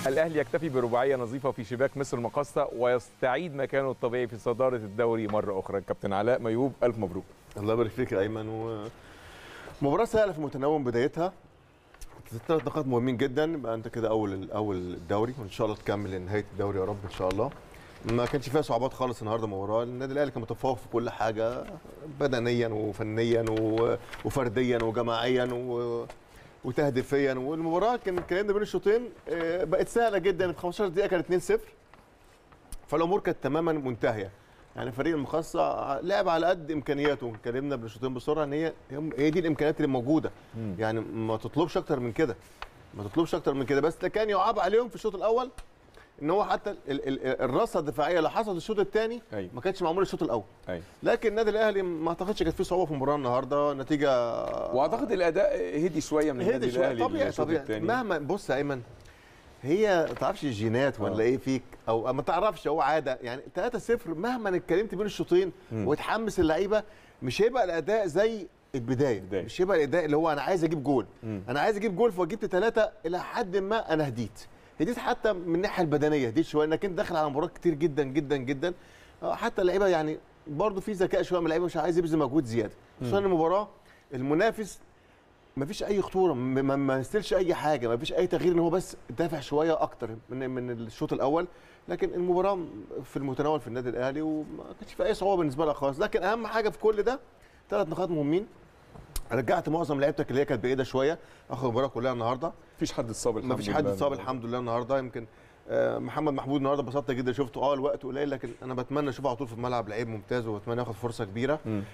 الاهلي يكتفي برباعيه نظيفه في شباك مصر المقاصه ويستعيد مكانه الطبيعي في صداره الدوري مره اخرى كابتن علاء ميوب الف مبروك الله يبارك فيك يا ايمن و مباراه سهله في متناول من بدايتها ثلاث نقاط مهمين جدا يبقى انت كده اول اول الدوري وان شاء الله تكمل لنهايه الدوري يا رب ان شاء الله ما كانش فيها صعوبات خالص النهارده المباراه النادي الاهلي كان متفوق في كل حاجه بدنيا وفنيا و- وفرديا وجماعيا و... وتهديفيا والمباراه كان كلامنا بين الشوطين آه، بقت سهله جدا في 15 دقيقه كانت 2-0 فالامور كانت تماما منتهيه يعني فريق المخصص لعب على قد امكانياته اتكلمنا بالشوطين بسرعه ان هي هي دي الامكانيات اللي موجوده يعني ما تطلبش اكتر من كده ما تطلبش اكتر من كده بس ده كان يعاب عليهم في الشوط الاول ان هو حتى ال- ال- ال- الرصه الدفاعيه اللي حصلت الشوط الثاني أيوة. ما كانتش معمول الشوط الاول ايوه لكن النادي الاهلي ما اعتقدش كانت فيه صعوبه في المباراه النهارده نتيجه واعتقد الاداء هدي شويه من النادي هدي شويه الاهلي طبيعي الشوط طبيعي التاني. مهما بص يا ايمن هي ما تعرفش الجينات ولا آه. ايه فيك او ما تعرفش هو عاده يعني 3-0 مهما اتكلمت بين الشوطين مم. وتحمس اللعيبه مش هيبقى الاداء زي البدايه البداية. مش هيبقى الاداء اللي هو انا عايز اجيب جول مم. انا عايز اجيب جول فجبت ثلاثه الى حد ما انا هديت هديت حتى من الناحيه البدنيه هديت شويه انك انت داخل على مباراه كتير جدا جدا جدا آه، حتى اللعيبه يعني برضه في ذكاء شويه من اللعيبه مش عايز يبذل مجهود زياده خصوصا المباراه المنافس ما فيش اي خطوره ما- ما ما يستلش اي حاجه ما فيش اي تغيير ان هو بس دافع شويه اكتر من من الشوط الاول لكن المباراه في المتناول في النادي الاهلي وما كانش في اي صعوبه بالنسبه لها خالص لكن اهم حاجه في كل ده ثلاث نقاط مهمين رجعت معظم لعيبتك اللي هي كانت بعيده شويه اخر المباراه كلها النهارده مفيش حد اتصاب الحمد ما فيش لله حد اتصاب الحمد لله النهارده يمكن آه، محمد محمود النهارده ببساطه جدا شفته اه الوقت قليل لكن انا بتمنى اشوفه على طول في الملعب لعيب ممتاز وبتمنى ياخد فرصه كبيره مم.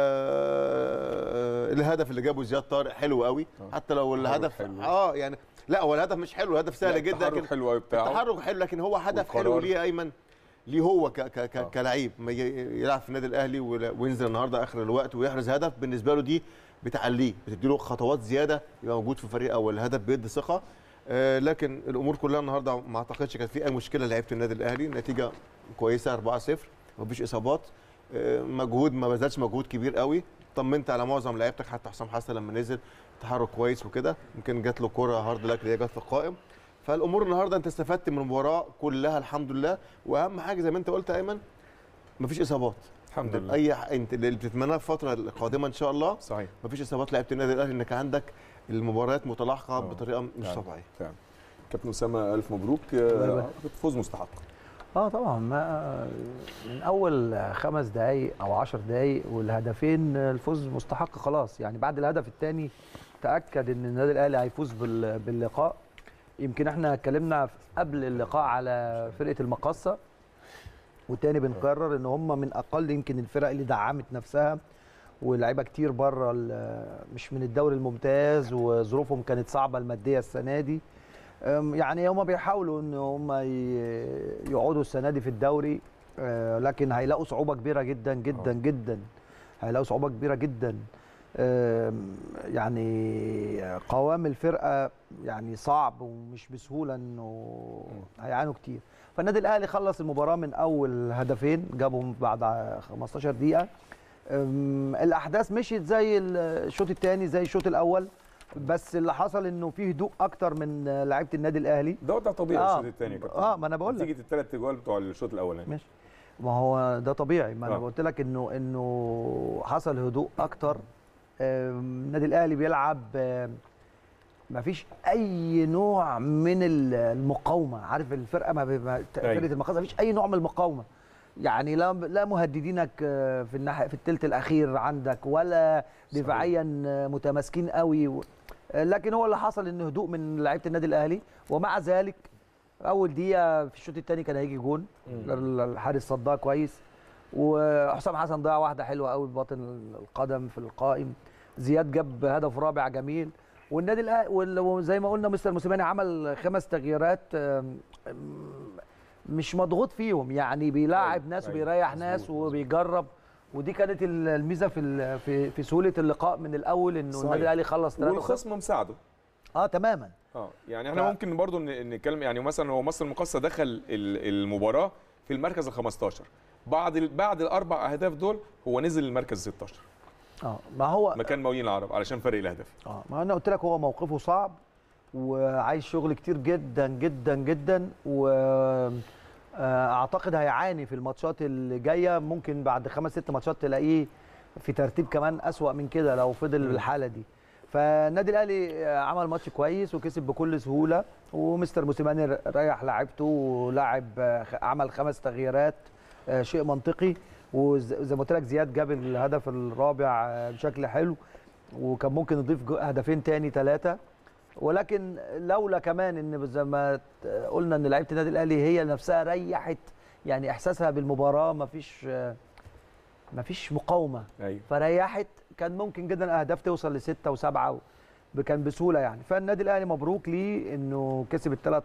آه الهدف اللي جابه زياد طارق حلو قوي آه. حتى لو الهدف حلو. اه يعني لا هو الهدف مش حلو الهدف سهل جدا التحرك لكن حلو قوي بتاعه التحرك حلو لكن هو هدف والقرار. حلو ليه يا ايمن ليه هو ك ك آه. ك كلعيب ما ي- يلعب في النادي الاهلي ولا- وينزل النهارده اخر الوقت ويحرز هدف بالنسبه له دي بتعليه بتدي له خطوات زياده يبقى موجود في فريق اول الهدف بيدي ثقه آه لكن الامور كلها النهارده ما اعتقدش كانت في اي مشكله لعيبه النادي الاهلي النتيجه كويسه 4-0 مفيش اصابات آه مجهود ما بذلش مجهود كبير قوي طمنت على معظم لعيبتك حتى حسام حسن لما نزل تحرك كويس وكده يمكن جات له كوره هارد لك اللي هي جت في القائم فالامور النهارده انت استفدت من المباراه كلها الحمد لله واهم حاجه زي ما انت قلت يا ايمن مفيش اصابات الحمد انت لله اي ح- انت اللي بتتمناه الفتره القادمه ان شاء الله صحيح مفيش اصابات لعيبه النادي الاهلي انك عندك المباريات متلاحقه آه. بطريقه مش فعلا. طبيعيه فعلا كابتن اسامه الف مبروك الله آه، يبارك. فوز مستحق اه طبعا ما من اول خمس دقائق او عشر دقائق والهدفين الفوز مستحق خلاص يعني بعد الهدف الثاني تاكد ان النادي الاهلي هيفوز بال- باللقاء يمكن احنا اتكلمنا قبل اللقاء على فرقه المقصه والتاني بنكرر ان هم من اقل يمكن الفرق اللي دعمت نفسها ولاعيبه كتير بره ال- مش من الدوري الممتاز وظروفهم كانت صعبه الماديه السنه دي أم، يعني هم بيحاولوا ان هم ي- يقعدوا السنه دي في الدوري آه، لكن هيلاقوا صعوبه كبيره جدا جدا جدا هيلاقوا صعوبه كبيره جدا آم، يعني قوام الفرقه يعني صعب ومش بسهوله انه هيعانوا كتير فالنادي الاهلي خلص المباراه من اول هدفين جابهم بعد 15 دقيقه أم، الاحداث مشيت زي الشوط الثاني زي الشوط الاول بس اللي حصل انه في هدوء اكتر من لعيبه النادي الاهلي ده ده طبيعي آه. الشوط الثاني يا كابتن اه ما انا بقول لك نتيجه الثلاث جوال بتوع الشوط الاولاني ماشي ما هو ده طبيعي ما انا آه. قلت لك انه انه حصل هدوء اكتر آم، النادي الاهلي بيلعب آم، ما فيش اي نوع من ال- المقاومه عارف الفرقه ما بي- ما- فرقه أيوة. المقاصه ما فيش اي نوع من المقاومه يعني لا لا مهددينك آه، في الناحيه في الثلث الاخير عندك ولا صحيح. دفاعيا آه، متماسكين قوي و- آه، لكن هو اللي حصل ان هدوء من لعيبه النادي الاهلي ومع ذلك اول دقيقه في الشوط الثاني كان هيجي جون الحارس صدها كويس وحسام حسن ضيع واحده حلوه قوي بباطن القدم في القائم زياد جاب هدف رابع جميل والنادي الاهلي وال- وزي ما قلنا مستر موسيماني عمل خمس تغييرات آم، آم، مش مضغوط فيهم يعني بيلاعب أيوة، ناس أيوة، وبيريح مظبوط، ناس مظبوط. وبيجرب ودي كانت ال- الميزه في ال- في في سهوله اللقاء من الاول انه صحيح. النادي الاهلي خلص 3 والخصم مساعده اه تماما اه يعني احنا ف- ممكن برضو ن- نتكلم يعني مثلا هو مصر المقاصه دخل ال- المباراه في المركز ال 15 بعد ال- بعد الاربع اهداف دول هو نزل المركز 16 اه ما هو مكان مقاولين العرب علشان فرق الاهداف اه ما انا قلت لك هو موقفه صعب وعايز شغل كتير جدا جدا جدا و آه، اعتقد هيعاني في الماتشات اللي جايه ممكن بعد خمس ست ماتشات تلاقيه في ترتيب كمان اسوأ من كده لو فضل بالحاله دي فالنادي الاهلي آه، عمل ماتش كويس وكسب بكل سهوله ومستر موسيماني ريح لاعبته ولاعب آه، خ- عمل خمس تغييرات آه، شيء منطقي وزي ما قلت لك زياد جاب الهدف الرابع آه، بشكل حلو وكان ممكن يضيف جو- هدفين تاني ثلاثه ولكن لولا كمان ان زي ما ت- قلنا ان لعيبه النادي الاهلي هي نفسها ريحت يعني احساسها بالمباراه مفيش آه، مفيش مقاومه ايوه فريحت كان ممكن جدا الاهداف توصل لستة وسبعة و... كان بسهوله يعني فالنادي الاهلي مبروك ليه انه كسب الثلاث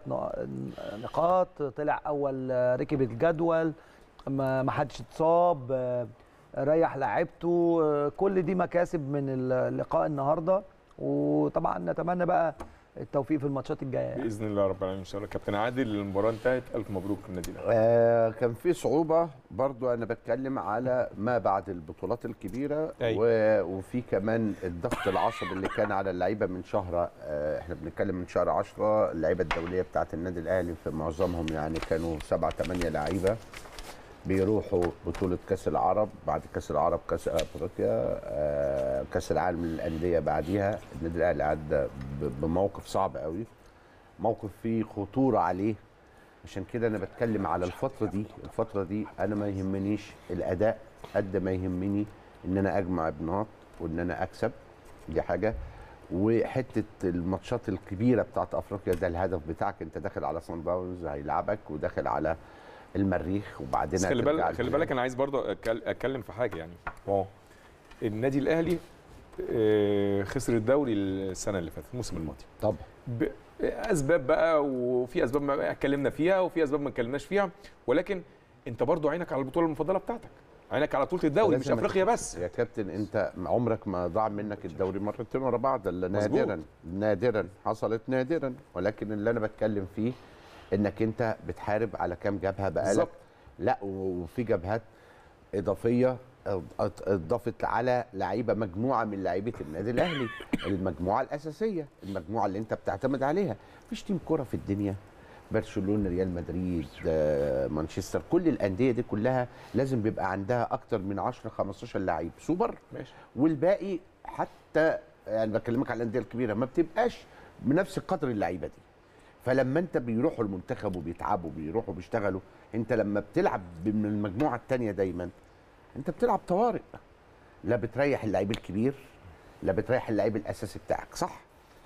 نقاط طلع اول آه، ركب الجدول ما ما حدش اتصاب آه، ريح لعيبته آه، كل دي مكاسب من اللقاء النهارده وطبعا نتمنى بقى التوفيق في الماتشات الجايه يعني. باذن الله رب العالمين ان شاء الله كابتن عادل المباراه انتهت الف مبروك للنادي الاهلي آه كان في صعوبة برضو أنا بتكلم على ما بعد البطولات الكبيرة أيوة. و... وفي كمان الضغط العصبي اللي كان على اللعيبة من شهر آه احنا بنتكلم من شهر 10 اللعيبة الدولية بتاعت النادي الأهلي في معظمهم يعني كانوا سبعة ثمانية لعيبة بيروحوا بطولة كأس العرب بعد كأس العرب كأس أفريقيا آه كأس العالم للأندية بعديها النادي الأهلي عدى ب- بموقف صعب قوي موقف فيه خطورة عليه عشان كده انا بتكلم على الفتره دي الفتره دي انا ما يهمنيش الاداء قد ما يهمني ان انا اجمع بنقاط وان انا اكسب دي حاجه وحته الماتشات الكبيره بتاعت افريقيا ده الهدف بتاعك انت داخل على صن داونز هيلعبك وداخل على المريخ وبعدين بس خلي هترجع بالك خلي البلاد. بالك انا عايز برضه أتكل- اتكلم في حاجه يعني هو النادي الاهلي آه، خسر الدوري السنه اللي فاتت الموسم الماضي طبعا ب- اسباب بقى وفي اسباب ما اتكلمنا فيها وفي اسباب ما اتكلمناش فيها ولكن انت برضو عينك على البطوله المفضله بتاعتك عينك على بطوله الدوري مش لازم افريقيا بس يا كابتن انت عمرك ما ضاع منك الدوري مرتين ورا بعض الا مظبوط. نادرا نادرا حصلت نادرا ولكن اللي انا بتكلم فيه انك انت بتحارب على كام جبهه بقالك بالظبط. لا و- وفي جبهات اضافيه اض- اضافت على لعيبه مجموعه من لعيبه النادي الاهلي المجموعه الاساسيه المجموعه اللي انت بتعتمد عليها مفيش تيم كره في الدنيا برشلونه ريال مدريد آه، مانشستر كل الانديه دي كلها لازم بيبقى عندها اكتر من 10 15 لعيب سوبر ماشي والباقي حتى يعني بكلمك على الانديه الكبيره ما بتبقاش بنفس قدر اللعيبه دي فلما انت بيروحوا المنتخب وبيتعبوا بيروحوا بيشتغلوا انت لما بتلعب من المجموعه الثانيه دايما انت بتلعب طوارئ لا بتريح اللعيب الكبير لا بتريح اللعيب الاساسي بتاعك صح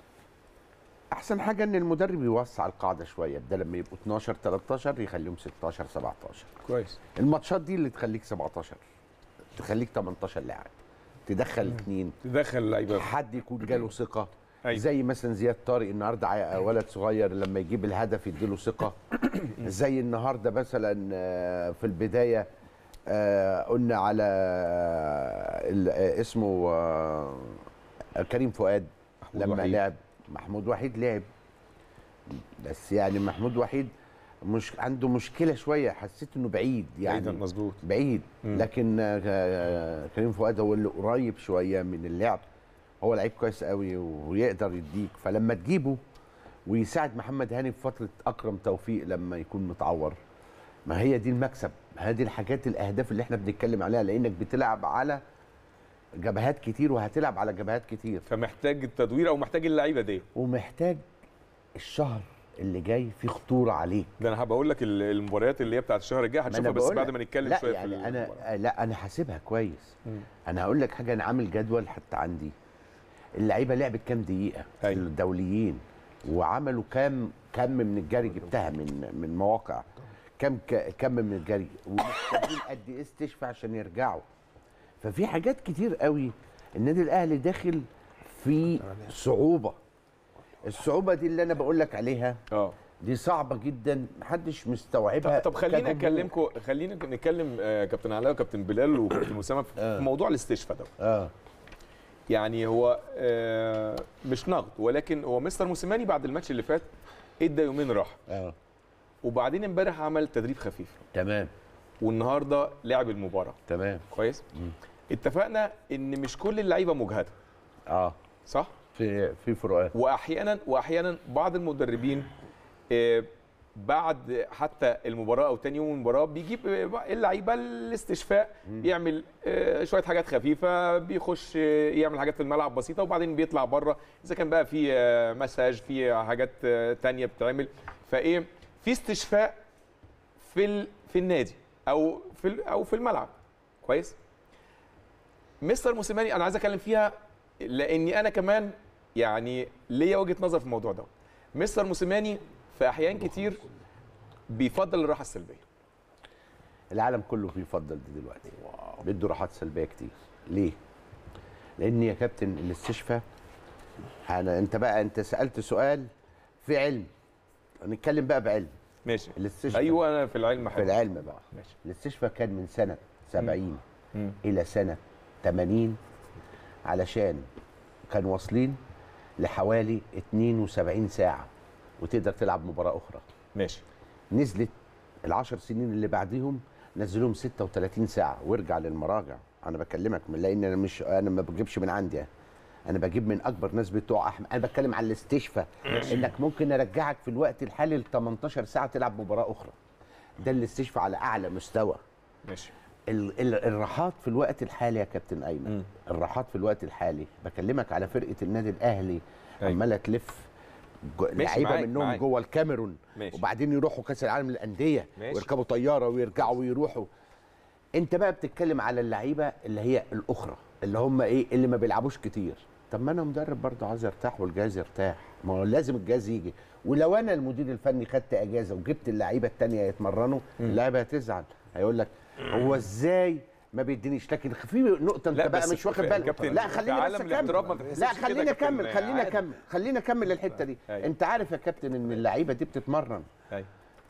احسن حاجه ان المدرب يوسع القاعده شويه بدل لما يبقوا 12 13 يخليهم 16 17 كويس الماتشات دي اللي تخليك 17 تخليك 18 لاعب تدخل اثنين تدخل لعيبه حد يكون جاله ثقه أيوة. زي مثلا زياد طارق النهارده ع- ولد صغير لما يجيب الهدف يديله ثقه زي النهارده مثلا آه، في البدايه آه، قلنا على آه، ال- آه، اسمه آه، كريم فؤاد محمود لما وحيد. لعب محمود وحيد لعب بس يعني محمود وحيد مش عنده مشكله شويه حسيت انه بعيد يعني يعني مظبوط بعيد مم. لكن آه، كريم فؤاد هو اللي قريب شويه من اللعب هو لعيب كويس قوي ويقدر يديك فلما تجيبه ويساعد محمد هاني في فتره اكرم توفيق لما يكون متعور ما هي دي المكسب هذه الحاجات الاهداف اللي احنا بنتكلم عليها لانك بتلعب على جبهات كتير وهتلعب على جبهات كتير فمحتاج التدوير او محتاج اللعيبه دي ومحتاج الشهر اللي جاي فيه خطوره عليك ده انا هبقول لك ال- المباريات اللي هي بتاعت الشهر الجاي ما هنشوفها أنا بس بقول بعد لك. ما نتكلم لا شويه يعني في انا المباراة. لا انا حاسبها كويس مم. انا هقول لك حاجه انا عامل جدول حتى عندي اللعيبه لعبت كام دقيقه أيوة. الدوليين وعملوا كام كم من الجري جبتها من من مواقع كم ك- كم من الجري ومحتاجين قد ايه استشفى عشان يرجعوا ففي حاجات كتير قوي النادي الاهلي داخل في صعوبه الصعوبه دي اللي انا بقول لك عليها اه دي صعبه جدا محدش مستوعبها طب خلينا كجمهور. اكلمكم خلينا نتكلم آه، كابتن علاء وكابتن بلال وكابتن اسامه في آه. في موضوع الاستشفاء ده اه يعني هو آه، مش نقد ولكن هو مستر موسيماني بعد الماتش اللي فات ادى يومين راحه اه وبعدين امبارح عمل تدريب خفيف تمام والنهارده لعب المباراه تمام كويس اتفقنا ان مش كل اللعيبه مجهده اه صح في في فروقات واحيانا واحيانا بعض المدربين آه، بعد حتى المباراه او تاني يوم المباراه بيجيب آه، اللعيبه الاستشفاء يعمل آه، شويه حاجات خفيفه بيخش آه، يعمل حاجات في الملعب بسيطه وبعدين بيطلع بره اذا كان بقى في آه، مساج في حاجات آه، تانية بتتعمل فايه في استشفاء في ال- في النادي او في ال- او في الملعب كويس مستر موسيماني انا عايز اتكلم فيها لاني انا كمان يعني ليا وجهه نظر في الموضوع ده مستر موسيماني في احيان كتير بيفضل الراحه السلبيه العالم كله بيفضل دي دلوقتي بده راحات سلبيه كتير ليه لان يا كابتن الاستشفاء انا انت بقى انت سالت سؤال في علم نتكلم بقى بعلم ماشي الاستشفاء ايوه انا في العلم في حلو العلم بقى ماشي الاستشفاء كان من سنه 70 مم. الى سنه 80 علشان كان واصلين لحوالي 72 ساعه وتقدر تلعب مباراه اخرى ماشي نزلت العشر سنين اللي بعديهم نزلوهم 36 ساعه وارجع للمراجع انا بكلمك من لان انا مش انا ما بجيبش من عندي انا بجيب من اكبر ناس بتوع احمد انا بتكلم عن الاستشفاء انك ممكن ارجعك في الوقت الحالي ل 18 ساعه تلعب مباراه اخرى ده الاستشفاء على اعلى مستوى ماشي ال- ال- الراحات في الوقت الحالي يا كابتن ايمن مم. الراحات في الوقت الحالي بكلمك على فرقه النادي الاهلي أيوة. عماله تلف جو- لعيبه معاك- منهم معاك. جوه الكاميرون ماشي. وبعدين يروحوا كاس العالم للانديه ماشي. ويركبوا طياره ويرجعوا ويروحوا انت بقى بتتكلم على اللعيبه اللي هي الاخرى اللي هم ايه اللي ما بيلعبوش كتير طب ما انا مدرب برضه عايز ارتاح والجهاز يرتاح ما هو لازم الجهاز يجي ولو انا المدير الفني خدت اجازه وجبت اللعيبه التانية يتمرنوا اللعيبه هتزعل هيقول لك هو ازاي ما بيدينيش لكن في نقطه انت لا، بقى بس مش واخد في- بالك كابتن، لا في خليني بس عالم الاحتراف ما اكمل بتحسبش لا كده خليني يا كابتن، اكمل خليني عادي. اكمل خليني اكمل الحته دي أيوة. انت عارف يا كابتن ان اللعيبه دي بتتمرن أيوة.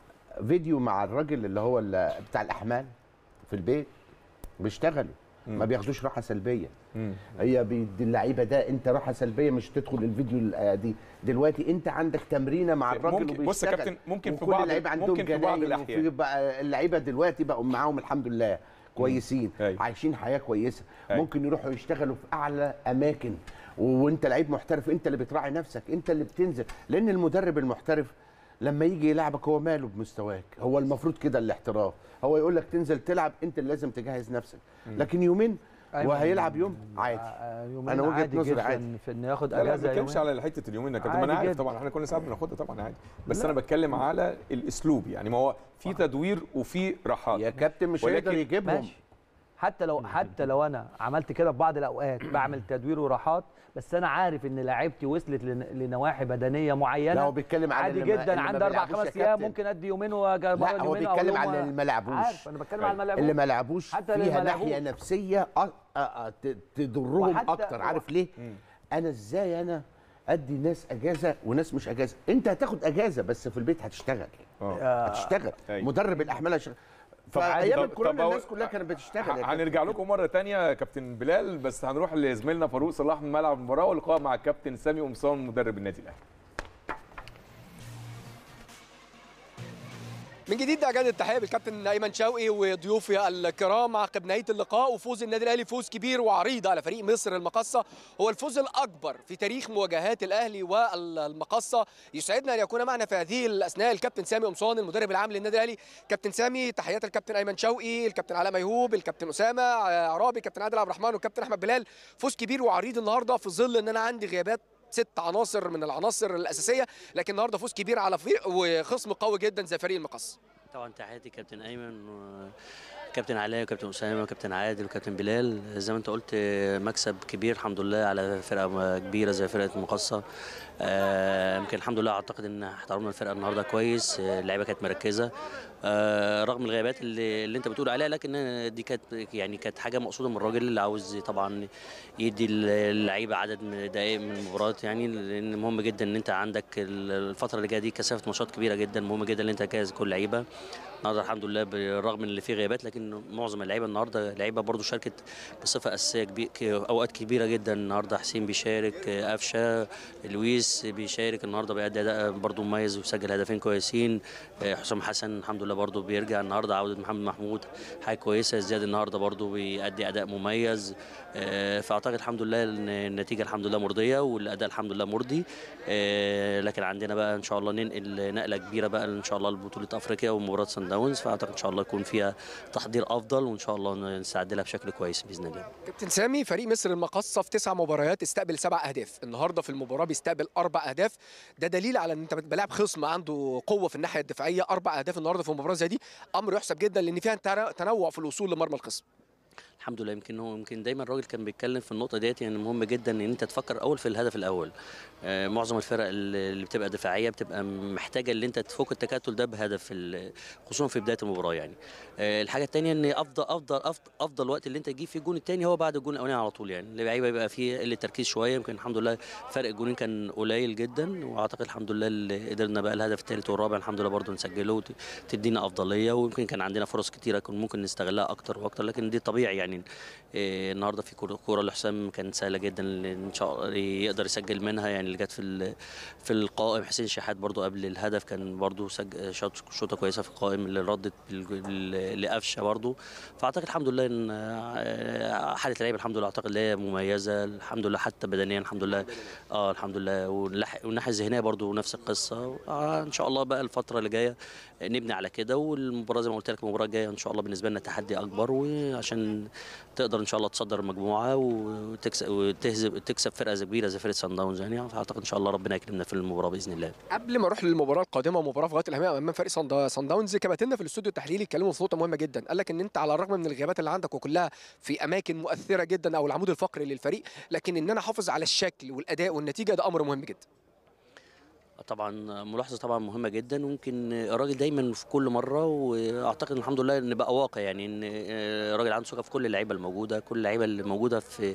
فيديو مع الراجل اللي هو اللي بتاع الاحمال في البيت بيشتغلوا ما بياخدوش راحه سلبيه مم. هي بيدي اللعيبه ده انت راحه سلبيه مش تدخل الفيديو ال- دي دلوقتي انت عندك تمرينه مع الراجل ممكن- وبيشتغل بص يا كابتن، ممكن في وكل بعض- اللعيبه عندهم ممكن في بعض جناين الأحيان. وفي بقى اللعيبه دلوقتي بقوا معاهم الحمد لله كويسين أيوة. عايشين حياه كويسه أيوة. ممكن يروحوا يشتغلوا في اعلى اماكن و- وانت لعيب محترف انت اللي بتراعي نفسك انت اللي بتنزل لان المدرب المحترف لما يجي يلعبك هو ماله بمستواك هو المفروض كده الاحتراف هو يقول لك تنزل تلعب انت اللي لازم تجهز نفسك لكن يومين أيمن، وهيلعب يوم عادي آه، يومين أنا وجهة عادي نظري جداً عادي. في انه ياخد لا لا ما اجازه بتكلمش يومين على حته اليومين يا كابتن ما انا عادي عارف جدا. طبعا احنا كنا ساعات بناخدها طبعا عادي بس لا. انا بتكلم على الاسلوب يعني ما هو في تدوير وفي راحات يا كابتن مش ولكن- هيقدر يجيبهم ماشي حتى لو حتى لو انا عملت كده في بعض الاوقات بعمل تدوير وراحات بس انا عارف ان لعيبتي وصلت لن- لنواحي بدنيه معينه لا هو بيتكلم على عادي اللي ما- جدا اللي ما عندي اربع بيلعبوش يا خمس ايام كابتن. ممكن ادي يومين واجي لا هو بيتكلم على اللي ما لعبوش عارف انا بتكلم على الملعب اللي ما لعبوش حتى اللي فيها ما ناحيه لعبوش. نفسيه أ- أ- أ- ت- تضرهم وحتى- اكتر عارف ليه انا ازاي انا ادي ناس اجازه وناس مش اجازه انت هتاخد اجازه بس في البيت هتشتغل اه هتشتغل أيوة. مدرب الاحمال هيشتغل طب عادي. فايام طب- الكورونا طب الناس أقول- كلها كانت بتشتغل يا ه- كابتن. هنرجع لكم مره تانية يا كابتن بلال بس هنروح لزميلنا فاروق صلاح من ملعب المباراه ولقاء مع الكابتن سامي قمصان مدرب النادي الاهلي من جديد اجدد التحيه بالكابتن ايمن شوقي وضيوفي الكرام عقب نهايه اللقاء وفوز النادي الاهلي فوز كبير وعريض على فريق مصر المقصه هو الفوز الاكبر في تاريخ مواجهات الاهلي والمقصه يسعدنا ان يكون معنا في هذه الاثناء الكابتن سامي قمصان المدرب العام للنادي الاهلي كابتن سامي تحيات الكابتن ايمن شوقي الكابتن علاء ميهوب الكابتن اسامه عرابي الكابتن عادل عبد الرحمن والكابتن احمد بلال فوز كبير وعريض النهارده في ظل ان انا عندي غيابات ست عناصر من العناصر الاساسيه لكن النهارده فوز كبير على فريق وخصم قوي جدا زي فريق المقص طبعا تحياتي كابتن ايمن وكابتن علاء وكابتن اسامه وكابتن عادل وكابتن بلال زي ما انت قلت مكسب كبير الحمد لله على فرقه كبيره زي فرقه المقصه آه، يمكن الحمد لله اعتقد ان احترمنا الفرقه النهارده كويس آه، اللعيبه كانت مركزه آه، رغم الغيابات اللي, اللي انت بتقول عليها لكن دي كانت يعني كانت حاجه مقصوده من الراجل اللي عاوز طبعا يدي اللعيبه عدد من دقائق من المباراه يعني لان مهم جدا ان انت عندك الفتره اللي جايه دي كثافه ماتشات كبيره جدا مهم جدا ان انت تجهز كل لعيبه النهارده الحمد لله بالرغم من اللي فيه غيابات لكن يمكن معظم اللعيبه النهارده لعيبه برضو شاركت بصفه اساسيه كبي... ك- اوقات كبيره جدا النهارده حسين بيشارك آه، قفشه لويس بيشارك النهارده بيأدي اداء برضو مميز وسجل هدفين كويسين آه، حسام حسن الحمد لله برضو بيرجع النهارده عوده محمد محمود حاجه كويسه زياد النهارده برضو بيأدي اداء مميز آه، فاعتقد الحمد لله ان النتيجه الحمد لله مرضيه والاداء الحمد لله مرضي آه، لكن عندنا بقى ان شاء الله ننقل نقله كبيره بقى ان شاء الله لبطوله افريقيا ومباراه سان داونز فاعتقد ان شاء الله يكون فيها تحضير افضل وان شاء الله نستعد لها بشكل كويس باذن الله كابتن سامي فريق مصر المقصه في تسع مباريات استقبل سبع اهداف النهارده في المباراه بيستقبل اربع اهداف ده دليل على ان انت بتلاعب خصم عنده قوه في الناحيه الدفاعيه اربع اهداف النهارده في مباراه زي دي امر يحسب جدا لان فيها تر- تنوع في الوصول لمرمى الخصم الحمد لله يمكن هو يمكن دايما الراجل كان بيتكلم في النقطه ديت يعني مهم جدا ان انت تفكر اول في الهدف الاول آه، معظم الفرق اللي اللي بتبقى دفاعيه بتبقى محتاجه ان انت تفك التكتل ده بهدف ال- خصوصا في بدايه المباراه يعني آه، الحاجه الثانيه ان افضل افضل افضل, أفضل وقت اللي انت تجيب فيه الجون الثاني هو بعد الجون الاولاني على طول يعني اللعيبه بيبقى فيه قله تركيز شويه يمكن الحمد لله فرق الجونين كان قليل جدا واعتقد الحمد لله اللي قدرنا بقى الهدف الثالث والرابع الحمد لله برضه نسجله وتدينا افضليه ويمكن كان عندنا فرص كتيره كنا ممكن نستغلها اكتر واكتر لكن دي طبيعي يعني إيه، النهارده في كوره كوره لحسام كانت سهله جدا اللي ان شاء الله يقدر يسجل منها يعني اللي جت في ال- في القائم حسين شحات برضو قبل الهدف كان برضو سج... شاط شوطه كويسه في القائم اللي ردت بال- بال- لقفشه برضو فاعتقد الحمد لله ان آه، حاله اللعيبه الحمد لله اعتقد اللي هي مميزه الحمد لله حتى بدنيا الحمد لله اه الحمد لله والناح- والناحيه الذهنيه برضو نفس القصه آه ان شاء الله بقى الفتره اللي جايه نبني على كده والمباراه زي ما قلت لك المباراه الجايه ان شاء الله بالنسبه لنا تحدي اكبر وعشان تقدر ان شاء الله تصدر المجموعه وتكسب وتهزم تكسب فرقه زي كبيره زي فرقه سان داونز يعني فاعتقد ان شاء الله ربنا يكرمنا في المباراه باذن الله قبل ما اروح للمباراه القادمه مباراه في غايه الاهميه امام فريق صن دا- صن داونز كباتننا في الاستوديو التحليلي اتكلموا في نقطه مهمه جدا قال لك ان انت على الرغم من الغيابات اللي عندك وكلها في اماكن مؤثره جدا او العمود الفقري للفريق لكن ان انا احافظ على الشكل والاداء والنتيجه ده امر مهم جدا طبعا ملاحظه طبعا مهمه جدا ويمكن الراجل دايما في كل مره واعتقد الحمد لله ان بقى واقع يعني ان الراجل عنده ثقه في كل اللعيبه الموجوده كل اللعيبه اللي موجوده في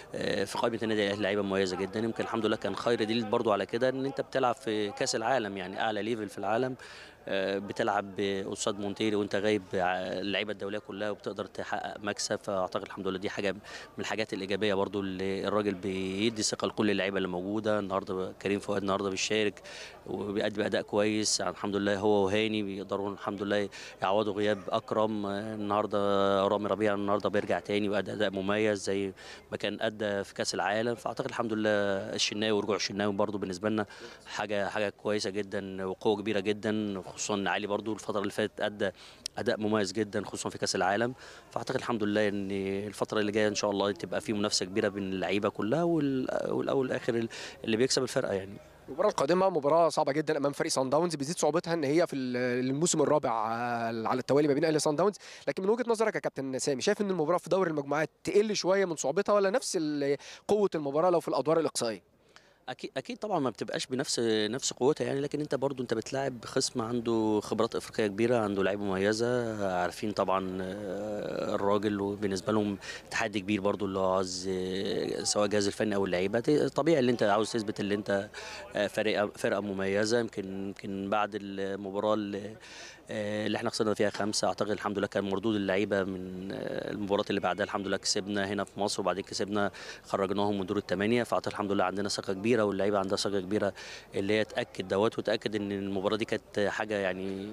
في قائمه النادي الاهلي لعيبه مميزه جدا يمكن الحمد لله كان خير دليل برضو على كده ان انت بتلعب في كاس العالم يعني اعلى ليفل في العالم آه، بتلعب قصاد مونتيري وانت غايب ع- اللعيبه الدوليه كلها وبتقدر تحقق مكسب فاعتقد الحمد لله دي حاجه من الحاجات الايجابيه برضو اللي الراجل بيدي ثقه لكل اللعيبه اللي موجوده النهارده كريم فؤاد النهارده بيشارك وبيأدي بأداء كويس يعني الحمد لله هو وهاني بيقدروا الحمد لله يعوضوا غياب أكرم آه، النهارده رامي ربيع النهارده بيرجع تاني وأدى أداء مميز زي ما كان أدى في كأس العالم فأعتقد الحمد لله الشناوي ورجوع الشناوي برضو بالنسبة لنا حاجة حاجة كويسة جدا وقوة كبيرة جدا خصوصا إن علي برضو الفترة اللي فاتت أدى أداء مميز جدا خصوصا في كأس العالم فأعتقد الحمد لله إن الفترة اللي جاية إن شاء الله تبقى في منافسة كبيرة بين اللعيبة كلها وال- والأول والآخر اللي بيكسب الفرقة يعني المباراه القادمه مباراه صعبه جدا امام فريق صن داونز بيزيد صعوبتها ان هي في ال- الموسم الرابع آه، على التوالي ما بين اهلي صن داونز لكن من وجهه نظرك يا كابتن سامي شايف ان المباراه في دوري المجموعات تقل شويه من صعوبتها ولا نفس ال- قوه المباراه لو في الادوار الاقصائيه اكيد اكيد طبعا ما بتبقاش بنفس نفس قوتها يعني لكن انت برضو انت بتلاعب خصم عنده خبرات افريقيه كبيره عنده لعيبه مميزه عارفين طبعا آه، الراجل وبالنسبه لهم تحدي كبير برضو اللي هو عاوز آه، سواء الجهاز الفني او اللعيبه ت- طبيعي اللي انت عاوز تثبت اللي انت آه، فرقه فرقه مميزه يمكن يمكن بعد المباراه اللي آه، اللي احنا خسرنا فيها خمسه اعتقد الحمد لله كان مردود اللعيبه من آه، المباراه اللي بعدها الحمد لله كسبنا هنا في مصر وبعدين كسبنا خرجناهم من دور الثمانيه فاعتقد الحمد لله عندنا ثقه كبيره واللعيبه عندها ثقه كبيره اللي هي تاكد دوت وتاكد ان المباراه دي كانت حاجه يعني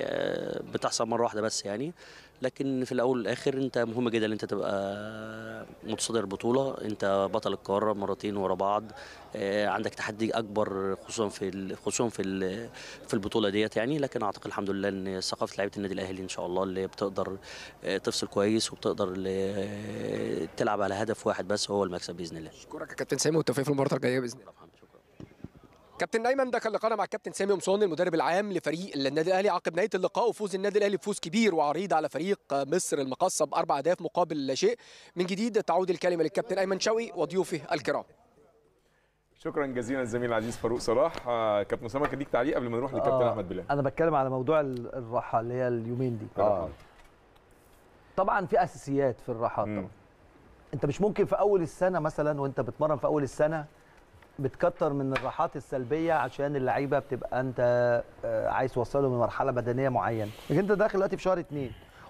آه، بتحصل مره واحده بس يعني لكن في الاول والاخر انت مهم جدا ان انت تبقى متصدر البطوله انت بطل القاره مرتين ورا بعض آه، عندك تحدي اكبر خصوصا في ال- خصوصا في ال- في البطوله ديت يعني لكن اعتقد الحمد لله ان ثقافه لعيبه النادي الاهلي ان شاء الله اللي بتقدر آه، تفصل كويس وبتقدر ل- تلعب على هدف واحد بس وهو المكسب باذن الله اشكرك يا كابتن سامي والتوفيق في المباراه الجايه باذن الله طبعا شكرا كابتن ايمن ده كان لقاءنا مع الكابتن سامي قمصان المدرب العام لفريق النادي الاهلي عقب نهايه اللقاء وفوز النادي الاهلي بفوز كبير وعريض على فريق مصر المقصه باربع اهداف مقابل لا شيء من جديد تعود الكلمه للكابتن ايمن شوقي وضيوفه الكرام شكرا جزيلا الزميل العزيز فاروق صلاح آه، كابتن اسامه كان ليك تعليق قبل ما نروح لكابتن آه، احمد بلال انا بتكلم على موضوع ال- الراحه اللي هي اليومين دي اه طبعا في اساسيات في الراحات مم. طبعا انت مش ممكن في اول السنه مثلا وانت بتمرن في اول السنه بتكتر من الراحات السلبيه عشان اللعيبه بتبقى انت آه، عايز توصلهم لمرحله بدنيه معينه لكن انت داخل دلوقتي في شهر اتنين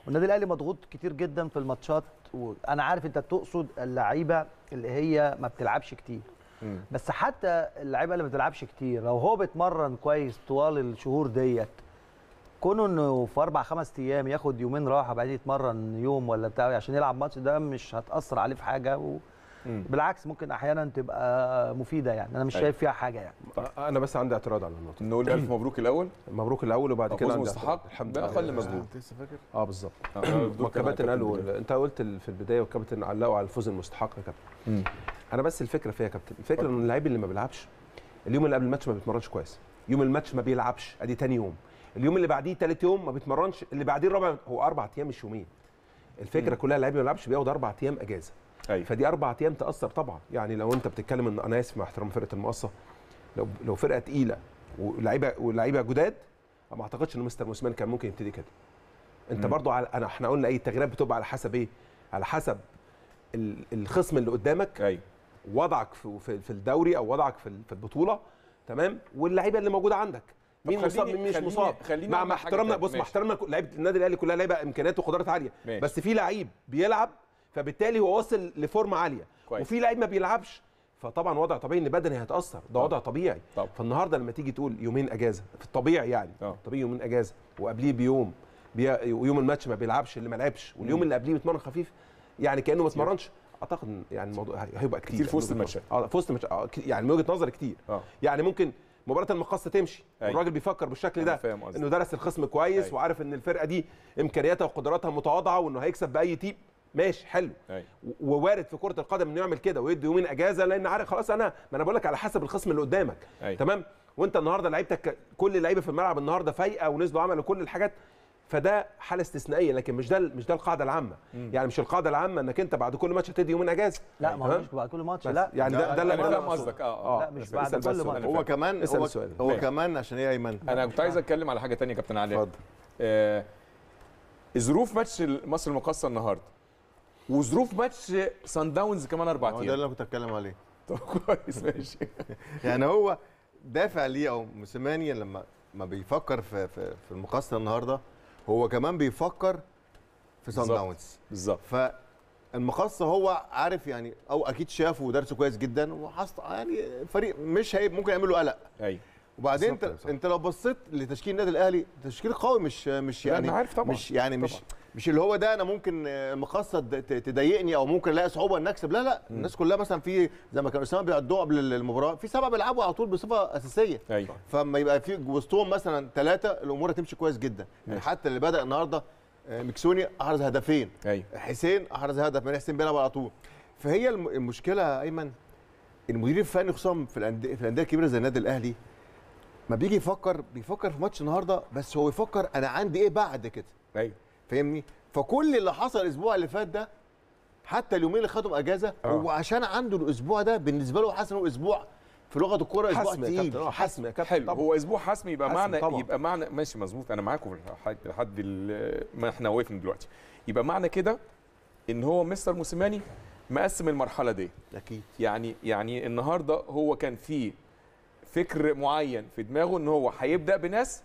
والنادي الاهلي مضغوط كتير جدا في الماتشات وانا عارف انت تقصد اللعيبه اللي هي ما بتلعبش كتير مم. بس حتى اللعيبه اللي ما بتلعبش كتير لو هو بيتمرن كويس طوال الشهور ديت كونه انه في اربع خمس ايام ياخد يومين راحه بعدين يتمرن يوم ولا بتاع عشان يلعب ماتش ده مش هتاثر عليه في حاجه و... مم. بالعكس ممكن احيانا تبقى مفيده يعني انا مش أيوة. شايف فيها حاجه يعني انا بس عندي اعتراض على النقطه نقول الف مبروك الاول مبروك الاول وبعد كده فوز عندي مستحق اعتراض. الحمد ده لله اقل مجهود انت لسه فاكر اه بالظبط آه، ما الدكتور الكباتن كان قالوا كابتن انت قلت ال- في البدايه والكابتن علقوا على الفوز المستحق يا كابتن مم. انا بس الفكره فيها يا كابتن الفكره ان اللعيب اللي ما بيلعبش اليوم اللي قبل الماتش ما بيتمرنش كويس يوم الماتش ما بيلعبش ادي تاني يوم اليوم اللي بعديه تالت يوم ما بيتمرنش اللي بعديه الرابع هو اربع ايام مش يومين الفكره كلها اللعيب اللي ما بيلعبش بياخد اربع ايام اجازه ايوه فدي اربع ايام تاثر طبعا يعني لو انت بتتكلم ان انا اسف مع احترام فرقه المقصه لو لو فرقه تقيله ولعيبه ولعيبه جداد ما اعتقدش ان مستر موسيماني كان ممكن يبتدي كده انت مم. برضو على انا احنا قلنا ايه التغييرات بتبقى على حسب ايه على حسب ال- الخصم اللي قدامك ايوه وضعك في في في الدوري او وضعك في ال- في البطوله تمام واللعيبه اللي موجوده عندك مين خليني- مصاب مين مش خليني- مصاب خليني مع أقول مع لك حاجة احترامنا تانية. بص مع ماشي. احترامنا لعيبه النادي الاهلي كلها لعيبه امكانيات وقدرات عاليه ماشي. بس في لعيب بيلعب فبالتالي هو واصل لفورمه عاليه كويس. وفي لعيب ما بيلعبش فطبعا وضع طبيعي ان بدني هيتاثر ده وضع طبيعي طبعا. فالنهارده لما تيجي تقول يومين اجازه في الطبيعي يعني اه. طبيعي يومين اجازه وقبليه بيوم بي... ويوم الماتش ما بيلعبش اللي ما لعبش واليوم مم. اللي قبليه بيتمرن خفيف يعني كانه ما اتمرنش اعتقد إن يعني الموضوع هي- هيبقى كتير كتير في يعني وسط من وجهة الماتشات. نظري. اه في وسط الماتش آه، ك- يعني من وجهه نظري كتير اه يعني ممكن مباراه المقصه تمشي أيوة. والراجل بيفكر بالشكل أنا ده فاهم قصدك. انه درس الخصم كويس أيوة. وعارف ان الفرقه دي امكانياتها وقدراتها متواضعه وانه هيكسب باي تيم ماشي حلو ايوه و- ووارد في كره القدم انه يعمل كده ويدي يومين اجازه لان عارف خلاص انا ما انا بقول لك على حسب الخصم اللي قدامك أيوة. تمام وانت النهارده لعيبتك كل اللعيبه في الملعب النهارده فايقه ونزلوا عملوا كل الحاجات فده حاله استثنائيه لكن مش ده مش ده القاعده العامه يعني مش القاعده العامه انك انت بعد كل ماتش هتدي يومين اجازه لا ما هو تمام؟ مش بعد كل ماتش بس لا يعني ده ده اللي انا ده فاهم اللي أقصده. قصدك اه اه لا، مش بس بعد اسأل كل بس ماتش. أنا هو فاهم. كمان اسأل هو, السؤال. هو ماشي. كمان عشان ايه يا ايمن انا كنت عايز اتكلم على حاجه تانية يا كابتن علي اتفضل آه ظروف ماتش مصر المقاصه النهارده وظروف ماتش سان داونز كمان اربع هو ده اللي ايام انا كنت اتكلم عليه طب كويس ماشي يعني هو دافع ليه او موسيماني لما ما بيفكر في في, في المقصه النهارده هو كمان بيفكر في سان بالظبط. داونز بالظبط فالمقصه هو عارف يعني او اكيد شافه ودرسه كويس جدا وحصل يعني فريق مش هي ممكن يعمل له قلق ايوه وبعدين بالظبط، انت صح. انت لو بصيت لتشكيل النادي الاهلي تشكيل قوي مش مش لا، يعني أنا عارف طبعا. مش يعني مش طبعا. مش اللي هو ده انا ممكن آه، المقصه تد- ت- تضايقني او ممكن الاقي صعوبه ان اكسب لا لا الناس كلها مثلا في زي ما كان اسامه بيعدوها قبل المباراه في سبعه بيلعبوا على طول بصفه اساسيه ايوه فما يبقى في وسطهم مثلا ثلاثه الامور هتمشي كويس جدا يعني ماشي. حتى اللي بدا النهارده آه، مكسوني احرز هدفين ايوه حسين احرز هدف من حسين بيلعب على طول فهي الم- المشكله يا ايمن المدير الفني خصوصا في الانديه في الانديه الكبيره زي النادي الاهلي ما بيجي يفكر بيفكر في ماتش النهارده بس هو يفكر انا عندي ايه بعد كده ايوه فاهمني فكل اللي حصل الاسبوع اللي فات ده حتى اليومين اللي خدهم اجازه آه. هو عشان عنده الاسبوع ده بالنسبه له حاسس انه اسبوع في لغه الكوره اسبوع حسم يا تقيل كابتن اه حسم يا كابتن حلو طبعا. هو اسبوع حسم يبقى حسم معنى طبعا. يبقى معنى ماشي مظبوط انا معاكم لحد لحد ال- ما احنا وقفنا دلوقتي يبقى معنى كده ان هو مستر موسيماني مقسم المرحله دي اكيد يعني يعني النهارده هو كان في فكر معين في دماغه ان هو هيبدا بناس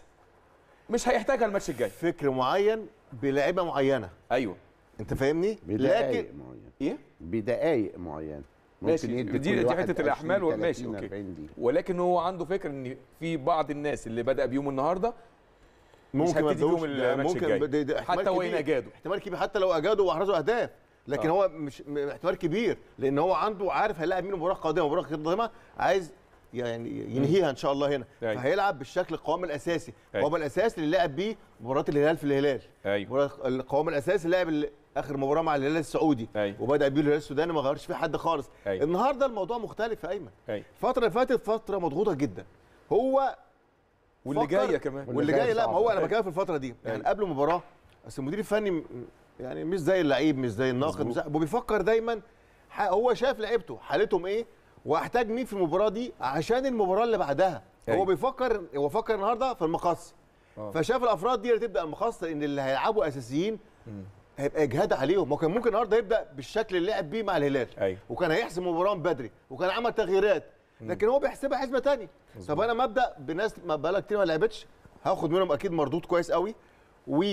مش هيحتاجها الماتش الجاي فكر معين بلاعيبه معينه ايوه انت فاهمني بدقائق لكن معينه ايه بدقائق معينه ماشي، ممكن يدي دي- كل دي واحد حتة 20 الأحمال و- 30 ماشي، أوكي. 40 دقيقة. ولكن هو عنده فكر ان في بعض الناس اللي بدا بيهم النهارده ممكن ما هتبتدي تدوش فيهم الماتش الجاي. ده- ده احتمال حتى وان كبير. اجادوا احتمال كبير حتى لو اجادوا واحرزوا اهداف لكن آه. هو مش م- احتمال كبير لان هو عنده عارف هيلاعب مين مباراه قادمه مباراه قادمه عايز يعني ينهيها ان شاء الله هنا أيوة. فهيلعب بالشكل القوام الاساسي أيوة. القوام الاساسي اللي لعب بيه مباراه الهلال في الهلال ايوه مباراة- القوام الاساسي اللي لعب ال- اخر مباراه مع الهلال السعودي أيوة. وبدا بيه الهلال السوداني ما غيرش فيه حد خالص أيوة. النهارده الموضوع مختلف يا ايمن ايوه الفتره اللي فاتت فتره مضغوطه جدا هو واللي فكر- جايه كمان واللي جاي جاي لا ما صعب. هو انا بتكلم في الفتره دي يعني أيوة. قبل المباراه بس المدير الفني م- يعني مش زي اللعيب مش زي الناقد مش زي هو بيفكر دايما ح- هو شايف لعيبته حالتهم ايه واحتاج مين في المباراه دي عشان المباراه اللي بعدها أيوة. هو بيفكر هو فكر النهارده في المقص آه. فشاف الافراد دي اللي تبدا المقص ان اللي هيلعبوا اساسيين هيبقى اجهاد عليهم هو كان ممكن النهارده يبدا بالشكل اللي لعب بيه مع الهلال أيوة. وكان هيحسم المباراه من بدري وكان عمل تغييرات لكن هو بيحسبها حسبه تانية طب انا مبدا بناس ما بقالها كتير ما لعبتش هاخد منهم اكيد مردود كويس قوي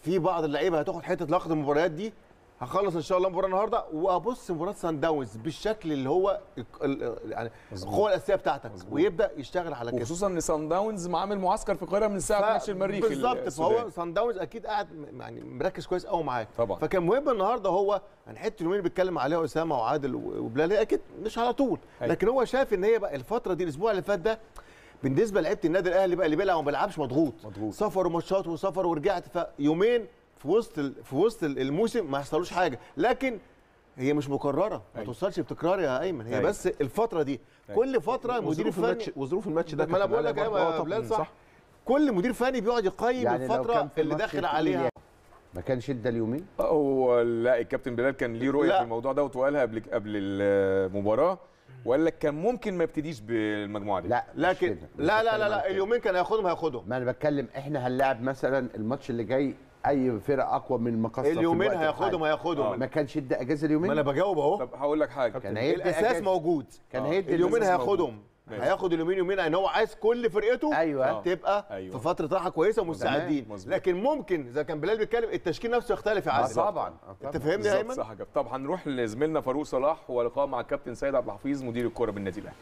في بعض اللعيبه هتاخد حته لقطه المباريات دي هخلص ان شاء الله مباراه النهارده وابص مباراه سان داونز بالشكل اللي هو ال- ال- يعني القوه الاساسيه بتاعتك ويبدا يشتغل على كده وخصوصا ان سان داونز عامل معسكر في القاهره من ساعه ف- ماتش المريخ بالظبط السوداني. فهو سان داونز اكيد قاعد م- يعني مركز كويس قوي معاك طبعا. فكان مهم النهارده هو يعني حته اليومين اللي بيتكلم عليها اسامه وعادل و- وبلال هي اكيد مش على طول أيوة. لكن هو شاف ان هي بقى الفتره دي الاسبوع اللي فات ده بالنسبه لعيبه النادي الاهلي بقى اللي بيلعب وما بيلعبش مضغوط مضغوط. سفر وماتشات وسفر ورجعت فيومين في وسط ال- في وسط ال- الموسم ما يحصلوش حاجه لكن هي مش مكرره ما أيوة. توصلش بتكرار يا ايمن هي أيوة. بس الفتره دي كل فتره مدير وظروف الماتش فني وظروف الماتش ده ما انا كابتن بقول علي لك ايوه برضه. يا آه، بلال طبعاً، صح كل مدير فني بيقعد يقيم يعني لو الفتره كان في اللي ماتش داخل في عليها إيليا ما كانش ادى اليومين هو لا الكابتن بلال كان ليه رؤيه لا. في الموضوع ده وقالها قبل قبل المباراه وقال لك كان ممكن ما يبتديش بالمجموعه دي لا مش لكن كده. مش لا لا بتكلم لا عن لا كده. اليومين كان هياخدهم هياخدهم ما انا بتكلم احنا هنلاعب مثلا الماتش اللي جاي اي فرقه اقوى من المقصه في اليومين الوقت هياخدهم الحالي. هياخدهم ما كانش ادى اجازه ما اليومين انا بجاوب اهو طب هقول لك حاجه كان هيدي الاساس أجازة. موجود كان آه. هيدي اليومين الأساس هياخدهم ماشي. هياخد اليومين يومين ان هو عايز كل فرقته ايوه آه. تبقى أيوة. في فتره راحه كويسه ومستعدين مظبوط. لكن ممكن اذا كان بلال بيتكلم التشكيل نفسه يختلف يا آه عادل طبعا آه انت طبعاً. فاهمني يا بالظبط ايمن صح كده طب هنروح لزميلنا فاروق صلاح ولقاء مع الكابتن سيد عبد الحفيظ مدير الكره بالنادي الاهلي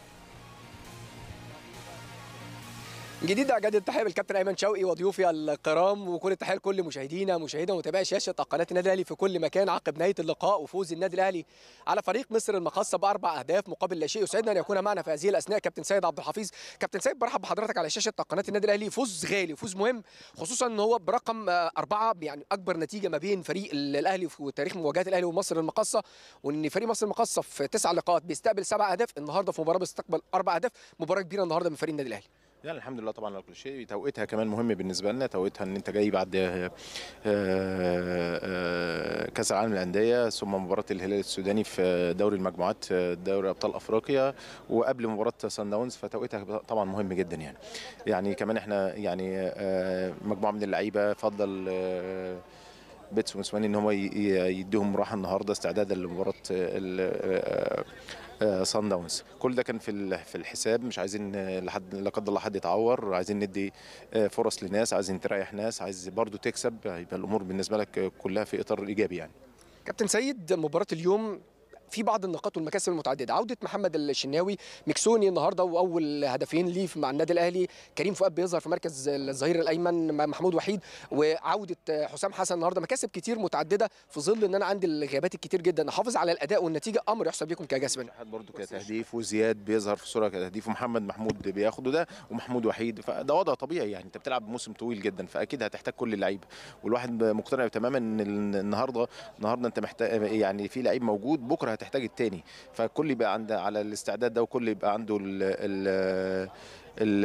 جديد اعجاد التحيه بالكابتن ايمن شوقي وضيوفي الكرام وكل التحيه لكل مشاهدينا مشاهدينا ومتابعي شاشه قناه النادي الاهلي في كل مكان عقب نهايه اللقاء وفوز النادي الاهلي على فريق مصر المقاصه باربع اهداف مقابل لا شيء يسعدنا ان يكون معنا في هذه الاثناء كابتن سيد عبد الحفيظ كابتن سيد برحب بحضرتك على شاشه قناه النادي الاهلي فوز غالي وفوز مهم خصوصا ان هو برقم آه، اربعه يعني اكبر نتيجه ما بين فريق ال- الاهلي في تاريخ مواجهات الاهلي ومصر المقاصه وان فريق مصر المقاصه في تسع لقاءات بيستقبل سبع اهداف النهارده في مباراه بيستقبل اربع اهداف مباراه كبيره النهارده من فريق النادي الاهلي يعني الحمد لله طبعا على كل شيء توقيتها كمان مهم بالنسبه لنا توقيتها ان انت جاي بعد آه، آه، كاس العالم للانديه ثم مباراه الهلال السوداني في دوري المجموعات آه، دوري ابطال افريقيا وقبل مباراه سان داونز فتوقيتها طبعا مهم جدا يعني يعني كمان احنا يعني آه، مجموعه من اللعيبه فضل آه، بيتس ومسواني ان هم ي- ي- يديهم راحه النهارده استعدادا لمباراه ال- آه، سان داونز كل ده كان في ال- في الحساب مش عايزين آه، لحد لا قدر الله حد يتعور عايزين ندي آه، فرص لناس عايزين تريح ناس عايز برضو تكسب يبقى الامور بالنسبه لك آه، كلها في اطار ايجابي يعني كابتن سيد مباراة اليوم في بعض النقاط والمكاسب المتعدده عوده محمد الشناوي مكسوني النهارده واول هدفين ليه مع النادي الاهلي كريم فؤاد بيظهر في مركز الظهير الايمن مع محمود وحيد وعوده حسام حسن النهارده مكاسب كتير متعدده في ظل ان انا عندي الغيابات الكتير جدا احافظ على الاداء والنتيجه امر يحسب لكم كجسم حد برضو كتهديف وزياد بيظهر في صوره كتهديف ومحمد محمود بياخده ده ومحمود وحيد فده وضع طبيعي يعني انت بتلعب موسم طويل جدا فاكيد هتحتاج كل اللعيبه والواحد مقتنع تماما ان ال- النهارده النهارده انت محتاج يعني في لعيب موجود بكره هتحتاج التاني فكل يبقى عنده على الاستعداد ده وكل يبقى عنده ال ال ال-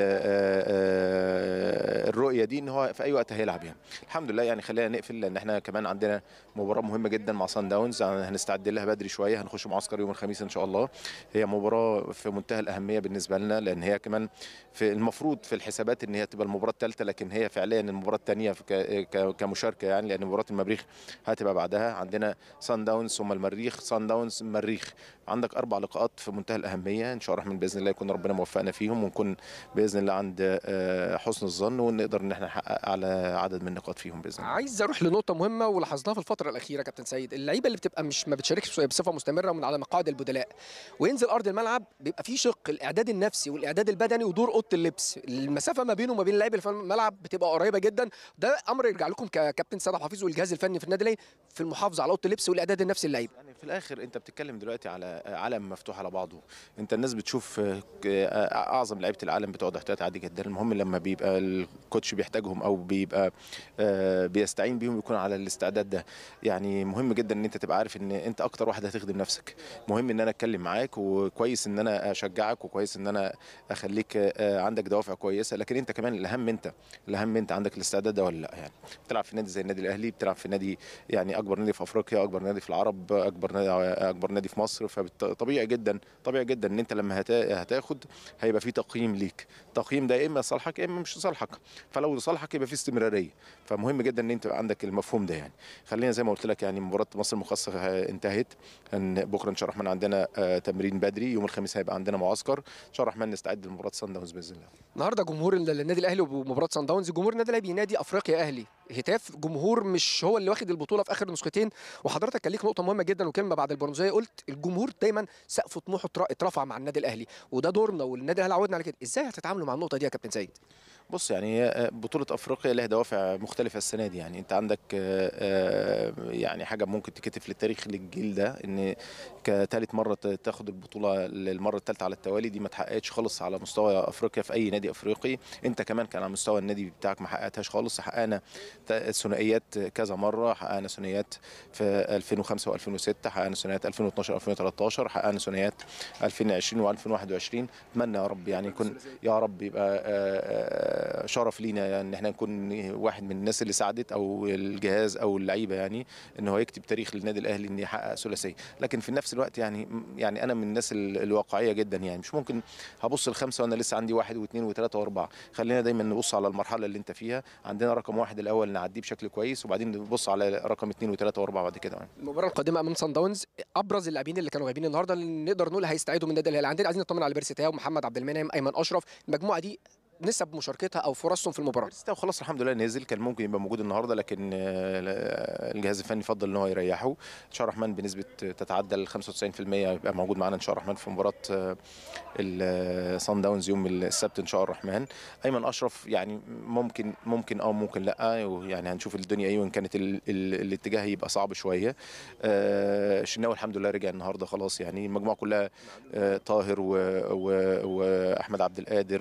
آه، الرؤيه دي ان هو في اي وقت هيلعب يعني الحمد لله يعني خلينا نقفل لان احنا كمان عندنا مباراه مهمه جدا مع سان داونز هنستعد لها بدري شويه هنخش معسكر يوم الخميس ان شاء الله هي مباراه في منتهى الاهميه بالنسبه لنا لان هي كمان في المفروض في الحسابات ان هي تبقى المباراه الثالثه لكن هي فعليا المباراه الثانيه كمشاركه يعني لان مباراه المريخ هتبقى بعدها عندنا سان داونز ثم المريخ سان داونز المريخ عندك اربع لقاءات في منتهى الاهميه ان شاء الله الرحمن باذن الله يكون ربنا موفقنا فيهم ونكون باذن الله عند آه، حسن الظن ونقدر ان احنا نحقق اعلى عدد من النقاط فيهم باذن الله عايز اروح لنقطه مهمه ولاحظناها في الفتره الاخيره كابتن سيد اللعيبه اللي بتبقى مش ما بتشاركش بصفه مستمره من على مقاعد البدلاء وينزل ارض الملعب بيبقى في شق الاعداد النفسي والاعداد البدني ودور اوضه اللبس المسافه ما بينه وما بين اللعيبه اللي في الملعب بتبقى قريبه جدا ده امر يرجع لكم ككابتن سيد عبد الحفيظ والجهاز الفني في النادي الاهلي في المحافظه على اوضه اللبس والاعداد النفسي للعيبه يعني في الاخر انت بتتكلم دلوقتي على عالم مفتوح على بعضه انت الناس بتشوف آه، آه، اعظم لعيبه العالم بتقعد احتياط عادي جدا المهم لما بيبقى الكوتش بيحتاجهم او بيبقى آه، بيستعين بيهم يكون على الاستعداد ده يعني مهم جدا ان انت تبقى عارف ان انت اكتر واحد هتخدم نفسك مهم ان انا اتكلم معاك وكويس ان انا اشجعك وكويس ان انا اخليك آه، عندك دوافع كويسه لكن انت كمان الاهم انت الاهم انت عندك الاستعداد ده ولا لا يعني بتلعب في نادي زي النادي الاهلي بتلعب في نادي يعني اكبر نادي في افريقيا اكبر نادي في العرب اكبر نادي اكبر نادي في مصر فطبيعي جدا طبيعي جدا ان انت لما هتا- هتاخد هيبقى في تقييم ليك التقييم ده يا اما صالحك يا اما مش صالحك فلو لصالحك يبقى في استمراريه فمهم جدا ان انت يبقى عندك المفهوم ده يعني خلينا زي ما قلت لك يعني مباراه مصر المقاصه آه، انتهت ان بكره ان شاء الله الرحمن عندنا آه، تمرين بدري يوم الخميس هيبقى عندنا معسكر ان شاء الله الرحمن نستعد لمباراه سان داونز باذن الله النهارده جمهور النادي الاهلي ومباراه سان داونز جمهور النادي الاهلي بينادي افريقيا اهلي هتاف جمهور مش هو اللي واخد البطوله في اخر نسختين وحضرتك كان ليك نقطه مهمه جدا وكلمه بعد البرونزيه قلت الجمهور دايما سقف طموحه اتر- اترفع مع النادي الاهلي وده دورنا والنادي الاهلي عودنا على كده ازاي هتتعاملوا مع النقطه دي يا كابتن سيد بص يعني هي بطولة أفريقيا لها دوافع مختلفة السنة دي يعني أنت عندك آه، آه، يعني حاجة ممكن تكتب للتاريخ للجيل ده إن كتالت مرة ت- تاخد البطولة للمرة الثالثة على التوالي دي ما اتحققتش خالص على مستوى أفريقيا في أي نادي أفريقي أنت كمان كان على مستوى النادي بتاعك ما حققتهاش خالص حققنا ت- ثنائيات كذا مرة حققنا ثنائيات في 2005 و2006 حققنا ثنائيات 2012 2013 حققنا ثنائيات 2020 و2021 اتمنى يا رب يعني يكون يا رب يبقى آه، آه، شرف لينا ان احنا نكون واحد من الناس اللي ساعدت او الجهاز او اللعيبه يعني ان هو يكتب تاريخ للنادي الاهلي ان يحقق ثلاثيه لكن في نفس الوقت يعني يعني انا من الناس ال- الواقعيه جدا يعني مش ممكن هبص لخمسه وانا لسه عندي واحد واثنين وثلاثه واربعه خلينا دايما نبص على المرحله اللي انت فيها عندنا رقم واحد الاول نعديه بشكل كويس وبعدين نبص على رقم اثنين وثلاثه واربعه بعد كده يعني. المباراه القادمه امام سان داونز ابرز اللاعبين اللي كانوا غايبين النهارده اللي نقدر نقول هيستعيدوا من النادي الاهلي عندنا عايزين نطمن على بيرسي تاو محمد عبد المنعم ايمن اشرف المجموعه دي نسب مشاركتها او فرصهم في المباراه باريستا وخلاص الحمد لله نزل كان ممكن يبقى موجود النهارده لكن آه، الجهاز الفني فضل ان هو يريحه ان شاء الله الرحمن بنسبه تتعدى ال 95% يبقى موجود معانا ان شاء الله الرحمن في مباراه الصن داونز يوم السبت ان شاء الله الرحمن ايمن اشرف يعني ممكن ممكن او ممكن لا يعني هنشوف الدنيا ايه وان كانت ال ال الاتجاه يبقى صعب شويه آه، الشناوي الحمد لله رجع النهارده خلاص يعني المجموعه كلها آه، طاهر و- و- واحمد عبد القادر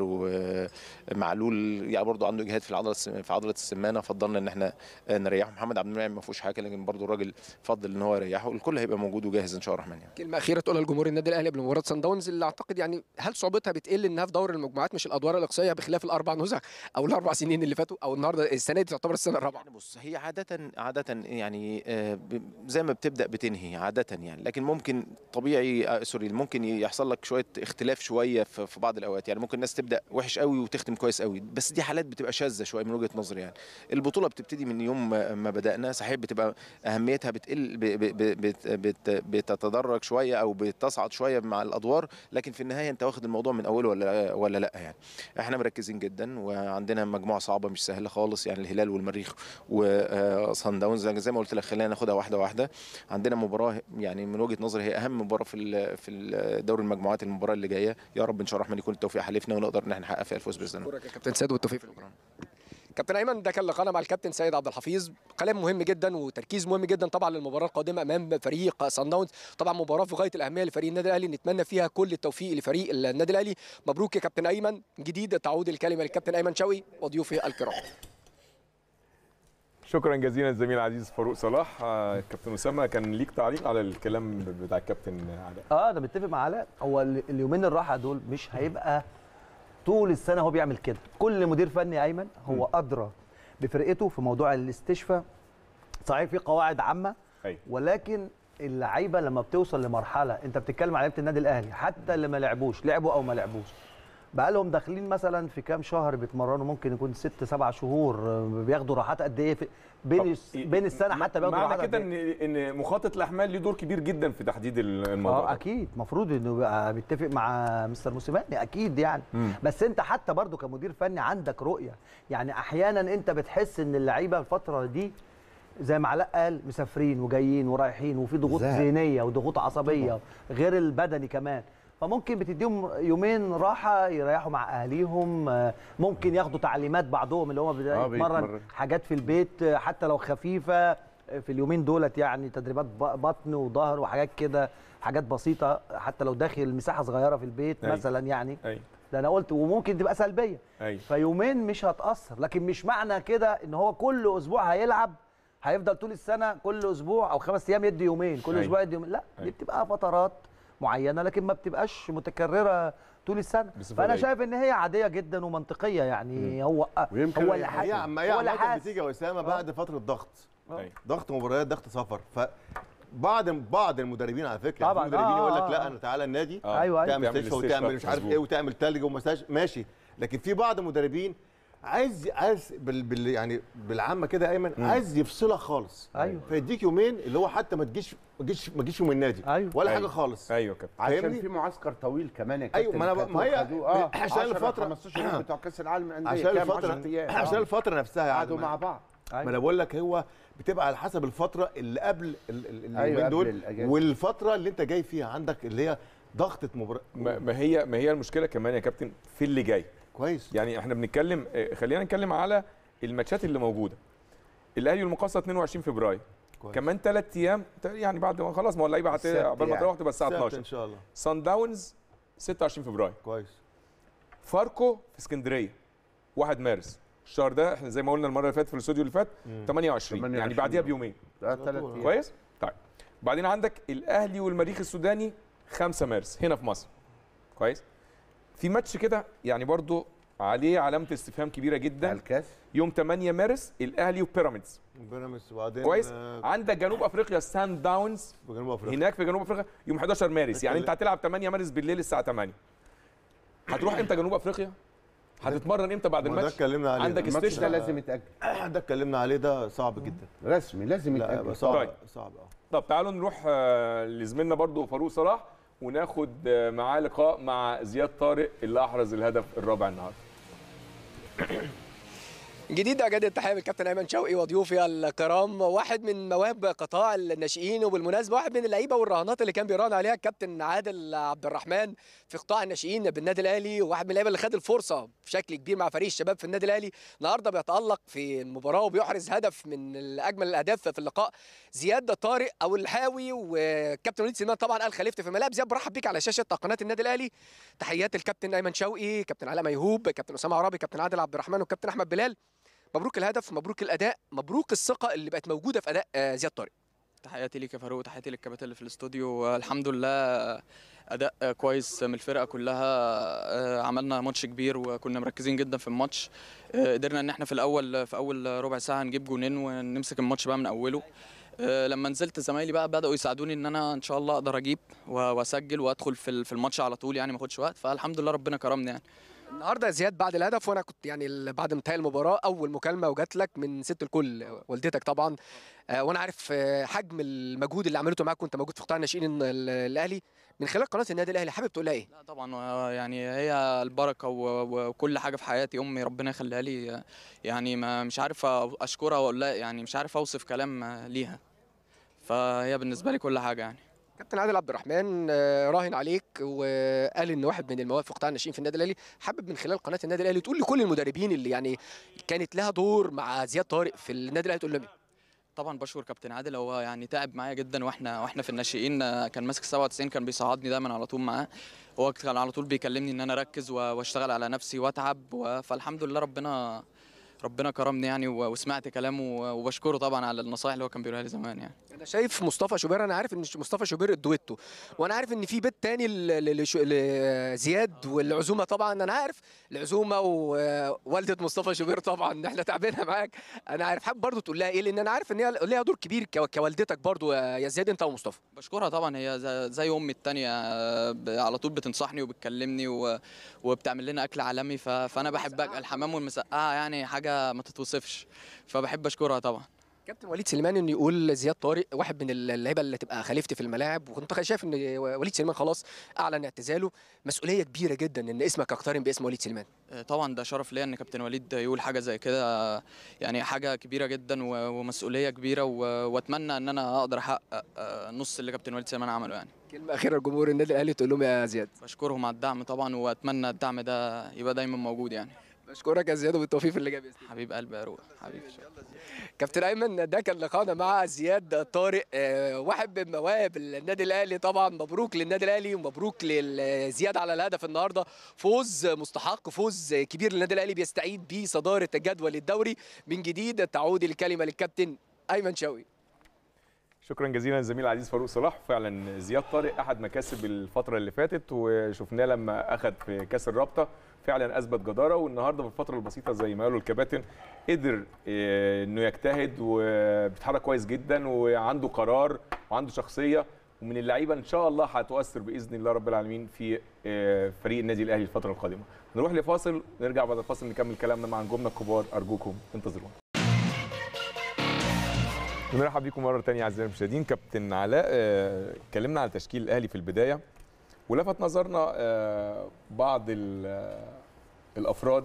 ومعلول يعني برضه عنده اجهاد في العضله الس- في عضله السمانه فضلنا ان احنا آه، نريحه محمد عبد المنعم ما فيهوش حاجه لكن برضه الراجل فضل ان هو يريحه الكل هيبقى موجود وجاهز ان شاء الله الرحمن يعني. كلمه اخيره تقولها لجمهور النادي الاهلي قبل مباراه سان داونز اللي اعتقد يعني هل صعوبتها بتقل انها في دور المجموعات مش الادوار الاقصائيه بخلاف الاربع نزع او الاربع سنين اللي فاتوا او النهارده السنه دي تعتبر السنه الرابعه يعني بص هي عادة عادة يعني آه، ب- زي ما بتبدأ بتنهي عادة يعني لكن ممكن طبيعي آه، سوري ممكن يحصل لك شوية اختلاف شوية في في بعض الأوقات يعني ممكن الناس تبدأ وحش قوي وتختم كويس قوي بس دي حالات بتبقى شاذة شوية من وجهة نظري يعني البطولة بتبتدي من يوم ما ما بدأنا صحيح بتبقى أهميتها بتقل ب- ب- ب- بت- بت- بتتدرج شوية أو بتصعد شوية مع الأدوار لكن في النهاية أنت واخد الموضوع من أوله ولا ولا لا يعني احنا مركزين جدا وعندنا مجموعة صعبة مش سهلة خالص يعني الهلال والمريخ وصن داونز زي ما قلت لك خلينا ناخدها واحده واحده عندنا مباراه يعني من وجهه نظري هي اهم مباراه في ال- في ال- دوري المجموعات المباراه اللي جايه يا رب ان شاء الله الرحمن يكون التوفيق حليفنا ونقدر ان احنا نحقق فيها الفوز باذن الله شكرا يا كابتن سيد والتوفيق في المباراه كابتن ايمن ده كان لقاءنا مع الكابتن سيد عبد الحفيظ كلام مهم جدا وتركيز مهم جدا طبعا للمباراه القادمه امام فريق سان داونز طبعا مباراه في غايه الاهميه لفريق النادي الاهلي نتمنى فيها كل التوفيق لفريق النادي الاهلي مبروك يا كابتن ايمن جديد تعود الكلمه للكابتن ايمن شوقي وضيوفي الكرام شكرا جزيلا الزميل العزيز فاروق صلاح آه، كابتن اسامه كان ليك تعليق على الكلام بتاع الكابتن علاء اه انا متفق مع علاء هو ال- اليومين الراحه دول مش هيبقى طول السنه هو بيعمل كده كل مدير فني ايمن هو ادرى بفرقته في موضوع الاستشفاء صحيح في قواعد عامه أيوة. ولكن اللعيبه لما بتوصل لمرحله انت بتتكلم على لعيبه النادي الاهلي حتى اللي ما لعبوش لعبوا او ما لعبوش بقى لهم داخلين مثلا في كام شهر بيتمرنوا ممكن يكون ست سبع شهور آه، بياخدوا راحات قد ايه في بين طب الس- بين السنه حتى بياخدوا راحات معنى قد كده إيه؟ ان ان مخاطط الاحمال ليه دور كبير جدا في تحديد الموضوع اه ده. اكيد المفروض انه يبقى بيتفق مع مستر موسيماني اكيد يعني مم. بس انت حتى برضو كمدير فني عندك رؤيه يعني احيانا انت بتحس ان اللعيبه الفتره دي زي ما علاء قال مسافرين وجايين ورايحين وفي ضغوط زهق. ذهنيه وضغوط عصبيه غير البدني كمان فممكن بتديهم يومين راحه يريحوا مع اهاليهم آه، ممكن ياخدوا تعليمات بعضهم اللي هو آه، بيتمرن بيتمرن. حاجات في البيت آه، حتى لو خفيفه آه، في اليومين دولت يعني تدريبات ب- بطن وظهر وحاجات كده حاجات بسيطه حتى لو داخل مساحه صغيره في البيت أيوة. مثلا يعني ايوه ده انا قلت وممكن تبقى سلبيه ايوه فيومين مش هتاثر لكن مش معنى كده ان هو كل اسبوع هيلعب هيفضل طول السنه كل اسبوع او خمس ايام يدي يومين كل أيوة. اسبوع يدي يومين لا دي أيوة. بتبقى فترات معينه لكن ما بتبقاش متكرره طول السنه بصفة فانا دايمة. شايف ان هي عاديه جدا ومنطقيه يعني هو ويمكن هو اللي هي حاسس عم هي هو اللي عامة حاسس بتيجي يا اسامه بعد فتره ضغط أيوة. ضغط مباريات ضغط سفر ف بعض بعض المدربين على فكره طبعاً. في مدربين آه، يقول لك آه، لا آه. انا تعالى النادي آه. ايوه ايوه تعمل تعمل استشفاء استشفاء، وتعمل مش عارف مظبوط. ايه وتعمل تلج ومساج ماشي لكن في بعض المدربين عايز عايز بال, بال يعني بالعامه كده يا ايمن عايز يفصلها خالص أيوة. فيديك يومين اللي هو حتى ما تجيش ما تجيش ما تجيش يوم النادي أيوة. ولا أيوة. حاجه خالص ايوه كابتن عشان فاهمني؟ في معسكر طويل كمان يا كابتن أيوة، ما أنا بقى- ما هي- كانوا خدوه، اه عشان 10 الفترة- 15 يوم بتوع كاس العالم للانديه عشان كام؟ الفتره 10 أيام. عشان آه. الفتره نفسها يعني قعدوا ما- مع بعض ما انا بقول لك هو بتبقى على حسب الفتره اللي قبل ال- ال- اليومين أيوة، قبل دول الأجازة. والفتره اللي انت جاي فيها عندك اللي هي ضغطه مباراه ما ما هي ما هي المشكله كمان يا كابتن في اللي جاي كويس يعني احنا بنتكلم آه، خلينا نتكلم على الماتشات اللي موجوده الاهلي والمقاصه 22 فبراير كويس. كمان ثلاث ايام يعني بعد ما خلاص ما هو اللعيبه هت- السبت عقبال ما يعني. تروح تبقى الساعه سبت 12 ان شاء الله سان داونز 26 فبراير كويس فاركو في اسكندريه 1 مارس الشهر ده احنا زي ما قلنا المره اللي فاتت في الاستوديو اللي فات 28 يعني 28 بعديها بيومين ده ثلاث ايام كويس طيب بعدين عندك الاهلي والمريخ السوداني 5 مارس هنا في مصر كويس في ماتش كده يعني برضو عليه علامه استفهام كبيره جدا على الكاس يوم 8 مارس الاهلي وبيراميدز بيراميدز وبعدين كويس آه، عندك جنوب افريقيا سان داونز جنوب افريقيا هناك في جنوب افريقيا يوم 11 مارس يعني انت هتلعب 8 مارس بالليل الساعه 8 هتروح امتى جنوب افريقيا هتتمرن امتى بعد ما ده الماتش اتكلمنا عليه عندك ده. الماتش ده استشفاء لازم يتاجل ده اتكلمنا عليه ده صعب جدا رسمي لازم لا يتاجل صعب طيب. صعب اه طب تعالوا نروح آه، لزميلنا برضو فاروق صلاح وناخد آه، معاه لقاء مع زياد طارق اللي احرز الهدف الرابع النهارده جديد اجدد التحيه بالكابتن ايمن شوقي وضيوفي الكرام واحد من مواهب قطاع الناشئين وبالمناسبه واحد من اللعيبه والرهانات اللي كان بيراهن عليها الكابتن عادل عبد الرحمن في قطاع الناشئين بالنادي الاهلي وواحد من اللعيبه اللي خد الفرصه بشكل كبير مع فريق الشباب في النادي الاهلي النهارده بيتالق في المباراه وبيحرز هدف من اجمل الاهداف في اللقاء زياد طارق او الحاوي وكابتن وليد سليمان طبعا قال خليفه في الملاعب زياد برحب بيك على شاشه قناه النادي الاهلي تحيات الكابتن ايمن شوقي كابتن علاء ميهوب كابتن اسامه عرابي كابتن عادل عبد الرحمن والكابتن احمد بلال مبروك الهدف مبروك الاداء مبروك الثقه اللي بقت موجوده في اداء آه، زياد طارق تحياتي ليك يا فاروق تحياتي للكباتن اللي في الاستوديو الحمد لله اداء كويس من الفرقه كلها آه، عملنا ماتش كبير وكنا مركزين جدا في الماتش آه، قدرنا ان احنا في الاول في اول ربع ساعه نجيب جونين ونمسك الماتش بقى من اوله آه، لما نزلت زمايلي بقى بداوا يساعدوني ان انا ان شاء الله اقدر اجيب و- واسجل وادخل في ال- في الماتش على طول يعني ما اخدش وقت فالحمد لله ربنا كرمني يعني النهارده يا زياد بعد الهدف وانا كنت يعني ال- بعد انتهاء المباراه اول مكالمه وجات لك من ست الكل والدتك طبعا آه، وانا عارف آه، حجم المجهود اللي عملته معاك وانت موجود في قطاع الناشئين ال- الاهلي من خلال قناه النادي الاهلي حابب تقول لها ايه لا طبعا آه، يعني هي البركه و- وكل حاجه في حياتي امي ربنا يخليها لي آه، يعني ما مش عارف اشكرها واقول لها يعني مش عارف اوصف كلام آه، ليها فهي بالنسبه لي كل حاجه يعني كابتن عادل عبد الرحمن آه، راهن عليك وقال ان واحد من المواهب في قطاع الناشئين في النادي الاهلي حابب من خلال قناه النادي الاهلي تقول لكل المدربين اللي يعني كانت لها دور مع زياد طارق في النادي الاهلي تقول لهم إيه؟ طبعا بشكر كابتن عادل هو يعني تعب معايا جدا واحنا واحنا في الناشئين آه، كان ماسك 97 كان بيصعدني دايما على طول معاه هو كان على طول بيكلمني ان انا اركز و- واشتغل على نفسي واتعب و- فالحمد لله ربنا ربنا كرمني يعني و- وسمعت كلامه وبشكره طبعا على النصائح اللي هو كان بيقولها لي زمان يعني انا شايف مصطفى شوبير انا عارف ان مصطفى شوبير الدويتو وانا عارف ان في بيت تاني ل- ل- لش- لزياد والعزومه طبعا انا عارف العزومه ووالده مصطفى شوبير طبعا احنا تعبانه معاك انا عارف حابب برضو تقول لها ايه لان انا عارف ان هي ليها دور كبير كو- كوالدتك برضو يا يا زياد انت ومصطفى بشكرها طبعا هي زي- زي امي التانية آه، ب- على طول بتنصحني وبتكلمني و- وبتعمل لنا اكل عالمي ف- فانا بحب أك- الحمام والمسقعه يعني حاجه ما تتوصفش فبحب اشكرها طبعا كابتن وليد سليمان انه يقول زياد طارق واحد من اللعيبه اللي تبقى خليفتي في الملاعب وكنت شايف ان وليد سليمان خلاص اعلن اعتزاله مسؤوليه كبيره جدا ان اسمك يقترن باسم وليد سليمان آه، طبعا ده شرف ليا ان كابتن وليد يقول حاجه زي كده يعني حاجه كبيره جدا و- ومسؤوليه كبيره و- واتمنى ان انا اقدر احقق آه، نص اللي كابتن وليد سليمان عمله يعني كلمه اخيره لجمهور النادي الاهلي تقول لهم يا زياد بشكرهم على الدعم طبعا واتمنى الدعم ده يبقى دايما موجود يعني بشكرك يا زياد وبالتوفيق في اللي جاي باذن الله حبيب قلبي يا روح حبيبي كابتن ايمن ده كان لقاءنا مع زياد طارق آه، واحد من مواهب النادي الاهلي طبعا مبروك للنادي الاهلي ومبروك لزياد على الهدف النهارده فوز مستحق فوز كبير للنادي الاهلي بيستعيد بيه صداره جدول الدوري من جديد تعود الكلمه للكابتن ايمن شوقي شكرا جزيلا للزميل العزيز فاروق صلاح فعلا زياد طارق احد مكاسب الفتره اللي فاتت وشفناه لما اخذ في كاس الرابطه فعلا اثبت جداره والنهارده في الفتره البسيطه زي ما قالوا الكباتن قدر آه، انه يجتهد وبيتحرك كويس جدا وعنده قرار وعنده شخصيه ومن اللعيبه ان شاء الله هتؤثر باذن الله رب العالمين في آه، فريق النادي الاهلي الفتره القادمه نروح لفاصل نرجع بعد الفاصل نكمل كلامنا مع نجومنا الكبار ارجوكم انتظرونا بنرحب بيكم مره ثانيه اعزائي المشاهدين كابتن علاء آه، اتكلمنا على تشكيل الاهلي في البدايه ولفت نظرنا آه، بعض ال- آه، الافراد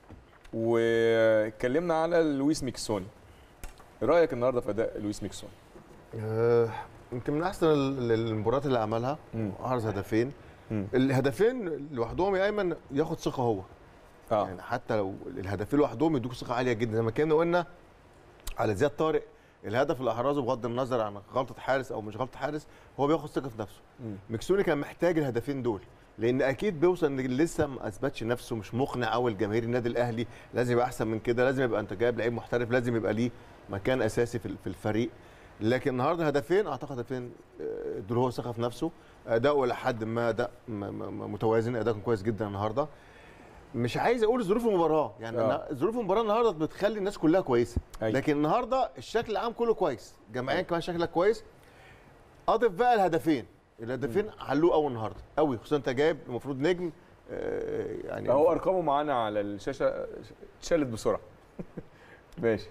واتكلمنا على لويس ميكسوني إيه رايك النهارده في اداء لويس ميكسوني آه، يمكن من احسن ال- ال- المباريات اللي عملها مم. احرز هدفين مم. الهدفين لوحدهم يا ايمن ياخد ثقه هو اه يعني حتى لو الهدفين لوحدهم يدوك ثقه عاليه جدا زي ما كنا قلنا على زياد طارق الهدف اللي احرزه بغض النظر عن غلطه حارس او مش غلطه حارس هو بياخد ثقه في نفسه مم. مكسوني كان محتاج الهدفين دول لان اكيد بيوصل ان لسه ما اثبتش نفسه مش مقنع قوي لجماهير النادي الاهلي لازم يبقى احسن من كده لازم يبقى انت جايب لعيب محترف لازم يبقى ليه مكان اساسي في في الفريق لكن النهارده هدفين اعتقد هدفين آه، ادوا هو ثقه في نفسه اداؤه لحد ما اداء م- م- متوازن اداء كان كويس جدا النهارده مش عايز اقول ظروف المباراه يعني آه. أنا ظروف المباراه النهارده بتخلي الناس كلها كويسه أيوة. لكن النهارده الشكل العام كله كويس جماعيا كمان شكلك كويس اضف بقى الهدفين الهدفين حلوه قوي النهارده قوي خصوصا انت جايب المفروض نجم آه، يعني اهو ارقامه معانا على الشاشه اتشالت بسرعه ماشي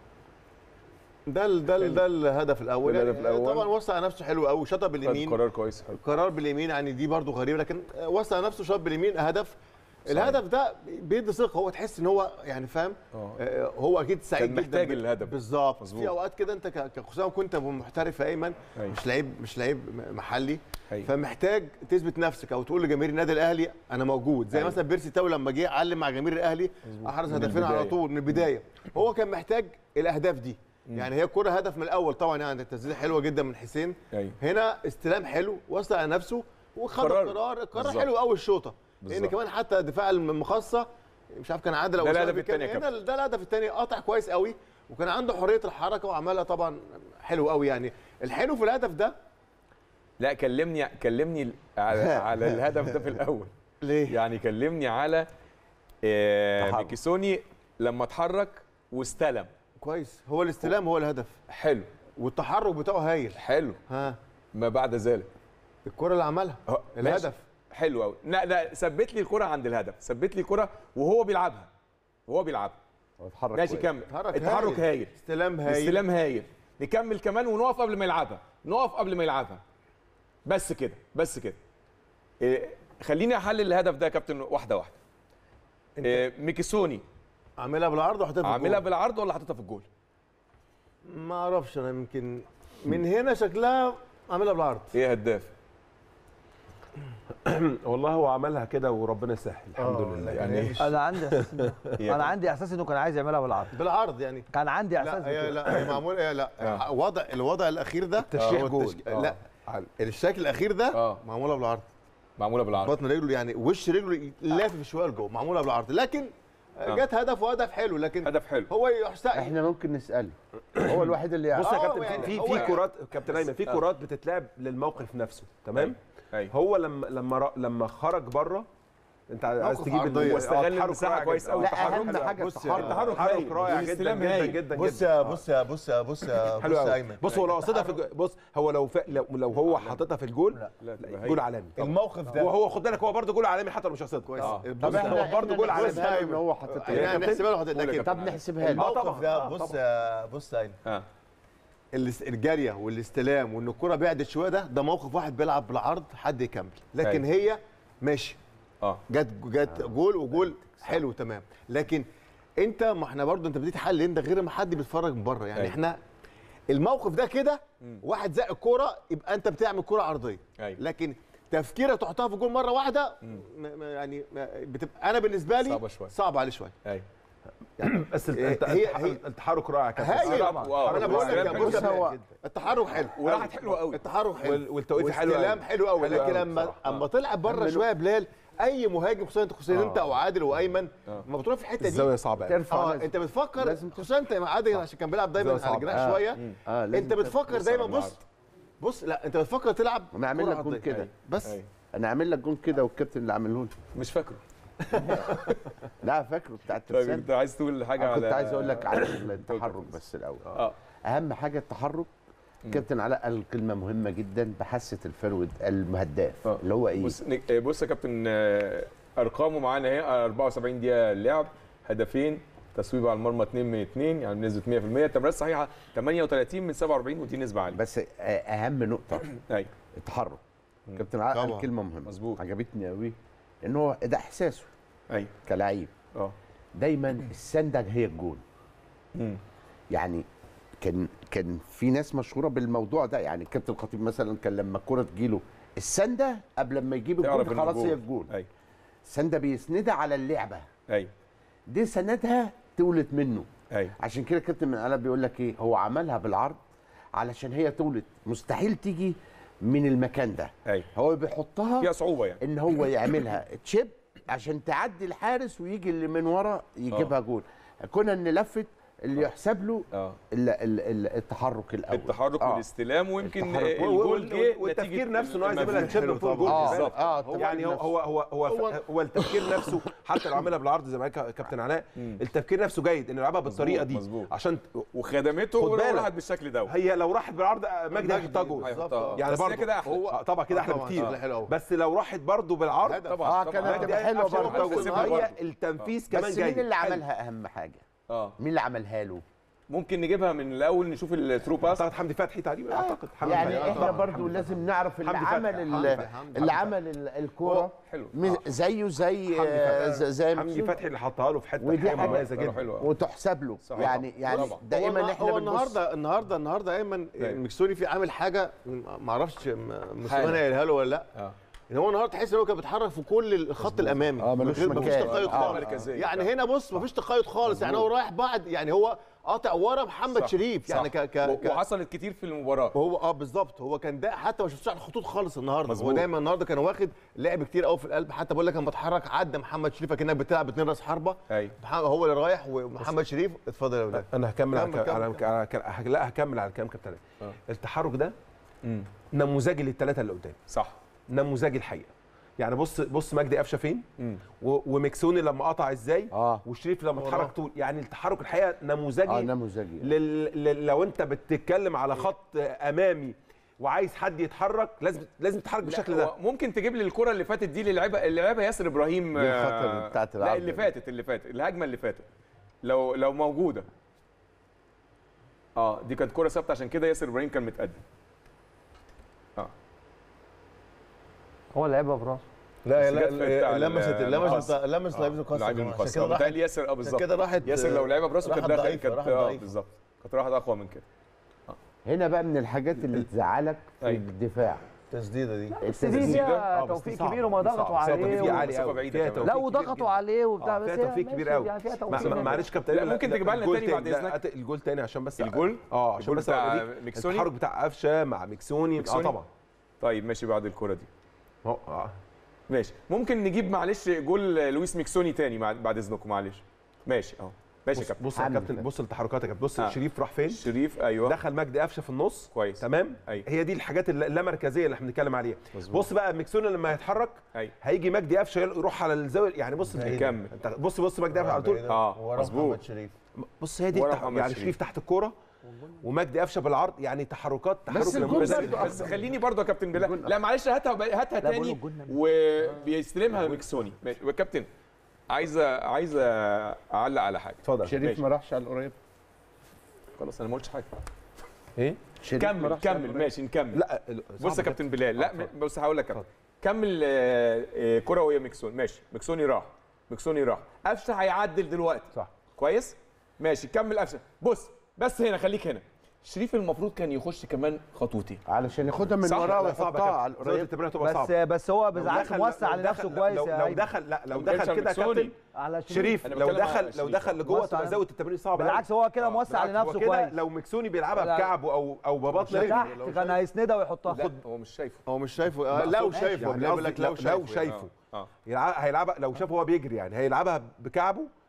ده ال- ده ال- ده الهدف الاول ده الهدف يعني الأول. طبعا وسع نفسه حلو قوي شاطها خد باليمين قرار كويس حلو قرار باليمين يعني دي برضو غريبه لكن وسع نفسه شاط باليمين هدف الهدف ده بيدي ثقه هو تحس ان هو يعني فاهم اه آه، هو اكيد سعيد كان جدا محتاج بال- الهدف. بالظبط مظبوط. في اوقات كده انت ك- كخصوصا كنت محترف يا ايمن أيوة. مش لعيب مش لعيب م- محلي أيوة. فمحتاج تثبت نفسك او تقول لجماهير النادي الاهلي انا موجود زي أيوة. مثلا بيرسي تاو لما جه علم مع جماهير الاهلي احرز من هدفين على البداية. طول من البدايه هو كان محتاج الاهداف دي يعني هي الكره هدف من الاول طبعا يعني التسديده حلوه جدا من حسين ايوه هنا استلام حلو وسع على نفسه وخد قرار. القرار القرار بالظبط. حلو قوي الشوطه لان بالظبط. كمان حتى دفاع المخصه مش عارف كان عادل او ده أسامة الهدف بيتكلم. التاني يا هنا ده الهدف الثاني قاطع كويس قوي وكان عنده حريه الحركه وعملها طبعا حلو قوي يعني الحلو في الهدف ده لا كلمني كلمني على, على الهدف ده في الاول ليه؟ يعني كلمني على آه تحرك. ميكيسوني لما اتحرك واستلم كويس هو الاستلام هو الهدف حلو والتحرك بتاعه هايل حلو ها ما بعد ذلك الكره اللي عملها أهو، ماشي. الهدف حلو قوي لا لا ثبت لي الكره عند الهدف ثبت لي الكره وهو بيلعبها وهو بيلعبها هو اتحرك ماشي كويس. كمل اتحرك التحرك هايل استلام هايل الاستلام هايل نكمل كمان ونقف قبل ما يلعبها نقف قبل ما يلعبها بس كده بس كده إيه خليني احلل الهدف ده يا كابتن واحده واحده إيه ميكيسوني عاملها بالعرض وحطها في عاملها الجول. بالعرض ولا حاططها في الجول ما اعرفش انا يمكن من هنا شكلها عاملها بالعرض ايه هداف والله هو عملها كده وربنا يسهل الحمد آه، لله يعني يعني مش- انا عندي احساس إنه- إيه؟ انا عندي احساس انه كان عايز يعملها بالعرض بالعرض يعني كان عندي احساس لا هي بكده. لا هي معمول هي لا آه. وضع الوضع الاخير ده تشريح هو جول. التشك- آه. لا على- الشكل الاخير ده آه. معموله بالعرض معموله بالعرض بطن رجله يعني وش رجله لافف شويه لجوه معموله بالعرض لكن آه. جت هدف وهدف حلو لكن هدف حلو هو يحسن احنا ممكن نساله هو الوحيد اللي يعرف بص يا آه، كابتن يعني في هو في يعني- كرات كابتن ايمن في آه. كرات بتتلعب للموقف نفسه تمام ايوه هو لما لما را- لما خرج بره انت عايز موقف تجيب عرضية. ال- واستغل آه، التحرك المساحة رائع كويس جدا. أوي. آه، لا التحرك اهم حلو. حاجه بص التحرك يا- التحرك تحرك هايل. رائع جدا والاستلام جدا هايل. جدا بص جدا يا آه. بص يا بص يا بص يا حلو بص يا قوي ايمن بص هو لو قصدها في الجو- بص هو لو ف... لو لو هو حاططها في الجول لا لا تبقى جول هايل. عالمي طبعاً. الموقف ده وهو خد بالك هو برضه جول عالمي حتى لو مش قصدها كويس آه. بص طب احنا يا- برضه جول نحسبها عالمي له ان هو حاططها يعني كابتن؟ نحسبها له حضرتك قول يا لكن كابتن. طب نحسبها له الموقف طبعاً. ده آه، بص طبعاً. يا بص يا ايمن اه الاس- الجاريه والاستلام وان الكره بعدت شويه ده ده موقف واحد بيلعب بالعرض حد يكمل لكن هي ماشي اه جت جت جول وجول حلو تمام لكن انت ما احنا برضو انت بتيجي تحلل انت غير ما حد بيتفرج من بره يعني أيوة. احنا الموقف ده كده واحد زق الكوره يبقى انت بتعمل كوره عرضيه أيوة. لكن تفكيرك تحطها في جول مره واحده م- م- يعني م- بتبقى انا بالنسبه لي صعبة شوية. صعب عليه شويه ايوه بس الت- هي- الت- هي- التح- هي- التحرك رائع يا كابتن هايل طبعاً. واو. انا بقول لك والاستلام بص حلو. هو التحرك حلو وراحت حلوه قوي التحرك حلو وال- والتوقيت حلو قوي. واستلام حلو قوي حلو لكن قوي لما بصراحة. اما طلع بره شويه يا بلال اي مهاجم خصوصا انت خصوصا انت او عادل وايمن لما بتروح في الحته دي الزاويه صعبه يعني. ترفع اه لازم. انت بتفكر لازم خصوصا انت مع عادل عشان كان بيلعب دايما زاوية على صعبة. الجناح آه. شويه اه لازم انت بتفكر بص دايما على بص بص لا انت بتفكر تلعب انا عامل كرة لك جول عرضية. كده بس أيوة. انا عامل لك جول كده والكابتن اللي عامله لي مش فاكره لا فاكره بتاع طيب الترسانة انت عايز تقول حاجه أنا على كنت عايز اقول لك على التحرك بس الاول اه اهم حاجه التحرك كابتن علاء قال كلمه مهمه جدا بحثه الفرود المهداف آه. اللي هو ايه؟ بص نك- آه، بص يا كابتن آه، ارقامه معانا اهي 74 دقيقه لعب هدفين تصويب على المرمى 2 من 2 يعني بنسبه 100% التمريرات الصحيحه 38 من 47 ودي نسبه عاليه بس آه، اهم نقطه ايوه التحرك كابتن علاء طبعا. قال كلمه مهمه مظبوط. عجبتني قوي ان هو ده احساسه ايوه كلاعب اه دايما السنده هي الجول مم. يعني كان كان في ناس مشهوره بالموضوع ده يعني كابتن الخطيب مثلا كان لما الكره تجيله السنده قبل ما يجيب تعرف الجول إنه خلاص جول. هي الجول ايوه السنده بيسندها على اللعبه ايوه دي سندها تولت منه ايوه عشان كده كابتن من علاء بيقول لك ايه هو عملها بالعرض علشان هي تولت مستحيل تيجي من المكان ده ايوه هو بيحطها فيها صعوبه يعني ان هو يعملها تشيب عشان تعدي الحارس ويجي اللي من ورا يجيبها جول كنا ان لفت اللي يحسب له اه ال- ال- ال- التحرك الاول التحرك آه. والاستلام ويمكن التحرك. آه، وال- الجول وال- جه والتفكير نتيجة نفسه ان هو عايز يعملها المفهوم. تشيب حلو فوق الجول طبعاً. بالذات. اه اه يعني هو هو هو هو, هو- هو التفكير نفسه حتى لو عملها بالعرض زي ما قال كابتن علاء التفكير نفسه جيد انه يلعبها بالطريقه دي مظبوط. عشان وخدمته خد ولو بالك. راحت بالشكل ده هي لو راحت بالعرض مجدي هيحطها جول بالظبط. آه. يعني بس هي برضه كده أحلى. هو طبعا كده احلى طبعاً. بكتير آه. حلو أوي. بس لو راحت برضه بالعرض هدف. طبعا اه طبعا كانت مجدي هتبقى حلوه هيحطها برضه جول. بس هي برضه. التنفيذ كمان بس جيد مين اللي حلو. عملها اهم حاجه اه مين اللي عملها له ممكن نجيبها من الاول نشوف الترو باس اعتقد حمدي فتحي تقريبا اعتقد حمدي يعني فتحي. احنا برضو لازم نعرف اللي حمدي فتحي. عمل حمدي ال- فتحي. اللي عمل ال- الكوره حلو م- زيه زي حمدي آه، فتحي. ز- زي حمدي مكسوم. فتحي اللي حطها له في حته ودي حاجه حاجة مميزه حلوة جدا حلوة. وتحسب له صحيح. يعني يعني طبعاً. دائما هو احنا هو بنبص النهارده النهارده النهارده ايمن أيوة. المكسوري في عامل حاجه ما اعرفش مسلمان قايلها له ولا لا اه ان هو النهارده تحس ان هو كان بيتحرك في كل الخط الامامي آه، ملوش من غير- مفيش مكان. تقيد آه. خالص مركزية. يعني هنا بص مفيش تقيد خالص يعني هو رايح بعد يعني هو قاطع ورا محمد صح. شريف يعني صح. ك ك و- ك وحصلت كتير في المباراه هو اه بالظبط هو كان ده حتى ما شفتش على الخطوط خالص النهارده هو مظبوط. دايما النهارده كان واخد لعب كتير قوي في القلب حتى بقول لك لما اتحرك عدى محمد شريف كانك بتلعب اتنين راس حربه ايوه مح- هو اللي رايح ومحمد شريف اتفضل يا ولاد انا هكمل على كمل، على كمل. على على- لا هكمل على الكلام كابتن آه. التحرك ده مم. نموذجي للثلاثه اللي قدام صح نموذجي الحقيقه يعني بص بص مجدي قفشه فين مم. و- ومكسوني لما قطع ازاي اه وشريف لما وراه. اتحرك طول يعني التحرك الحقيقه نموذجي اه نموذجي لل... لل... لو انت بتتكلم على خط امامي وعايز حد يتحرك لازم لازم تتحرك بالشكل لا، ده هو ممكن تجيب لي الكره اللي فاتت دي اللي لعبها اللي لعبها ياسر ابراهيم دي آه، الخطر بتاعت لا العرض اللي دي. فاتت اللي فاتت الهجمه اللي فاتت لو لو موجوده اه دي كانت كره ثابته عشان كده ياسر ابراهيم كان متقدم اه هو لعبها براسه لا بس جت في بتاع لمست ال- لمست المقص. لمست لعيبه القصر لاعب عشان المقص كده آه، راحت متهيألي ياسر اه عشان بالظبط كده راحت ياسر لو لعبها براسه كانت راحت داخل ضعيفة، كانت راحت اه ضعيفة. بالظبط كانت راحت اقوى من كده هنا بقى من الحاجات اللي تزعلك في أيوة. الدفاع التسديده دي بس دي التسديدة؟ فيها آه، بس دي توفيق صعبة، كبير وما دي ضغطوا صعبة. فيها عليه توفيق و- عالي مسافة قوي بعيدة فيها كمان. توفيق لا كبير وضغطوا جدا. عليه وبتاع آه، بس فيها هي توفيق ماشي، كبير قوي يعني فيها ما- توفيق ما- معلش كابتن لا، ممكن تجيبها لنا الجول تاني بعد إذنك. لا، الجول تاني عشان بس الجول؟ اه عشان الجول بس بتاع أوريك ميكسوني؟ التحرك بتاع قفشه مع ميكسوني اه ميكسوني؟ طبعا طيب ماشي بعد الكره دي هو- اه ماشي ممكن نجيب معلش جول لويس ميكسوني تاني مع- بعد اذنكم معلش ماشي اهو ماشي يا بص كابتن بص يا عندي كابتن فكرة. بص لتحركاتك يا كابتن. بص آه. شريف راح فين شريف ايوه دخل مجدي قفشه في النص كويس. تمام أيوة. هي دي الحاجات الل- اللامركزيه اللي احنا بنتكلم عليها مظبوط. بص بقى ميكسوني لما هيتحرك ايوه هيجي مجدي قفشه يروح على الزاويه يعني بص هيكمل. انت بص بص مجدي قفشه على طول اه ورا مظبوط محمد شريف بص هي دي ورا التح... محمد يعني شريف. شريف تحت الكوره ومجدي قفشه بالعرض يعني تحركات تحرك بس الجول نموذجي. بس, برضه بس خليني برضه يا كابتن بلال لا معلش هاتها هاتها لا، بقول تاني الجول نموذجي. وبيستلمها ميكسوني ماشي كابتن عايز عايز اعلق على حاجه اتفضل شريف ماشي. ما راحش على القريب خلاص انا ما قلتش حاجه ايه شريف ما كمل راحش على كمل القريب. ماشي نكمل لا ال- بص صعب يا كابتن بلال لا آه، اتفضل. بص هقول لك كابتن اتفضل. كمل آه، آه، كره وهي ميكسوني ماشي ميكسوني راح ميكسوني راح قفشه هيعدل دلوقتي صح كويس ماشي كمل قفشه بص بس هنا خليك هنا شريف المفروض كان يخش كمان خطوتين علشان ياخدها من صح؟ وراه لا، صعب يا ويحطها على كابتن. زاوية القريب التمرير هتبقى بس صعبه بس هو لو بالعكس دخل- موسع لو لنفسه دخل- كويس لو, يا لو أيمن. دخل لا لو ما بتكلمش دخل عن كده يا ميكسوني. كابتن على شريف شريف أنا لو بتكلم على دخل لو شريف. دخل لجوه موسع تبقى لنفسه. زاويه التمرير صعبه بالعكس هو كده موسع بالعكس، هو لنفسه كده كويس لو ميكسوني بيلعبها لا. بكعبه او او ببطن رجله تحت كان هيسندها ويحطها لا هو مش شايفه هو مش شايفه آه، لو شايفه يعني بيقول لك قصدي لو لو شايفه شايفه اه يلعب هيلعبها لو شافه هو بيجري يعني هيلعبها بكعبه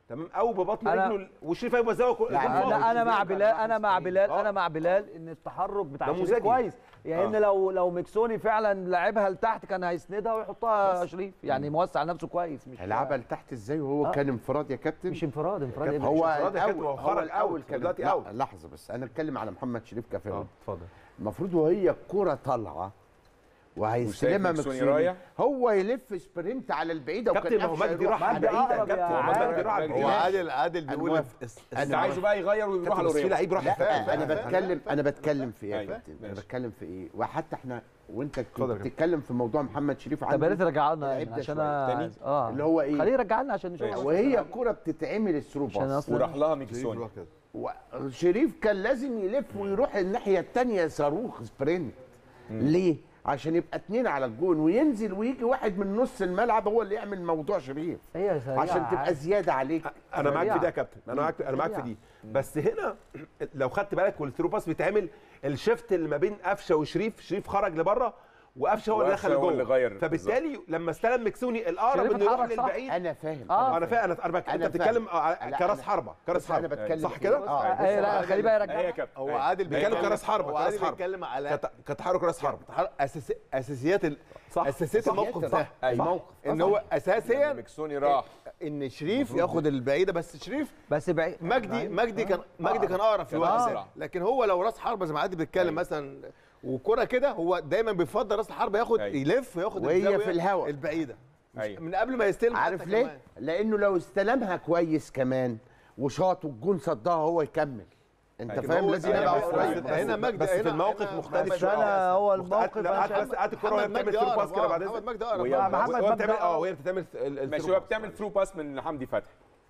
تمام او ببطن أنا- رجله وشريف هيبقى زاويه كل- لا، جول فاضي. انا انا مع شريف بلال كان انا مع بلال آه. انا مع بلال ان التحرك بتاع شريف نموذجي. كويس يعني آه. لو لو ميكسوني فعلا لعبها لتحت كان هيسندها ويحطها شريف يعني موسع نفسه كويس مش هيلعبها لتحت ازاي وهو آه. كان انفراد يا كابتن مش انفراد انفراد إيه؟ هو انفراد يا كابتن، الاول هو هو خرج الاول أوت، كان دلوقتي لا، أوت. لحظه بس انا اتكلم على محمد شريف اه كفايه اتفضل المفروض وهي الكرة طالعه وهيستلمها وشايف مكسوني مكسوني رايح؟ هو يلف سبرنت على البعيده كابتن ما هو قفشة مجدي يروح راح على مجدي البعيده يا أقرب يا كابتن هو عادل. مجدي راح على مجدي هو البعيده عادل عادل بيقول موافق. اس- اس- انت عايزه بقى يغير ويروح كابتن على بس في الاورينت لعيب راح لا لفاهم. انا بتكلم انا بتكلم في ايه يا أيوة. كابتن انا ماشي. بتكلم في ايه وحتى احنا وانت كنت اتفضل يا كابتن. بتتكلم في موضوع محمد شريف طب يا ريت عنده رجع اللعيب لنا ده عشان شوية. أنا- تاني؟ اه اللي هو إيه؟ خليه يرجع لنا عشان نشوف ماشي. وهي الكرة بتتعمل الثرو عشان باص اصلا وراح لها شريف ميكسوني يروح كده. وشريف كان لازم يلف ويروح الناحيه الثانيه صاروخ سبرنت ليه؟ عشان يبقى اتنين على الجون وينزل ويجي واحد من نص الملعب هو اللي يعمل موضوع شريف هي سريعه عشان تبقى زياده عليك انا معاك في سريعة. ده يا كابتن انا معاك انا معاك في دي بس هنا لو خدت بالك والثرو باس بيتعمل الشيفت اللي ما بين قفشه وشريف شريف خرج لبره وقفشه هو اللي وقفشة دخل هو جوه اللي غير فبالتالي لما استلم مكسوني الاقرب شريف انه يروح اتحرك صح. للبعيد انا فاهم آه. انا فاهم انا انا بك... أنا انت بتتكلم فاهم. على لا، كراس أنا- حربه كراس بس انا حربه بتكلم صح في- كده؟ اه آه، بص إيه، يا لا عادل، خليه بقى هي يرجع كابتن هو أيوة. عادل بيتكلم بيتكلم- كراس حربة، هو كراس عادل حربة. بيتكلم على كت- كتحرك راس حربه تحر- أساس- اساسيات ال- صح. اساسيات صح. الموقف ده أيوة. موقف ان هو لما اساسيا ميكسوني راح ان شريف ياخد البعيده بس شريف بس بعيد مجدي مجدي كان مجدي كان اقرب في كان الوقت أسرع. ده لكن هو لو راس حربه زي ما عادل بيتكلم مثلا وكرة كده هو دايما بيفضل راس الحربه ياخد أيوة. يلف وياخد وهي الزاوية في الهواء. البعيده مش- أيوة. من قبل ما يستلم عارف حتى ليه؟ كمان. لانه لو استلمها كويس كمان وشاط والجون صدها هو يكمل انت لكن فاهم هو لازم هنا يبقى بقى- قريب. بس هنا مجدي بس في هنا- الموقف هنا مختلف محمد شوية. أنا هو الموقف لا عشان- بس قعدت الكوره وهي محمد بتعمل مجدي ثرو أقرب، باس كده آه، بعد محمد اذنك مجدي اقرب وهي- آه، محمد وهي مجدي بتعمل اه أقرب. وهي بتعمل ال- ال- ماشي الثرو هو باس. بتعمل ثرو باس من حمدي فتحي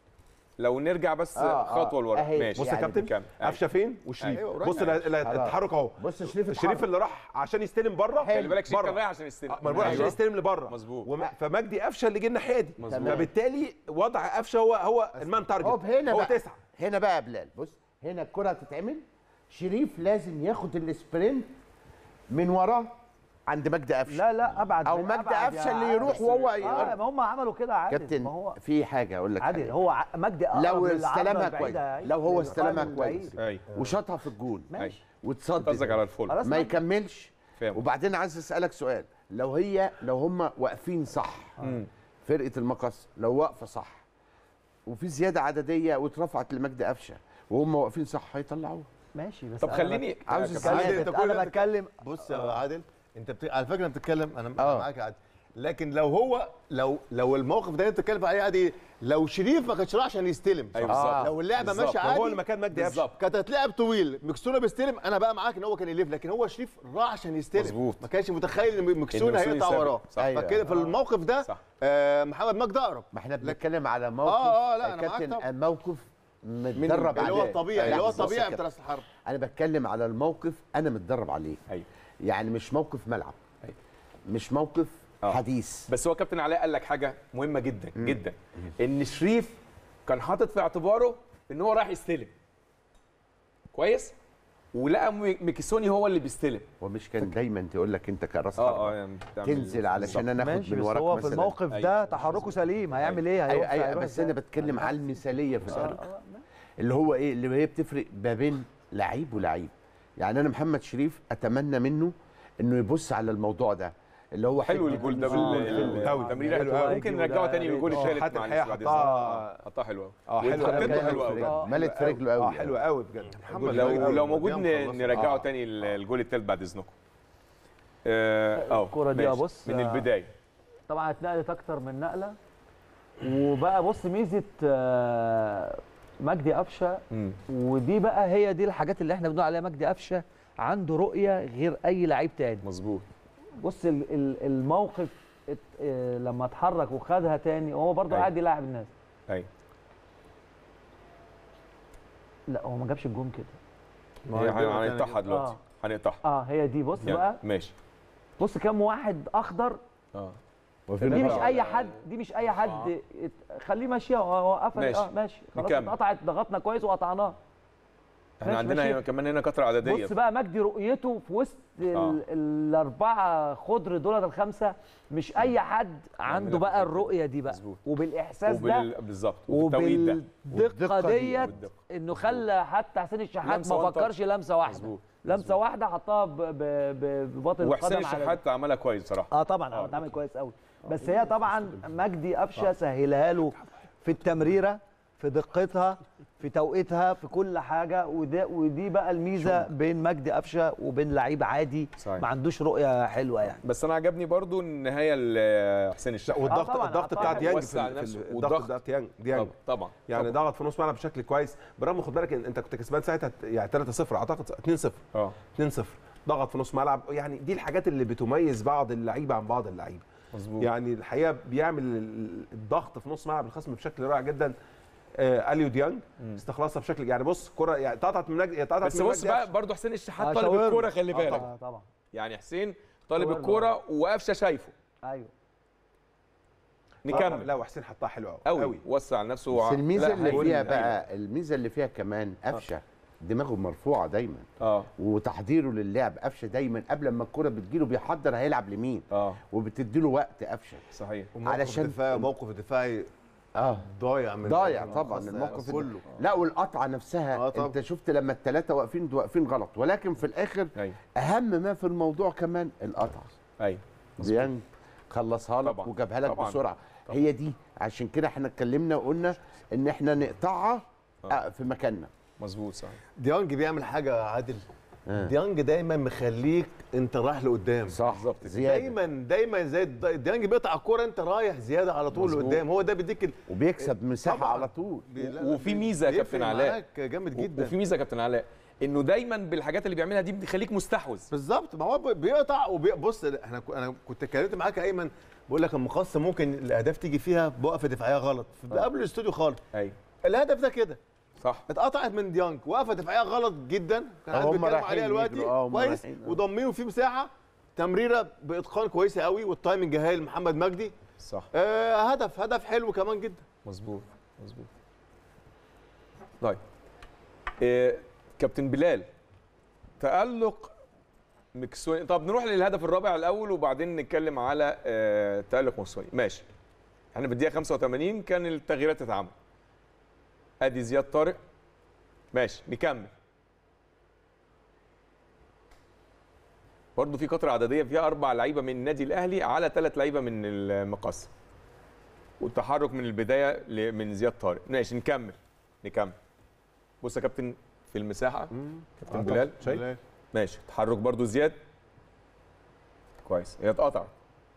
لو نرجع بس آه، آه. خطوه لورا أهي. ماشي بص يا يعني كابتن كمل. أيوة. قفشه فين وشريف أيوة، بص ال- ال- التحرك اهو بص شريف الشريف اتحرك. اللي راح عشان يستلم بره خلي بالك شريف بره. كان رايح عشان يستلم ما انا بقول عشان أيوة. يستلم لبره مظبوط. وم- فمجدي قفشه اللي جه الناحيه دي مظبوط. فبالتالي وضع قفشه هو هو المان تارجت هوب هنا هو بقى تسعه هنا بقى يا بلال بص هنا الكره هتتعمل شريف لازم ياخد السبرنت من وراه عند مجدي قفشه لا لا ابعد او من- مجدي أبعد يا قفشه اللي عادل. يروح وهو اه يقرب. ما هم عملوا كده عادل كابتن ما هو في حاجه اقول لك عادل عليها. هو ع- مجدي اقرب لو للعرضة استلمها البعيدة، كويس لو هو للقائم استلمها البعيد. كويس ايوه وشاطها في الجون ماشي وتصدي قصدك على الفول خلاص ما يكملش فاهم. وبعدين عايز اسالك سؤال لو هي لو هم واقفين صح فرقه المقص لو واقفه صح وفي زياده عدديه واترفعت لمجدي قفشه وهم واقفين صح هيطلعوها ماشي بس طب أنا خليني عاوز يا أسأل. كابتن، عادل، أنت كل انا أنت- بتكلم بص يا عادل انت بت... على فكره انت بتتكلم انا آه. معاك عادل لكن لو هو لو لو الموقف ده انت بتتكلم عليه عادي لو شريف ما كانش راح عشان يستلم أيوة صح؟ بالظبط. لو اللعبه بالظبط. ماشيه هو عادي اللي مكان مجدي قفشه بالظبط كانت هتلعب طويل مكسونه بيستلم انا بقى معاك ان هو كان يلف لكن هو شريف راح عشان يستلم مظبوط. ما كانش متخيل ان مكسونه مكسوني هيقطع سابق. وراه صح. أيوة. فكده في الموقف ده صح. آه محمد مجدي اقرب ما احنا بنتكلم على موقف آه، آه، لا، يا أنا معاك كابتن طبعا. موقف متدرب اللي هو عليه الطبيعي لا، اللي هو بص يا الطبيعي كابتن. بتاع راس الحرب انا بتكلم على الموقف انا متدرب عليه ايوه يعني مش موقف ملعب أيوة. مش موقف آه. حديث بس هو كابتن علاء قال لك حاجه مهمه جدا جدا ان شريف كان حاطط في اعتباره ان هو رايح يستلم كويس ولقى مي- ميكيسوني هو اللي بيستلم ومش كان دايما تقول لك انت كراس اه حربة اه يعني بتعمل- تنزل علشان انا اخد ماشي من بس وراك هو في مثلا الموقف ده أيوة. تحركه سليم هيعمل ايه ايوه هيقف- ايوه هيروح بس إزاي؟ انا بتكلم على المثاليه في آه، الفرق آه، اللي هو ايه اللي هي بتفرق ما بين لعيب ولعيب يعني انا محمد شريف اتمنى منه انه يبص على الموضوع ده اللي هو حلو حتة الجول ده آه، بال حلو. التمريره حلو حلوة. أوي. ممكن نرجعه تاني بالجول آه، الثالث حتى معلش الحقيقة بعد حطها- إذنك. حطها حلوه اه حلو واتخطيته قوي. حلوة أوي. آه. ملت في رجله قوي اه حلو قوي بجد لو لو موجود ن- خلص. نرجعه آه. تاني ال- الجول الثالث بعد اذنكم اه آه، الكرة دي ماشي. أبص، من آه، البدايه طبعا اتنقلت اكتر من نقله وبقى بص ميزه آه، مجدي قفشه ودي بقى هي دي الحاجات اللي احنا بنقول عليها مجدي قفشه عنده رؤيه غير اي لعيب تاني مظبوط بص ال- ال- الموقف ات- آه، لما اتحرك وخدها تاني وهو برضه أيوة. قاعد يلاعب الناس ايوه لا هو ما جابش الجون كده هي هن- هنقطعها دلوقتي آه. هنقطعها اه هي دي بص يعني بقى ماشي بص كام واحد اخضر اه وفي دي مش الآخر- اي حد دي مش اي حد ات- خليه ماشيه هو قفل ماشي. اه ماشي خلاص نكمل. اتقطعت ضغطنا كويس وقطعناها احنا ماشي، عندنا ماشي. هنا كمان هنا كتره عدديه بص بقى مجدي رؤيته في وسط ال- آه. الاربعه خضر دول الخمسه مش اي حد عنده بقى الرؤيه دي بقى مظبوط. وبالاحساس وبال... ده بالظبط وبالتوقيت ده وبالدقه والدقة دي. ديت والدقة. انه خلى حتى حسين الشحات لمسة ما وانت- فكرش لمسه واحده مظبوط لمسه واحده حطها ب- ب- ب- بباطن وحسين القدم على الشحات عملها كويس بصراحه اه طبعا آه، اه اتعمل كويس قوي بس هي طبعا مجدي قفشه سهلها له في التمريره في دقتها في توقيتها في كل حاجه وده ودي بقى الميزه بين مجدي قفشه وبين لعيب عادي صحيح. ما عندوش رؤيه حلوه يعني بس انا عجبني برضو النهايه لحسين لا الشحات والضغط طبعاً، الضغط طبعاً. بتاع ديانج في, وسع ال- في نفسه. ال- والضغط. الضغط بتاع ديانج ديانج طبعا يعني طبعاً. ضغط في نص ملعب بشكل كويس برغم خد بالك إن انت كنت كسبان ساعتها يعني 3-0 اعتقد 2-0 اه 2-0 ضغط في نص ملعب يعني دي الحاجات اللي بتميز بعض اللعيبه عن بعض اللعيبه مظبوط يعني الحقيقه بيعمل ال- الضغط في نص ملعب الخصم بشكل رائع جدا آه اليو ديانج استخلصها بشكل يعني بص كره يعني اتقطعت من نجد اتقطعت بس من بص مجدي بقى قفشة. برضو حسين الشحات آه، طالب شاورما. الكوره خلي آه، بالك اه طبعا يعني حسين طالب شاورما. الكوره وقفشه شايفه ايوه آه، نكمل لا وحسين حطها حلو قوي قوي قوي وسع نفسه بس وع- الميزه لا، اللي هيقول- فيها أيوة. بقى الميزه اللي فيها كمان قفشه دماغه مرفوعه دايما اه وتحضيره للعب قفشه دايما قبل ما الكره بتجيله بيحضر هيلعب لمين اه وبتديله وقت قفشه صحيح وموقف علشان- دفاعي موقف دفاعي اه ضايع من ضايع من طبعا الخاصة الموقف كله لا والقطعه نفسها آه طبعا. انت شفت لما الثلاثه واقفين واقفين غلط ولكن في الاخر ايوه اهم ما في الموضوع كمان القطعه ايوه ديانج خلصها لك طبعاً. وجابها لك طبعاً. بسرعه هي دي عشان كده احنا اتكلمنا وقلنا ان احنا نقطعها آه، في مكاننا مظبوط صحيح ديانج بيعمل حاجه عادل آه. ديانج دايما مخليك انت رايح لقدام صح بالظبط كده. زياده دايما دايما زي الد- ديانج بيقطع الكوره انت رايح زياده على طول مظبوط. لقدام هو ده بيديك ال... وبيكسب مساحه طبعاً. على طول بي- لا، لا، وفي بي- ميزة يا بيفرق كابتن علاء. معاك جامد جدا وفي ميزه يا كابتن علاء انه دايما بالحاجات اللي بيعملها دي بتخليك مستحوذ بالظبط ما هو بي- بيقطع وبص احنا ك- انا كنت اتكلمت معاك يا ايمن بقول لك المقص ممكن الاهداف تيجي فيها بوقفه دفاعيه غلط في- قبل الاستوديو خالص ايوه الهدف ده كده صح اتقطعت من ديانج وقفه دفاعيه غلط جدا كان هم قاعد بيتكلم رايحين عليها دلوقتي يجروا، آه، هم كويس رايحين، آه. وضمنوا فيه مساحه تمريره باتقان كويسه قوي والتايمنج هايل محمد مجدي صح آه هدف هدف حلو كمان جدا مظبوط مظبوط طيب إيه كابتن بلال تألق مكسوني طب نروح للهدف الرابع الاول وبعدين نتكلم على آه تألق مكسوني ماشي احنا في الدقيقه 85 كان التغييرات تتعمل ادي زياد طارق ماشي نكمل برضه في قطره عدديه فيها اربع لعيبه من النادي الاهلي على ثلاث لعيبه من المقص والتحرك من البدايه ل- من زياد طارق ماشي نكمل نكمل بص يا كابتن في المساحه كابتن بلال شايف ماشي تحرك برضو زياد كويس هي اتقطعت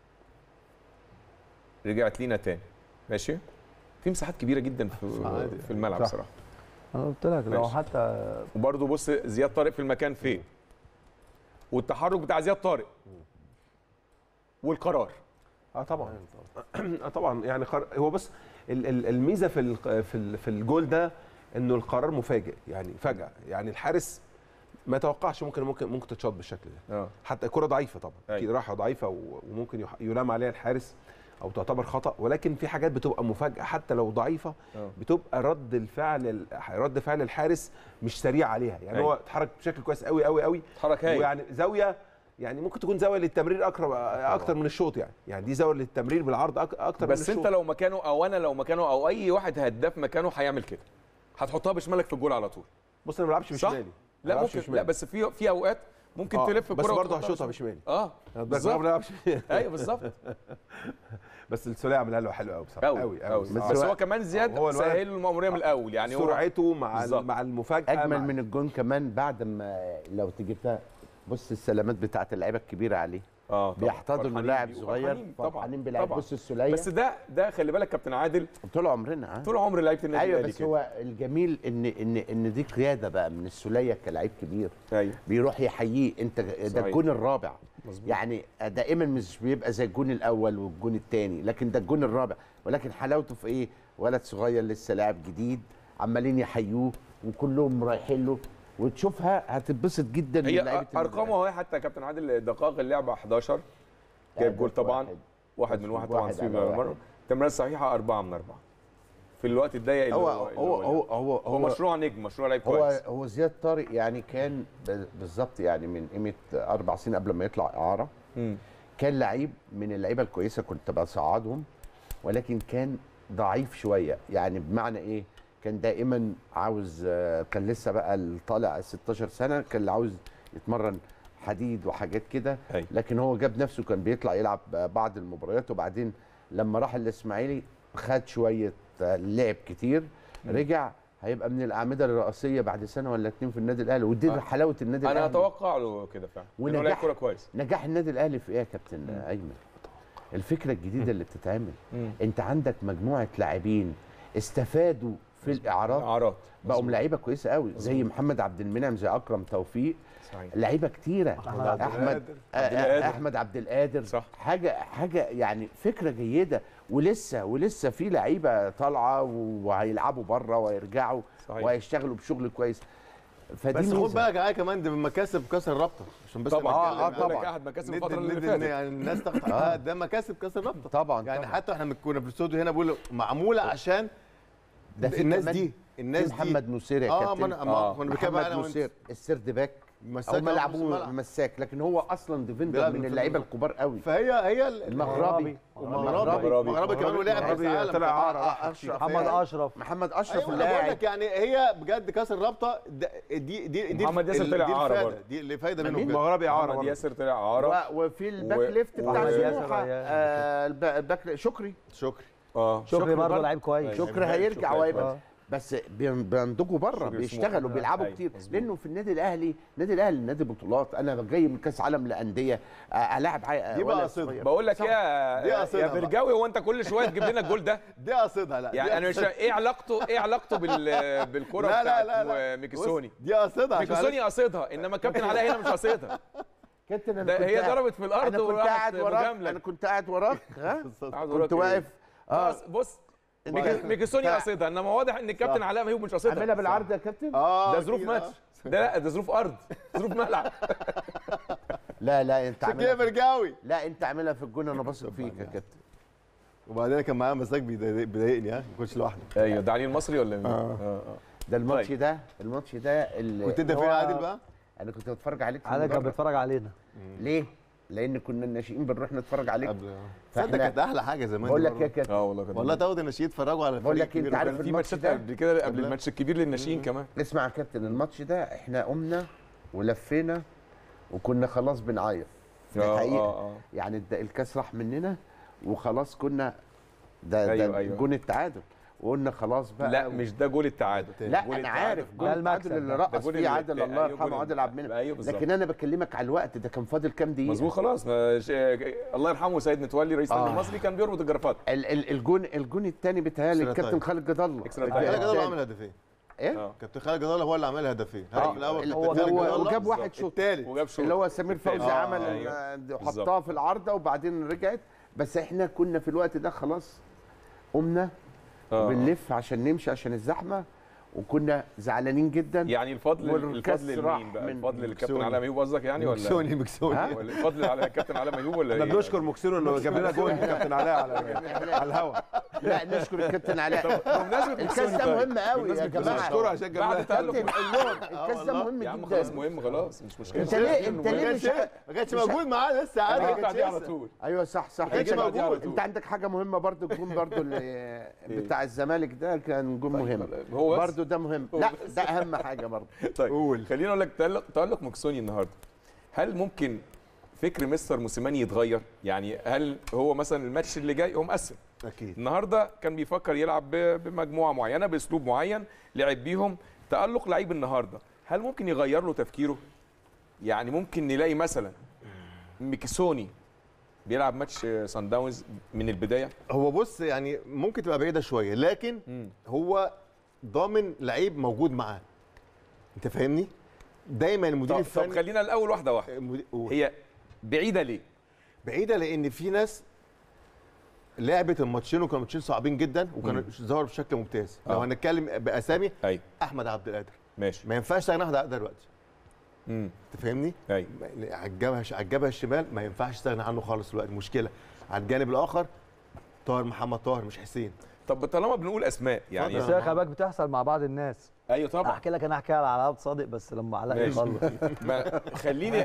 رجعت لينا تاني ماشي في مساحات كبيره جدا في في الملعب صح. صراحه انا قلت لك لو ماشي. حتى وبرضو بص زياد طارق في المكان فين والتحرك بتاع زياد طارق والقرار اه طبعا اه طبعا يعني قر... هو بس ال- ال- الميزه في ال- في ال- في الجول ده انه القرار مفاجئ يعني فجاه يعني الحارس ما يتوقعش ممكن ممكن ممكن تتشاط بالشكل ده اه حتى الكره ضعيفه طبعا أيوة. اكيد راحه ضعيفه و- وممكن يح- يلام عليها الحارس او تعتبر خطا ولكن في حاجات بتبقى مفاجاه حتى لو ضعيفه اه بتبقى رد الفعل ال- رد فعل الحارس مش سريع عليها يعني أيوة. هو اتحرك بشكل كويس قوي قوي قوي اتحرك هايل ويعني زاويه يعني ممكن تكون زاويه للتمرير اقرب اكتر من الشوط يعني يعني دي زاويه للتمرير بالعرض أك- اكتر من بس الشوط انت لو مكانه او انا لو مكانه او اي واحد هداف مكانه هيعمل كده هتحطها بشمالك في الجول على طول بص انا ما بلعبش صح؟ بشمالي ما لا بلعبش ممكن بشمالي. لا بس في في اوقات ممكن آه، تلف بس الكره برضه وتحطها هشوطها بشمال. بشمالي اه بس ما بالظبط بلعبش ايوه بالظبط بس السوليه عملها له حلو قوي بصراحه قوي قوي قوي قوي بس هو كمان زياد هو الولد- سهل له المأمورية من الاول يعني هو سرعته مع بالظبط. ال- مع المفاجاه اجمل مع من الجون كمان بعد ما لو تجيبها بص السلامات بتاعت اللعيبه الكبيره عليه اه طبعاً. بيحتضنوا فرحانين لاعب بيه. صغير فرحانين طبعا فرحانين بلاعب طبعاً. بص السوليه بس ده ده خلي بالك كابتن عادل طول عمرنا ها طول عمر لعيبه النادي ايوه الاهلي بس كده. هو الجميل ان ان ان دي قياده بقى من السوليه كلاعب كبير ايوه بيروح يحييه انت ده صحيح. الجون الرابع مظبوط. يعني دائما مش بيبقى زي الجون الاول والجون الثاني لكن ده الجون الرابع ولكن حلاوته في ايه ولد صغير لسه لاعب جديد عمالين يحيوه وكلهم رايحين له وتشوفها هتتبسط جدا من هي لعيبة ارقامه اهي حتى يا كابتن عادل دقائق اللعبه 11 جايب جول طبعا واحد. واحد من واحد طبعا واحد سويب على مره واحد. تمريرات صحيحه أربعة من أربعة في الوقت الضيق اللي هو اللي هو هو هو, هو مشروع نجم مشروع لعيب هو كويس هو زياد طارق يعني كان ب- بالظبط يعني من قيمه اربع سنين قبل ما يطلع اعاره مم. كان لعيب من اللعيبه الكويسه كنت بصعدهم ولكن كان ضعيف شويه يعني بمعنى ايه كان دائما عاوز آه، كان لسه بقى اللي طالع 16 سنه كان اللي عاوز يتمرن حديد وحاجات كده أيوة. لكن هو جاب نفسه كان بيطلع يلعب بعض المباريات وبعدين لما راح الاسماعيلي خد شويه آه، لعب كتير رجع هيبقى من الاعمده الرئيسيه بعد سنه ولا اتنين في النادي الاهلي ودي آه. حلاوه النادي انا الاهلي اتوقع له كده فعلا ونجاح ونجاح. لعيب كوره كويس نجاح النادي الاهلي في ايه يا كابتن ايمن الفكره الجديده اللي بتتعمل مم. انت عندك مجموعه لاعبين استفادوا في الاعارات اعراض بقوا لعيبه كويسه قوي زي محمد عبد المنعم زي اكرم توفيق صحيح لعيبه كتيره أحمد عبد احمد آه، عبد آه، القادر. احمد عبد القادر صح. حاجه حاجه يعني فكره جيده ولسه ولسه في لعيبه طالعه وهيلعبوا بره ويرجعوا صحيح. وهيشتغلوا بشغل كويس فدي بس خد ميزة. بالك معايا كمان ده من مكاسب كاس الرابطه عشان بس طبعا نتكلم اه يعني. طبعا احد مكاسب ند- الفتره اللي ند- فاتت يعني الناس تاخد حقها ده مكاسب كاس الرابطه طبعا يعني طبعا. حتى احنا كنا في الاستوديو هنا بقول معموله عشان ده في الناس كمان دي الناس في دي محمد نصير يا اه كابتن ما انا ما آه. كنا بنتكلم محمد انا وانت نصير السيرد باك مساك او ما أو نص لعبوه الملعب. مساك لكن هو اصلا ديفندر بيلعب من في اللعيبه الملعب. الكبار قوي فهي هي المغربي ومغربي مغربي. مغربي كمان ولعب كاس مغربي العالم طلع اعاره آه، راح اشرف محمد اشرف محمد اشرف ايوه انا بقول اللاعب لك يعني هي بجد كاس الرابطه ده- دي دي دي محمد ياسر ال- طلع دي إعارة الفايدة، برضه. دي اللي فايده منهم مين؟ بجد. مغربي اعاره محمد برضه. ياسر طلع اعاره و- وفي الباك و- ليفت بتاع و- سموحه ياسر آه، الب- الباك شكري شكري اه شكري برضه برضه. لعيب كويس شكري هيرجع شكري وهيبقى آه. بس بين- بينضجوا بره شكري بيشتغلوا سموحة. بيلعبوا أيوة، كتير مظبوط. لانه في النادي الاهلي النادي الاهلي نادي بطولات انا جاي من كاس عالم لانديه آه، الاعب عي- دي بقى ولد قصيدة. صغير. بقول لك صح. يا دي يا قصيدة بقى. برجاوي هو انت كل شويه تجيب لنا الجول ده دي قصدها لا يعني دي انا مش قصدها. ايه علاقته ايه علاقته بال بالكره لا لا بتاعت لا لا ميكيسوني بص، دي قصدها عشان ميكيسوني قصدها انما الكابتن علاء هنا مش قصدها كابتن انا ده كنت هي قاعد- ضربت في الارض انا كنت وراحت قاعد وراك مجاملة. انا كنت قاعد وراك ها قاعد وراك كنت إيه؟ واقف اه بص بص ميكي- ميكيسوني قصدها انما واضح ان الكابتن علاء ميهوب مش قصدها عاملها بالعرض يا كابتن اه ده ظروف أكيد، ماتش آه. ده لا ده ظروف ارض ظروف ملعب لا لا انت عشان كده عاملها برجاوي لا انت عاملها في الجون انا بثق فيك يا كابتن وبعدين كان معايا مساك بيضايق- بيضايقني ها ما كنتش لوحدي ايوه ده علي المصري ولا مين؟ آه. اه ده الماتش طيب. ده الماتش ده اللي كنت انت هو- فين يا عادل بقى؟ انا كنت بتفرج عليك في عادل كان المدرج. بيتفرج علينا ليه؟ لان كنا الناشئين بنروح نتفرج عليك قبل فإحنا- تصدق كانت احلى حاجه زمان بقول دي لك يا برضه. كابتن اه والله كان والله تاخد الناشئين يتفرجوا على بقول الفريق لك انت الكبير عارف وكده. في الماتش ماتشات ده؟ قبل كده قبل لا. الماتش الكبير للناشئين كمان اسمع يا كابتن الماتش ده احنا قمنا ولفينا وكنا خلاص بنعيط دي آه، حقيقه آه، آه. يعني الد- الكاس راح مننا وخلاص كنا ده أيوة، ده أيوة. جون التعادل وقلنا خلاص بقى لا مش ده جول التعادل لا جول انا التعادل. عارف جول ده التعادل المكسب اللي ده. رقص جول فيه اللي- عادل الله أيوة، يرحمه جول عادل عبد المنعم ايوه بالظبط لكن انا بكلمك على الوقت ده كان فاضل كام دقيقه مظبوط خلاص ما ش... الله يرحمه سيد متولي رئيس النادي آه. المصري كان بيربط الجرافات ال- ال- الجون الجون الثاني بيتهيألي إكسترا الكابتن تايم. خالد جد الله إكسترا خالد تايم. جدال هو التاني. عمل هدفين ايه اه كابتن خالد جدال هو اللي عمل هدفين آه، الهدف الاول اللي كابتن هو خالد جدال وجاب بالظبط. واحد شوط الثالث وجاب شوط اللي هو سمير فوزي آه، عمل أيوة. آه، بالظبط. حطها في العارضه وبعدين رجعت بس احنا كنا في الوقت ده خلاص قمنا آه. بنلف عشان نمشي عشان الزحمه وكنا زعلانين جدا يعني الفضل والكاس الفضل راح لمين بقى من الفضل للكابتن مكسوني. علاء ميهوب قصدك يعني ولا مكسوني مكسوني ها؟ ولا الفضل على الكابتن علاء ميهوب ولا احنا ايه بنشكر مكسير انه جاب لنا جول كابتن علاء على على الهوا لا نشكر الكابتن علاء بمناسبة الكاس مكسوني ده طيب. مهم قوي يا بمناسبة جماعه نشكره عشان جاب بعد لنا تألق كابتن قول لهم الكاس ده مهم يا عم خلاص جدا مهم خلاص مش مشكله انت ليه انت ما ليه كانش مش ما كانش مش- موجود معاه لسه عادي انا ما هرجع كانش دي على لسه. طول ايوه صح صح كانش انت, بعديها على انت طول. عندك حاجه مهمه برضو الجون برضو اللي بتاع الزمالك ده كان جون مهم هو بس؟ برضو ده مهم هو لا بس. ده اهم حاجه برضو طيب قول. خليني اقول لك تألق تألق مكسوني النهارده هل ممكن فكر مستر موسيماني يتغير يعني هل هو مثلا الماتش اللي جاي هو مقسم اكيد النهارده كان بيفكر يلعب ب- بمجموعه معينه باسلوب معين لعب بيهم تألق لعيب النهارده هل ممكن يغير له تفكيره يعني ممكن نلاقي مثلا ميكيسوني بيلعب ماتش سان داونز من البدايه هو بص يعني ممكن تبقى بعيده شويه لكن مم. هو ضامن لعيب موجود معاه انت فاهمني دايما المدير طب, طب الفني خلينا الاول واحده واحده المدير- قول. هي بعيده ليه بعيده لان في ناس لعبت الماتشين وكانوا ماتشين صعبين جدا وكانوا ظهروا بشكل ممتاز لو آه. هنتكلم باسامي ايوه احمد عبد القادر ماشي ما ينفعش تستغنى عن احمد عبد القادر دلوقتي امم انت فاهمني ايوه على الجبهه على الجبهه الشمال ما ينفعش تستغنى عنه خالص دلوقتي مشكله على الجانب الاخر طاهر محمد طاهر مش حسين طب طالما بنقول اسماء يعني بس هي خلي بالك بتحصل مع بعض الناس ايوه طبعا احكي لك انا احكي على علاء صادق بس لما علاء ماشي. يخلص ما خليني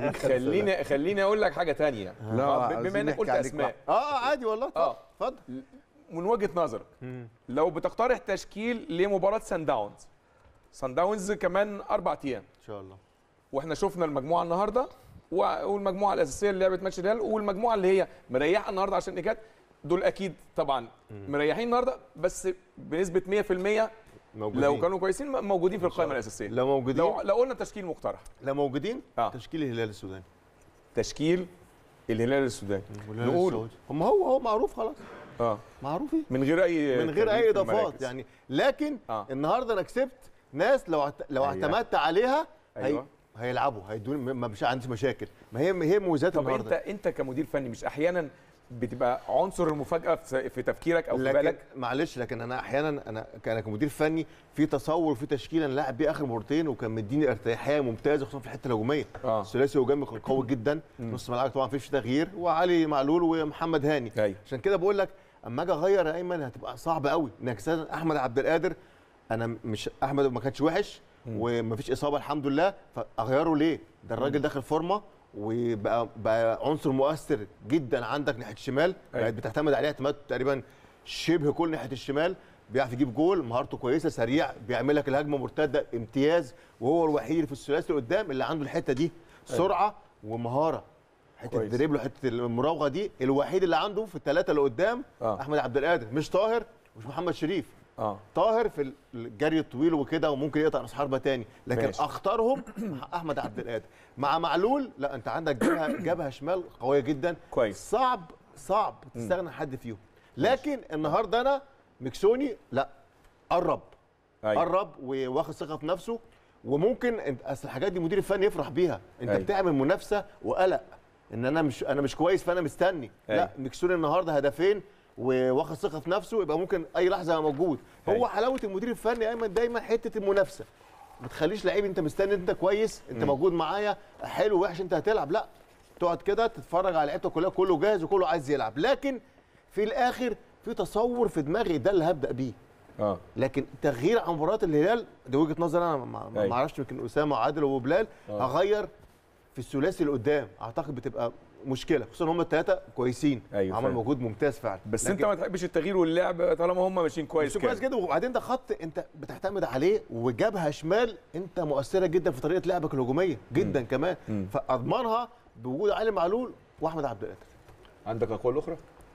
خليني خليني اقول لك حاجه تانية لا، آه، عايزين بما انك نحكي قلت عليك اسماء اه عادي والله اه اتفضل من وجهه نظرك لو بتقترح تشكيل لمباراه سان داونز سان داونز كمان اربع ايام ان شاء الله واحنا شفنا المجموعه النهارده و- والمجموعه الاساسيه اللي لعبت ماتش الهلال والمجموعه اللي هي مريحه النهارده عشان نكات دول اكيد طبعا مريحين النهارده بس بنسبه 100% موجودين لو كانوا كويسين م- موجودين في القائمه الاساسيه لو موجودين لو لو قلنا تشكيل مقترح لو موجودين آه. تشكيل الهلال السوداني تشكيل الهلال السوداني والهلال نقوله. السعودي. هم هو هو معروف خلاص اه معروف ايه من غير اي من غير تغيير اي في اضافات المراكز. يعني لكن آه. النهارده انا كسبت ناس لو اعت- لو أيوة. اعتمدت عليها أيوة. هي هيلعبوا هيدوني ما مش عنديش مشاكل ما هي هي مميزات طب انت النهارده انت كمدير فني مش احيانا بتبقى عنصر المفاجاه في في تفكيرك او في لكن بالك معلش لكن انا احيانا انا كان كمدير فني في تصور وفي تشكيله انا لاعب بيه اخر مرتين وكان مديني ارتياحيه ممتازه خصوصا في الحته الهجوميه اه الثلاثي هجومي كان قوي جدا نص ملعب طبعا فيش تغيير وعلي معلول ومحمد هاني ايوه عشان كده بقول لك اما اجي اغير يا ايمن هتبقى صعب قوي انك مثلا احمد عبد القادر انا مش احمد ما كانش وحش ومفيش اصابه الحمد لله فاغيره ليه؟ ده الراجل داخل فورمه وبقى بقى عنصر مؤثر جدا عندك ناحيه الشمال أيوة. بقت بتعتمد عليه اعتماد تقريبا شبه كل ناحيه الشمال بيعرف يجيب جول مهارته كويسه سريع بيعمل لك الهجمه مرتده امتياز وهو الوحيد اللي في الثلاثي اللي قدام اللي عنده الحته دي سرعه ومهاره حته كويس. الدريبل وحته المراوغه دي الوحيد اللي عنده في الثلاثه اللي قدام آه. احمد عبد القادر مش طاهر مش محمد شريف اه طاهر في الجري الطويل وكده وممكن يقطع راس حربه تاني لكن ماشي. اختارهم مع احمد عبد القادر مع معلول لا انت عندك جبهه جبهه شمال قويه جدا كويس. صعب صعب تستغنى عن حد فيهم لكن النهارده انا مكسوني لا قرب أيوة. قرب وواخد ثقه في نفسه وممكن انت اصل الحاجات دي المدير الفني يفرح بيها انت أيوة. بتعمل منافسه وقلق ان انا مش انا مش كويس فانا مستني لا أيوة. مكسوني النهارده هدفين وواخد ثقه في نفسه يبقى ممكن اي لحظه يبقى موجود هو أيوة. حلاوه المدير الفني ايمن دايما حته المنافسه ما تخليش لعيب انت مستني انت كويس انت موجود معايا حلو وحش انت هتلعب لا تقعد كده تتفرج على لعيبتك كلها كله جاهز وكله عايز يلعب لكن في الاخر في تصور في دماغي ده اللي هبدا بيه اه لكن تغيير عن مباراه الهلال دي وجهه نظر انا ما- ما أيوة. ما اعرفش يمكن اسامه وعادل وبلال آه. هغير في الثلاثي اللي قدام اعتقد بتبقى مشكله خصوصا هم الثلاثه كويسين أيوة عمل فاهم. مجهود ممتاز فعلا بس لكن انت ما تحبش التغيير واللعب طالما هم ماشيين كويس مش كويس كده جدا وبعدين ده خط انت بتعتمد عليه وجبهه شمال انت مؤثره جدا في طريقه لعبك الهجوميه جدا كمان مم. فاضمنها بوجود علي معلول واحمد عبد القادر عندك اقوال اخرى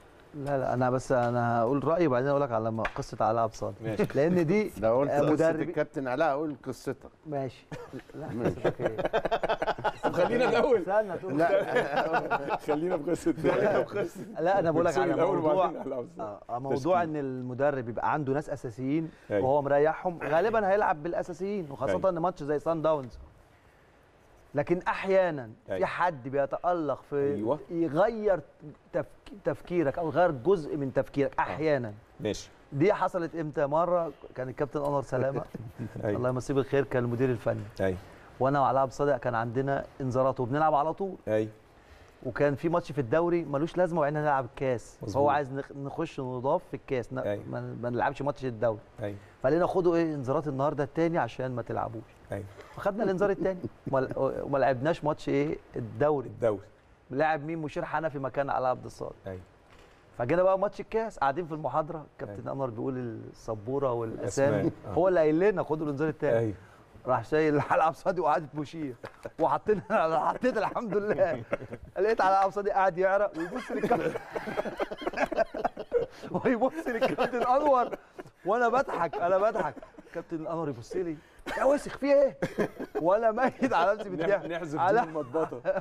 لا لا انا بس انا هقول رايي وبعدين اقول لك على م- قصه علاء عبد الصادق ماشي. لان دي ده قلت آه، قصه مدرب الكابتن علاء اقول قصتك ماشي لا ماشي. قصتك ايه طب خلينا الاول استنى تقول لا خلينا في قصه لا انا بقول لك على الاول موضوع وبعدين على عبد آه، آه، موضوع تشكيل. ان المدرب يبقى عنده ناس اساسيين أيوة. وهو مريحهم غالبا هيلعب بالاساسيين وخاصه أيوة. ان ماتش زي سان داونز لكن احيانا أيوة. في حد بيتالق في أيوة. يغير تفك... تفكيرك او يغير جزء من تفكيرك احيانا ماشي دي حصلت امتى مره كان الكابتن انور سلامه أيوة. الله يمسيه بالخير كان المدير الفني ايوه وانا وعلاء عبد الصادق كان عندنا انذارات وبنلعب على طول ايوه وكان في ماتش في الدوري ملوش لازمه وعينا نلعب الكاس مظبوط. فهو عايز نخ- نخش نضاف في الكاس ن- أيوة. ما ما نلعبش ماتش الدوري ايوه فقالنا خدوا ايه انذارات النهارده التاني عشان ما تلعبوش ايوه فخدنا الانذار التاني وما وما لعبناش ماتش ايه الدوري الدوري لاعب مين مشير حنفي مكان علاء عبد الصادق ايوه فجينا بقى ماتش الكاس قاعدين في المحاضره كابتن انور بيقول السبوره والاسامي الأسماء. آه. هو اللي قايل لنا خدوا الانذار التاني ايوه راح شايل على عبد الصادق وقعدت مشير وحطينا حطيت الحمد لله لقيت على عبد الصادق قاعد يعرق ويبص للكابتن ويبص للكابتن انور وانا بضحك انا بضحك كابتن انور يبص لي يا وسخ في ايه؟ وانا ميت على نفسي بالضحك نحذف على- دي المطبطه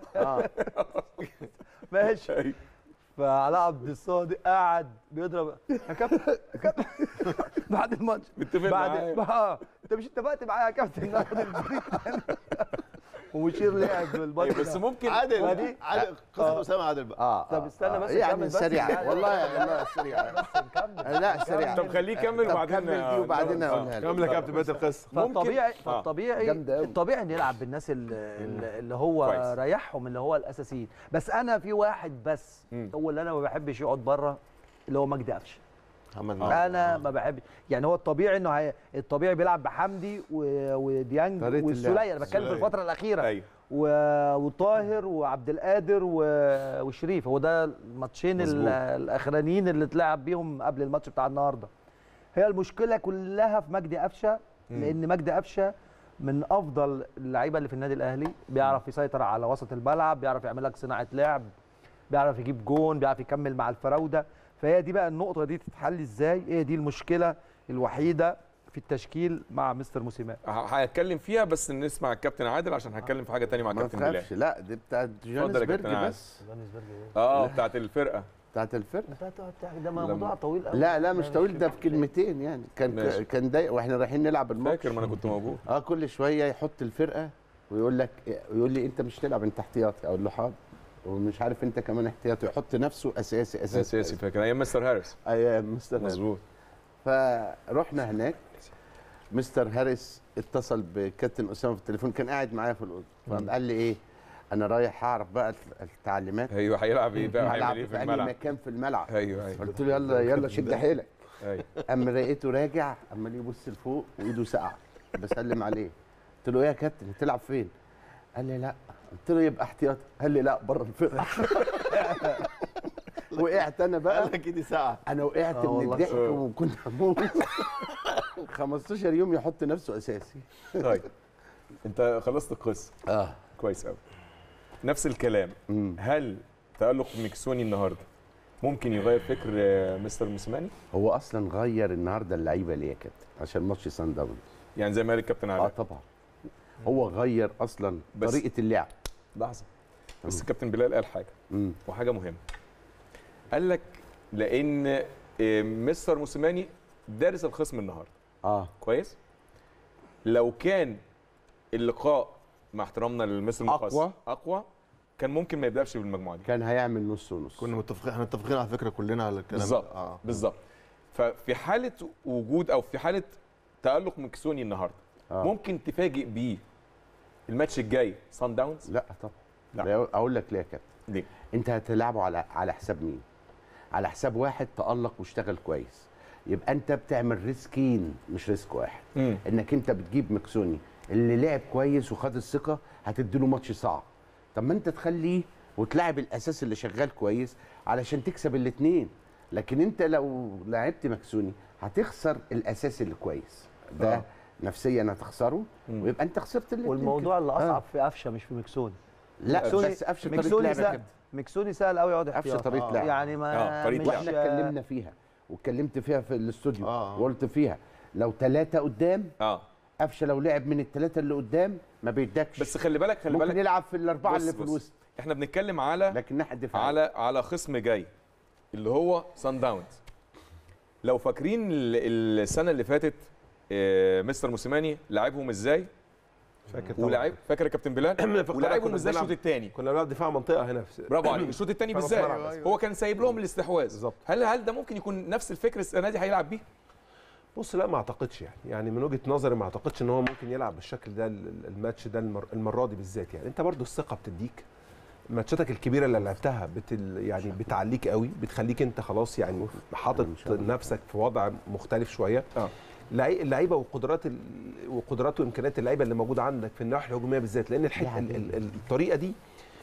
ماشي أيوة. فعلاء عبد الصادق قاعد بيضرب يا كابتن يا كابتن بعد الماتش متفق بعد معايا. اه انت مش اتفقت معايا يا كابتن ناخد الفريق التاني ومشير لعب بالماتش أيوة، بس ده. ممكن عادل ودي- عادل قصه اسامه عادل بقى اه طب استنى آه. بس يعني نكمل بس. سريعه والله والله سريعه بس نكمل لا سريعه طب خليه يكمل طب وبعدين كمل دي وبعدين آه. اقولها لك. كمل يا كابتن بقيه القصه ممكن- فالطبيعي آه. فالطبيعي جامدة أوي. الطبيعي ان يلعب بالناس اللي, اللي هو كويس. ريحهم اللي هو الاساسيين بس انا في واحد بس مم. هو اللي انا ما بحبش يقعد بره اللي هو مجدي قفشه محمد انا ما بحب يعني هو الطبيعي انه هي... الطبيعي بيلعب بحمدي و... وديانج طريقة والسوليه انا بتكلم في السولية. الفتره الاخيره ايوه و... وطاهر وعبد القادر و... وشريف هو ده الماتشين ال- مظبوط. الاخرانيين اللي اتلعب بيهم قبل الماتش بتاع النهارده هي المشكله كلها في مجدي قفشه لان مجدي قفشه من افضل اللعيبه اللي في النادي الاهلي بيعرف يسيطر على وسط الملعب بيعرف يعمل لك صناعه لعب بيعرف يجيب جون بيعرف يكمل مع الفراوده فهي دي بقى النقطه دي تتحل ازاي هي دي المشكله الوحيده في التشكيل مع مستر موسيماني ه- هتكلم فيها بس نسمع الكابتن عادل عشان هتكلم في حاجه تانية مع ما الكابتن بلال تخافش لا دي بتاعت اتفضل يا جوهانسبرج كابتن عادل. بس اه بتاعت الفرقه بتاعت الفرقه ده موضوع طويل قوي لا لا مش طويل ده في كلمتين يعني كان ماشي. كان ضايق واحنا رايحين نلعب الماتش فاكر ما انا كنت موجود اه كل شويه يحط الفرقه ويقول لك ويقول لي انت مش تلعب انت احتياطي اقول له حاضر ومش عارف انت كمان احتياطي يحط نفسه اساسي اساسي اساسي فاكر ايام مستر هاريس ايام مستر هاريس. مظبوط فرحنا هناك مستر هاريس اتصل بكابتن اسامه في التليفون كان قاعد معايا في الاوضه فقال لي ايه انا رايح اعرف بقى التعليمات ايوه هيلعب ايه بقى هلعب هيعمل ايه في في اي الملعب مكان في الملعب ايوه ايوه قلت له يلا يلا شد حيلك ايوه اما لقيته راجع عمال يبص لفوق وايده ساقعه بسلم عليه قلت له ايه يا كابتن هتلعب فين؟ قال لي لا قلت له يبقى احتياطي قال لي لا بره الفرقه وقعت انا بقى قال لك ايدي ساعه انا وقعت آه من والله. الضحك وكنت هموت 15 يوم يحط نفسه اساسي طيب انت خلصت القصه اه كويس قوي نفس الكلام مم. هل تألق ميكسوني النهارده ممكن يغير فكر آه، مستر موسيماني هو اصلا غير النهارده اللعيبه ليه يا كابتن عشان ماتش سان داونز يعني زي ما قال الكابتن اه علاء طبعا هو غير اصلا بس- طريقه اللعب لحظه بس الكابتن بلال قال حاجه مم. وحاجه مهمه قال لك لان آه، مستر موسيماني دارس الخصم النهارده اه كويس لو كان اللقاء مع احترامنا للمصر المقاص أقوى. اقوى كان ممكن ما يبداش بالمجموعه دي كان هيعمل نص ونص كنا متفقين احنا متفقين على فكره كلنا على الكلام بالظبط ده. اه بالظبط ففي حاله وجود او في حاله تالق مكسوني النهارده آه. ممكن تفاجئ بيه الماتش الجاي سان داونز لا طبعا لا. لا. اقول لك ليه يا كابتن ليه انت هتلعبه على على حساب مين على حساب واحد تالق واشتغل كويس يبقى انت بتعمل ريسكين مش ريسك واحد مم. انك انت بتجيب مكسوني اللي لعب كويس وخد الثقه هتديله ماتش صعب طب ما انت تخليه وتلعب الاساس اللي شغال كويس علشان تكسب الاثنين لكن انت لو لعبت مكسوني هتخسر الاساس اللي كويس ده آه. نفسيا هتخسره مم. ويبقى انت خسرت الاثنين والموضوع اللي آه. اصعب في قفشه مش في مكسوني لا مكسوني- بس قفشه طريقه مكسوني لعب يا سهل كابتن. مكسوني سهل قوي يقعد قفشه احتياط طريقه آه. لعب يعني ما آه، طريقة مش لعب. واحنا اتكلمنا فيها واتكلمت فيها في الاستوديو آه. وقلت فيها لو ثلاثه قدام اه قفشه لو لعب من الثلاثه اللي قدام ما بيدكش بس خلي بالك خلي ممكن بالك يلعب في الاربعه بص- اللي في بص. الوسط احنا بنتكلم على لكن ناحيه الدفاع على على خصم جاي اللي هو سان داونز لو فاكرين ال- السنه اللي فاتت آه، مستر موسيماني لعبهم ازاي فاكر طبعاً. ولعب فاكر يا كابتن بلال فاكر ولعبهم كنا ازاي بنلعب- الشوط الثاني كنا بنلعب دفاع منطقه هنا في برافو عليك الشوط الثاني في نص بالذات الملعب بس. هو كان سايب لهم الاستحواذ بالظبط. هل هل ده ممكن يكون نفس الفكر السنه دي هيلعب بيه بص لا ما اعتقدش يعني يعني من وجهه نظري ما اعتقدش ان هو ممكن يلعب بالشكل ده ال- ال- الماتش ده المر المره دي بالذات يعني انت برضو الثقه بتديك ماتشاتك الكبيره اللي لعبتها بتل يعني بتعليك قوي بتخليك انت خلاص يعني حاطط إن شاء الله. نفسك في وضع مختلف شويه اه اللعي- اللعيبه وقدرات ال- وقدرات وامكانيات اللعيبه اللي موجوده عندك في الناحيه الهجوميه بالذات لان الحته ال- ال- ال- الطريقه دي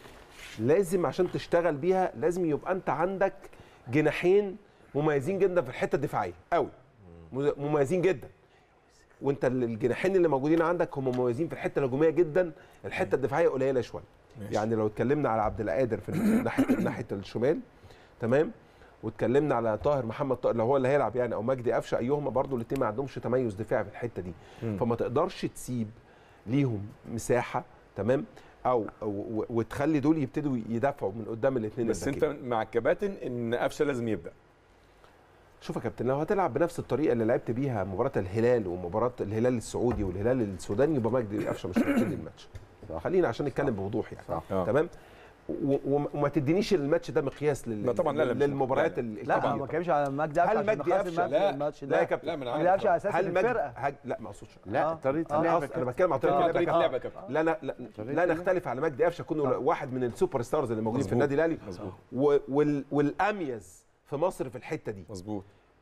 لازم عشان تشتغل بيها لازم يبقى انت عندك جناحين مميزين جدا في الحته الدفاعيه قوي مميزين جدا وانت ال- الجناحين اللي موجودين عندك هم مميزين في الحته الهجوميه جدا الحته الدفاعيه قليله شويه ماشي. يعني لو اتكلمنا على عبد القادر في ناحيه ناحيه الشمال تمام واتكلمنا على طاهر محمد طاهر لو هو اللي هيلعب يعني او مجدي قفشه ايهما برضو الاثنين ما عندهمش تميز دفاعي في الحته دي مم. فما تقدرش تسيب ليهم مساحه تمام او, أو و- وتخلي دول يبتدوا يدافعوا من قدام الاثنين بس انت مع الكباتن ان قفشه لازم يبدا شوف يا كابتن لو هتلعب بنفس الطريقه اللي لعبت بيها مباراه الهلال ومباراه الهلال السعودي والهلال السوداني يبقى مجدي قفشه مش هيبتدي الماتش خلينا عشان نتكلم بوضوح يعني صح. آه. تمام و- وما وما تدينيش الماتش ده مقياس لل... لا طبعاً، لا، لا، مش- للمباريات لا، ال- لا الكبيرة. انا ما بتكلمش على مجدي قفشه هل عشان مجدي نخاف قفشه الماتش- لا، الماتش لا ده يا كابتن لا من مجدي قفشه عارف اساس هل مجدي الفرقه هل... لا ما اقصدش لا آه. طريقه آه. اللعب انا بتكلم عن طريقه طريقه اللعب يا طريقه كابتن. اللعب يا كابتن لا لا لا لا نختلف على مجدي قفشه كونه واحد من السوبر ستارز اللي موجودين في مظبوط. النادي الاهلي مظبوط و- وال... والاميز في مصر في الحته دي مظبوط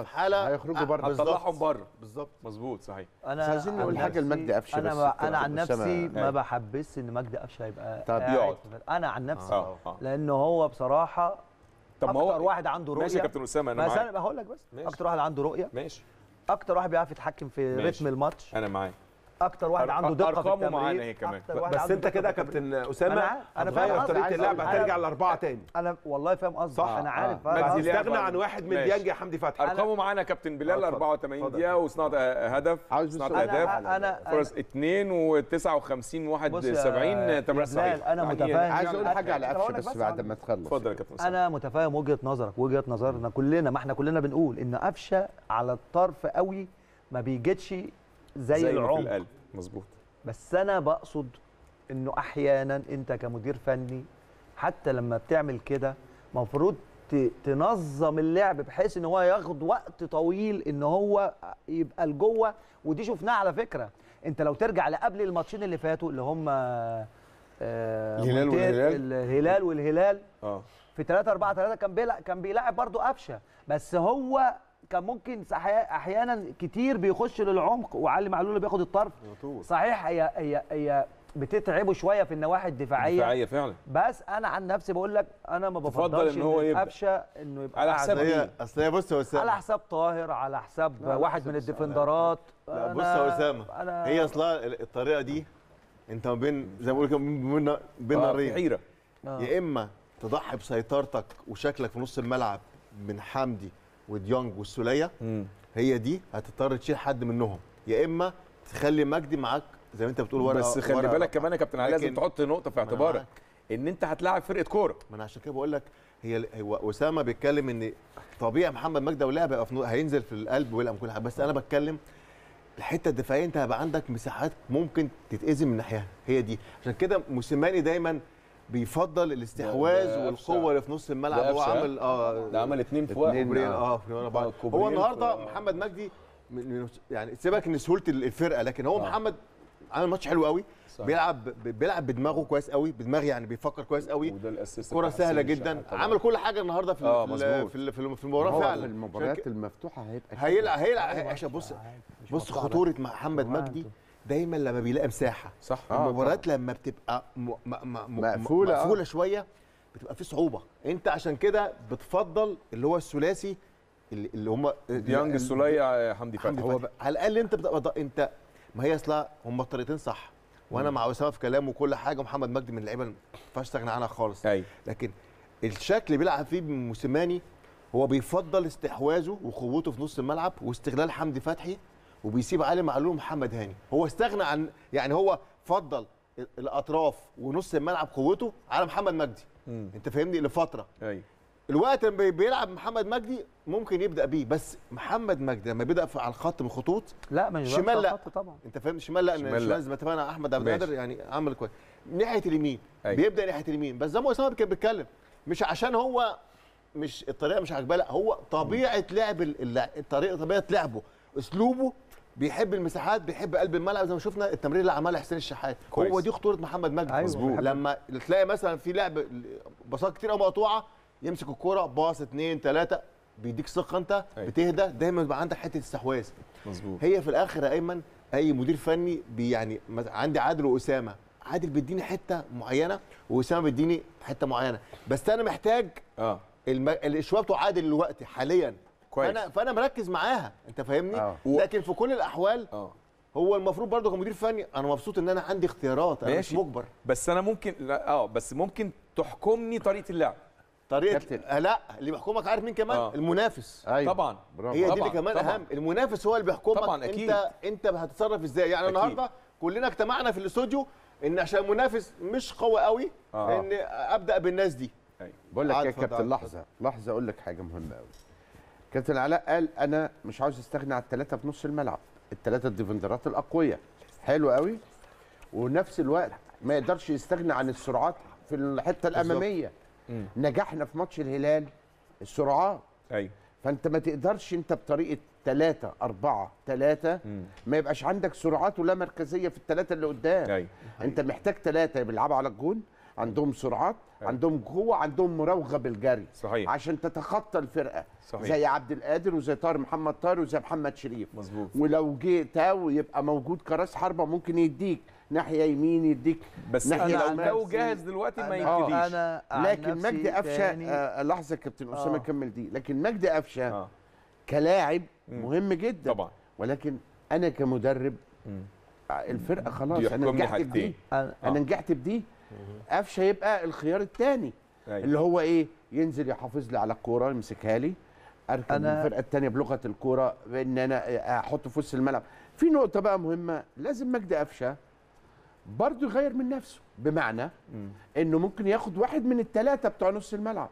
خلاص. في حاله هيخرجوا بره. هتطلعهم بره بالظبط مظبوط صحيح انا بس عايزين نقول عن حاجة نفسي- لمجدي قفشة انا بس ما كده انا عن عشان أسامة- نفسي ما أيوة. بحبس ان مجدي قفشه يبقى طب قاعد يقعد. في الفرقة. انا عن نفسي اه اه لانه هو بصراحه طب ما هو اكتر واحد عنده رؤيه ماشي يا كابتن اسامه انا بس معاك انا بقول لك بس ماشي. اكتر واحد عنده رؤيه ماشي اكتر واحد بيعرف يتحكم في ماشي. رتم الماتش انا معاك اكتر واحد أر- عنده دقه في أرقامه التمرير معانا هي كمان. أكتر واحد بس عنده انت كده يا دقة في كابتن أنا اسامه عارف- أنا فاهم هتغير قصدك. طريقه عايز اللعب أقول- هترجع أنا- لاربعه تاني انا والله فاهم قصدك صح. انا عارف آه. أنا مجدي قصدي- لعب هتستغنى برضه. عن واحد من ماشي. ديانج يا حمدي فتحي ارقامه معانا كابتن بلال آه، اتفضل. 84 اتفضل. دقيقه وصناعه هدف عاوز صناعه بس اهداف انا انا فرص 2 و59 بص يا- 71 يا تمرير بلال، صحيح أنا يعني متفاهم. عايز اقول أنا- حاجه على أنا قفشه بقول لك بس بس بعد عن- ما تخلص اتفضل يا كابتن اسامه انا متفاهم وجهه نظرك وجهه نظرنا كلنا ما احنا كلنا بنقول ان قفشه على الطرف قوي ما بيجدش زي, زي ما في العمق القلب مظبوط بس انا بقصد انه احيانا انت كمدير فني حتى لما بتعمل كده المفروض ت- تنظم اللعب بحيث ان هو ياخد وقت طويل ان هو يبقى لجوه ودي شفناها على فكره انت لو ترجع لقبل الماتشين اللي فاتوا اللي هم آه، الهلال مونتير- والهلال. الهلال والهلال اه في 3 4 3 كان بيلعب كان بيلاعب برضه قفشه بس هو كان ممكن صح- احيانا كتير بيخش للعمق وعلي معلول بياخد الطرف صحيح هي هي هي بتتعبه شويه في النواحي الدفاعيه دفاعيه فعلا بس انا عن نفسي بقول لك انا ما تفضل بفضلش إن هو يبدأ. قفشه انه يبقى على قاعد حساب على- هي اصل هي بص يا اسامه على حساب طاهر على حساب لا، واحد من الديفندرات لا أنا- بص يا اسامه انا هي اصلا الطريقه دي انت ما بين زي ما بقول كده بين بين آه، في نارين حيره آه. يا اما تضحي بسيطرتك وشكلك في نص الملعب من حمدي وديونج والسوليه مم. هي دي هتضطر تشيل حد منهم يا اما تخلي مجدي معاك زي ما انت بتقول ورقه بس خلي ورقة. بالك كمان يا كابتن علي لازم لكن- تحط نقطه في ما أنا اعتبارك معاك. ان انت هتلاعب فرقه كوره ما انا عشان كده بقول لك هي هو اسامه بيتكلم ان طبيعي محمد مجدي لو لعب هيبقى في نو- هينزل في القلب ويلعب كل حاجه بس انا بتكلم الحته الدفاعيه انت هيبقى عندك مساحات ممكن تتاذي من ناحيها هي دي عشان كده موسيماني دايما بيفضل الاستحواذ ده والقوه قفشة. اللي في نص الملعب ده هو قفشة. عامل اه ده عمل اتنين في اتنين. واحد كوبرين آه. اه في ورا بعض. آه، كوبرين هو النهارده في- محمد مجدي من- من- يعني سيبك ان سهوله الفرقه لكن هو آه. محمد عامل ماتش حلو قوي صح. بيلعب ب- بيلعب بدماغه كويس قوي بدماغ يعني بيفكر كويس قوي وده الاسيست كرة بتاع سهلة حسين جدا الشحات طبعاً. عمل كل حاجة النهاردة في آه، ال- مظبوط. في ال- في الم- في المباراة هو فعلا في عشان المباريات كده المفتوحه هيبقى كده. هيلعب هيلعب عشان بص مش بص مقطع خطورة محمد معاه مجدي أنتوا. دايما لما بيلاقي مساحة صح آه، المباريات لما بتبقى م م م م مقفولة، آه. مقفولة شوية بتبقى في صعوبة انت عشان كده بتفضل اللي هو الثلاثي اللي, اللي هم ديانج السوليه حمدي حمدي فتحي هو بقى- على الاقل انت بتبقى ض- انت ما هي اصلا هم الطريقتين صح وانا مع اسامه في كلامه وكل حاجه ومحمد مجدي من اللعيبه اللي ما ينفعش تستغنى عنها خالص ايوه لكن الشكل اللي بيلعب فيه موسيماني هو بيفضل استحواذه وقوته في نص الملعب واستغلال حمدي فتحي وبيسيب علي معلول ومحمد هاني هو استغنى عن يعني هو فضل ال- الاطراف ونص الملعب قوته على محمد مجدي مم. انت فاهمني لفتره ايوه الوقت لما بي- بيلعب محمد مجدي ممكن يبدا بيه بس محمد مجدي لما بيبدا في- على الخط من الخطوط لا مش شمال بقى لا. خط طبعا انت فاهم شمال لا شمال شمال, لا. شمال زي ما اتفقنا احمد عبد ماشي. القادر يعني عمل كويس ناحيه اليمين أيوة. بيبدا ناحيه اليمين بس زي ما اسامه كان بيتكلم مش عشان هو مش الطريقه مش عاجباه لا هو طبيعه لعب ال- الل- الطريقه طبيعه لعبه اسلوبه بيحب المساحات بيحب قلب الملعب زي ما شفنا التمرير اللي عملها حسين الشحات كويس. هو دي خطوره محمد مجدي أيوة. مظبوط لما تلاقي مثلا في لعب باصات كتير قوي مقطوعه يمسك الكوره باص اثنين ثلاثه بيديك ثقه انت أيوة. بتهدى دايما يبقى عندك حته استحواذ مظبوط هي في الاخر يا ايمن اي مدير فني بي يعني مز- عندي عادل واسامه عادل بيديني حته معينه واسامه بيديني حته معينه بس انا محتاج اه الم... الاشواء بتوع عادل دلوقتي حاليا كويس. فانا فانا مركز معاها انت فاهمني آه. لكن في كل الاحوال اه هو المفروض برضه كمدير فني انا مبسوط ان انا عندي اختيارات انا مش ماشي. مجبر بس انا ممكن لا اه بس ممكن تحكمني طريقه اللعب طريقه كابتن. آه لا اللي بيحكمك عارف مين كمان آه. المنافس ايوه طبعا برافو هي دي طبعاً، اللي كمان طبعاً. اهم المنافس هو اللي بيحكمك طبعاً، أكيد. انت انت هتتصرف ازاي يعني أكيد. النهارده كلنا اجتمعنا في الاستوديو ان عشان المنافس مش قوي قوي آه. ان ابدا بالناس دي بقول لك عاد يا اتفضل، كابتن عاد لحظه لحظه اقول لك حاجه مهمه قوي كابتن علاء قال انا مش عاوز استغنى عن الثلاثه في نص الملعب الثلاثه الديفندرات الاقوياء حلو قوي ونفس الوقت ما يقدرش يستغنى عن السرعات في الحته الاماميه مم. نجحنا في ماتش الهلال السرعات ايوه فانت ما تقدرش انت بطريقه 3 4 3 مم. ما يبقاش عندك سرعات ولا مركزيه في الثلاثه اللي قدام ايوه انت محتاج ثلاثه بيلعبوا على الجون عندهم سرعات أيوة. عندهم قوه عندهم مراوغه بالجري صحيح عشان تتخطى الفرقه صحيح. زي عبد القادر وزي طاهر محمد طاهر وزي محمد شريف مظبوط ولو جه تاو يبقى موجود كراس حربه ممكن يديك ناحيه يمين يديك بس ناحية انا شمال. لو جاهز دلوقتي ما أنا- يبتديش انا عن لكن نفسي مجدي قفشه تاني- آه لحظه يا كابتن اسامه آه. كمل دي لكن مجدي قفشه اه كلاعب مم. مهم جدا طبعا ولكن انا كمدرب مم. الفرقه خلاص انا بيحكمني نجحت حاجتين. بدي انا انا آه. نجحت بدي قفشه يبقى الخيار الثاني أيوة. اللي هو ايه ينزل يحافظ لي على الكوره يمسكها لي اركب أنا- الفرقه الثانيه بلغه الكوره بان انا احطه في وسط الملعب في نقطه بقى مهمه لازم مجدي قفشه برضه يغير من نفسه بمعنى مم. انه ممكن ياخد واحد من الثلاثه بتوع نص الملعب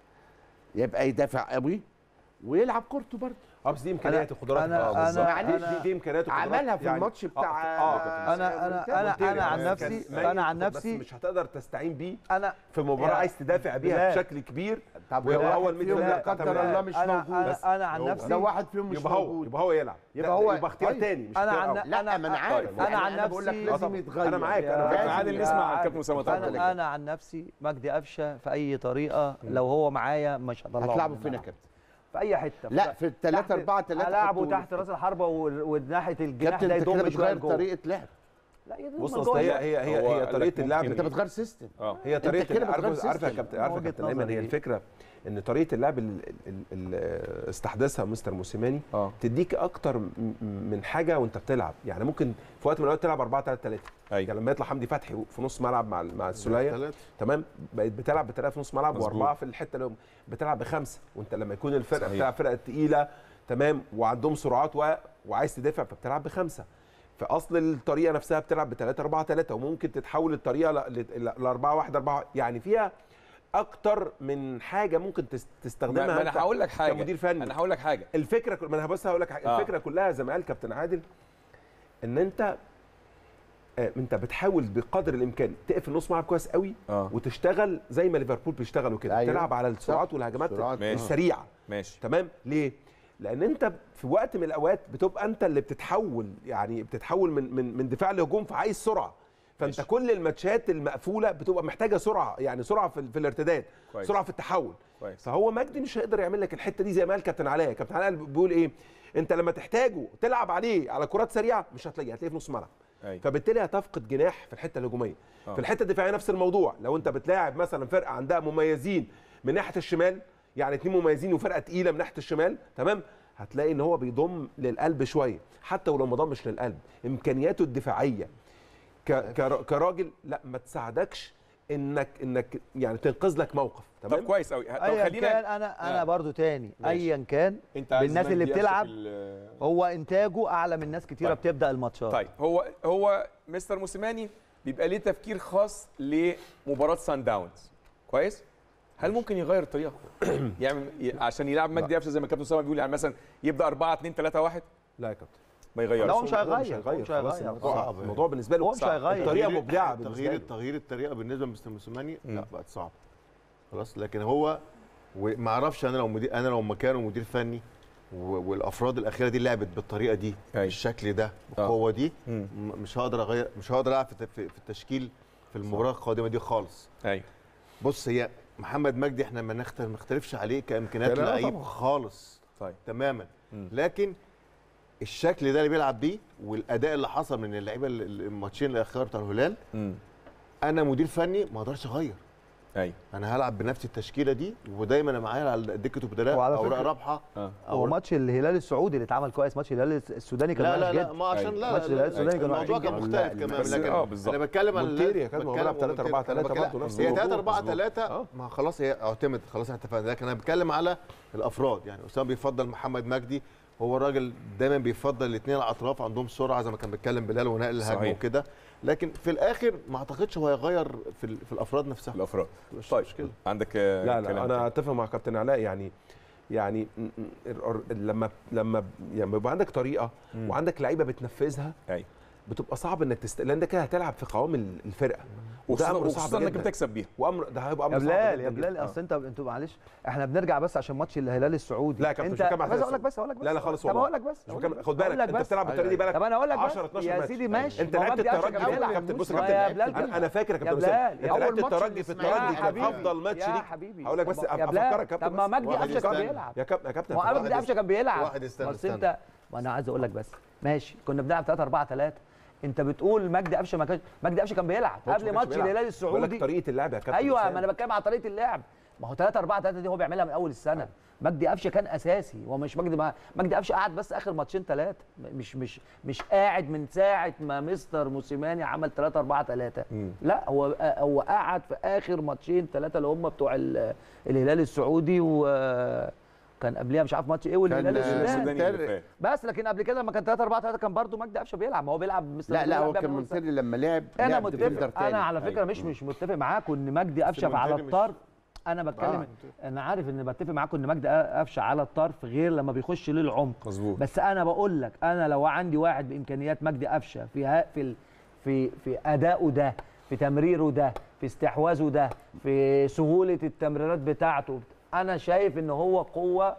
يبقى يدافع قوي ويلعب كورته برضه اه بس دي امكانيات أنا- وقدرات أنا- آه، بالظبط. أنا- معلش، أنا- دي, دي امكانيات وقدرات عملها في يعني- الماتش آه، بتاع اه انا انا انا قلت لي انا عن كان نفسي ميت انا عن بس نفسي مش هتقدر تستعين بيه انا في مباراه يا عايز تدافع بيها بلال. بشكل كبير طب وهو واحد اول فيهم ميدل لا قدر الله مش انا موجود انا انا عن هو- نفسي ده واحد فيهم مش يبقى هو موجود يبقى هو يلعب يبقى ده- هو- يبقى اختيار طيب. تاني مش انا اختيار عن أول. لا أنا- ما انا عارف أنا يعني عن انا بقول لك نفسي- لازم طبعاً. يتغير أنا معاك، أنا يا- معاك. عادل نسمع الكابتن اسامه طبعا انا انا عن نفسي مجدي قفشه في اي طريقه لو هو معايا مش هطلعه هتلعبوا من فين يا الملعب. كابتن في اي حته لا في الثلاثة تحت- أربعة ثلاثة هلعبه تحت راس الحربة وال- وناحيه الجناح كابتن ده انت كده يضم شويه بتغير لجوه طريقة لعب لا يضم بص جوه اصل هي شوية. هي هي, هو هي قال لك طريقه اللعب ممكن- انت بتغير سيستم اه هي طريقه كده اللعب- بتغير عارف عارف يا سيستم. كابتن عارف يا وجهة كابتن ايمن نظري هي دي. الفكره ان طريقه اللعب اللي استحدثها مستر موسيماني اه تديك اكتر م- من حاجه وانت بتلعب يعني ممكن في وقت من الاوقات تلعب 4 3 3 ايوه يعني لما يطلع حمدي فتحي في نص ملعب مع مع السوليه ثلاثة. تمام بقيت بتلعب بثلاثه في نص ملعب مظبوط. واربعه في الحته اللي هم بتلعب بخمسه وانت لما يكون الفرقه صحيح. بتلعب فرقه تقيله تمام وعندهم سرعات و... وعايز تدافع فبتلعب بخمسه فاصل الطريقه نفسها بتلعب ب 3 4 3 وممكن تتحول الطريقه ل 4 1 4 يعني فيها اكتر من حاجه ممكن تس- ما تستخدمها ما انا أنت هقول لك حاجه كمدير فني انا هقول لك حاجه الفكره كل- ما انا بس هقول لك حاجة. آه. الفكره كلها زي ما قال كابتن عادل ان انت آه، انت بتحاول بقدر الامكان تقفل نص ملعب كويس قوي اه وتشتغل زي ما ليفربول بيشتغلوا كده أيوة. تلعب على السرعات والهجمات سرعات. ماشي. السريعه ماشي تمام ليه لان انت في وقت من الاوقات بتبقى انت اللي بتتحول يعني بتتحول من من من دفاع لهجوم فعايز سرعه فانت ماشي. كل الماتشات المقفوله بتبقى محتاجه سرعه يعني سرعه في, في الارتداد كويس. سرعه في التحول كويس فهو مجدي مش هيقدر يعمل لك الحته دي زي ما قال كابتن علاء كابتن علاء بيقول ايه انت لما تحتاجه تلعب عليه على كرات سريعه مش هتلاقيه هتلاقيه في نص الملعب ايوه فبالتالي هتفقد جناح في الحته الهجوميه آه. في الحته الدفاعيه نفس الموضوع لو انت بتلاعب مثلا فرقه عندها مميزين من ناحيه الشمال يعني اتنين مميزين وفرقه تقيله من ناحيه الشمال تمام هتلاقي ان هو بيضم للقلب شويه حتى ولو ما ضمش للقلب امكانياته الدفاعيه ك- كرا- كراجل لا ما تساعدكش انك انك يعني تنقذ لك موقف طب تمام كويس قوي طب ايا خلينا كان انا انا آه. برضو تاني ماشي. ايا كان انت عايز بالناس اللي مجدي قفشة بتلعب في ال- هو انتاجه اعلى من ناس كتيره طيب. بتبدا الماتشات طيب هو هو مستر موسيماني بيبقى ليه تفكير خاص لمباراه سان داونز كويس هل ممكن يغير الطريقه يعمل ي- عشان يلعب مجدي قفشه زي ما كابتن اسامه بيقول يعني مثلا يبدا 4 2 3 1 لا يا كابتن ما يغيرش لا، هو مش الموضوع هيغير، هو مش خلاص هيغير. الموضوع صعب يعني. الموضوع بالنسبه له هو مش صعب. هيغير. الطريقه تغيير- مبدعه بالنسبه تغيير له تغيير الطريقه بالنسبه لمستر موسيماني مم. لا بقت صعب خلاص لكن هو وما اعرفش انا لو مدير انا لو مكانه مدير فني و- والافراد الاخيره دي لعبت بالطريقه دي أيوة. بالشكل ده آه. بالقوه دي مم. م- مش هقدر اغير مش هقدر العب في الت- في في التشكيل في المباراه القادمه دي خالص ايوه بص هي محمد مجدي احنا ما نخت- ما نختلفش عليه كامكانيات لا، لا، لعيب طبعاً. خالص طيب تماما مم. لكن الشكل ده اللي بيلعب بيه والاداء اللي حصل من اللعيبه ال- ال- الماتشين الاخير بتاع الهلال امم انا مدير فني ما اقدرش اغير ايوه انا هلعب بنفس التشكيله دي ودايما انا معايا على دكه البدلاء وعلى اوراق فكرة- رابحه اه هو ماتش الهلال السعودي اللي اتعمل كويس ماتش الهلال السوداني كان لا وحش لا لا جدا ما عشان أيوة. لا ماتش لا, الهلال السوداني كان الموضوع وحش كان جدا. مختلف لا، كمان بس- لكن آه، بالظبط. انا بتكلم على مونتيريا كان هو بيلعب 3 4 3 برضه نفس هي الموضوع. 3 4 مظبوط. 3 آه. ما خلاص هي اعتمد خلاص احنا اتفقنا لكن انا بتكلم على الافراد يعني اسامه بيفضل محمد مجدي هو الراجل دايما بيفضل الاثنين الاطراف عندهم سرعه زي ما كان بيتكلم بلال ونقل الهجمه صحيح. وكده لكن في الاخر ما اعتقدش هو هيغير في, ال- في الافراد نفسها الافراد مش طيب مشكله عندك آه، لا لا كلام انا تاني. اتفق مع كابتن علاء يعني يعني م- م- الر- لما لما يعني بيبقى عندك طريقه مم. وعندك لعيبه بتنفذها ايوه بتبقى صعب انك تست... لان ده كده هتلعب في قوام ال- الفرقه وخصوصا أمر صعب وخصوصا انك جداً. بتكسب بيها وامر ده هيبقى امر يا صعب بلال جداً يا جداً. بلال آه. اصل انت انتوا معلش احنا بنرجع بس عشان ماتش الهلال السعودي لا يا كابتن، مش انت هكمل على بس الهلال اقول لك بس اقول لك بس لا لا خالص طب والله اقول لك بس مش أقول هكمل- لك خد بس. أقول بالك لك انت بس. بتلعب بالطريقه دي بالك طب انا اقول لك 10 بس 12 يا ماتش. سيدي ماشي انت ما هو لعبت مجدي قفشه الترجي كان بيلعب. كابتن بص يا ما كابتن يا بلال انا انا فاكر يا يا كابتن بلال اسامه يا انت أول لعبت ماتش الترجي في الإسماعيلي. الترجي يا كان حبيبي. افضل ماتش يا ليك حبيبي هقول لك بس طب- يا افكرك بلال يا كابتن طب ما بس. مجدي واحد قفشه كان يستنى. بيلعب يا كابتن يا كابتن ما هو افكرك. مجدي قفشه كان بيلعب واحد استنى، بس استنى. انت وانا عايز اقول لك بس ماشي كنا بنلعب 3 4 3 انت بتقول مجدي قفشه ما كانش مجدي قفشه كان بيلعب ما قبل كانش ماتش بيلعب. الهلال بقول السعودي لك طريقه اللعب يا كابتن ايوه أسامة. ما انا بتكلم على طريقه اللعب ما هو 3 4 3 دي هو بيعملها من اول السنه مجدي قفشه كان اساسي هو مش مجدي ما مجدي قفشه قعد بس اخر ماتشين ثلاثه مش مش مش قاعد من ساعه ما مستر موسيماني عمل 3 4 3 لا هو هو قعد في اخر ماتشين ثلاثه اللي هم بتوع ال- الهلال السعودي وكان قبليها مش عارف ماتش ايه والهلال كان السوداني السوداني اللي فات. بس لكن قبل كده لما كان 3 4 3 كان برضه مجدي قفشه بيلعب ما هو بيلعب مثل لا لا هو بيلعب كان من أول سنة. منتري لما لعب انا لعب ديفندر متفق تاني. انا على فكره مش مش متفق معاكم ان مجدي قفشه على المونتاري مش- الطرف انا بتكلم انا عارف ان بتفق معاكم ان مجدي قفشه على الطرف غير لما بيخش للعمق مظبوط بس انا بقول لك انا لو عندي واحد بامكانيات مجدي قفشه في ها- في ال- في في ادائه ده في تمريره ده في استحواذه ده في سهوله التمريرات بتاعته انا شايف ان هو قوه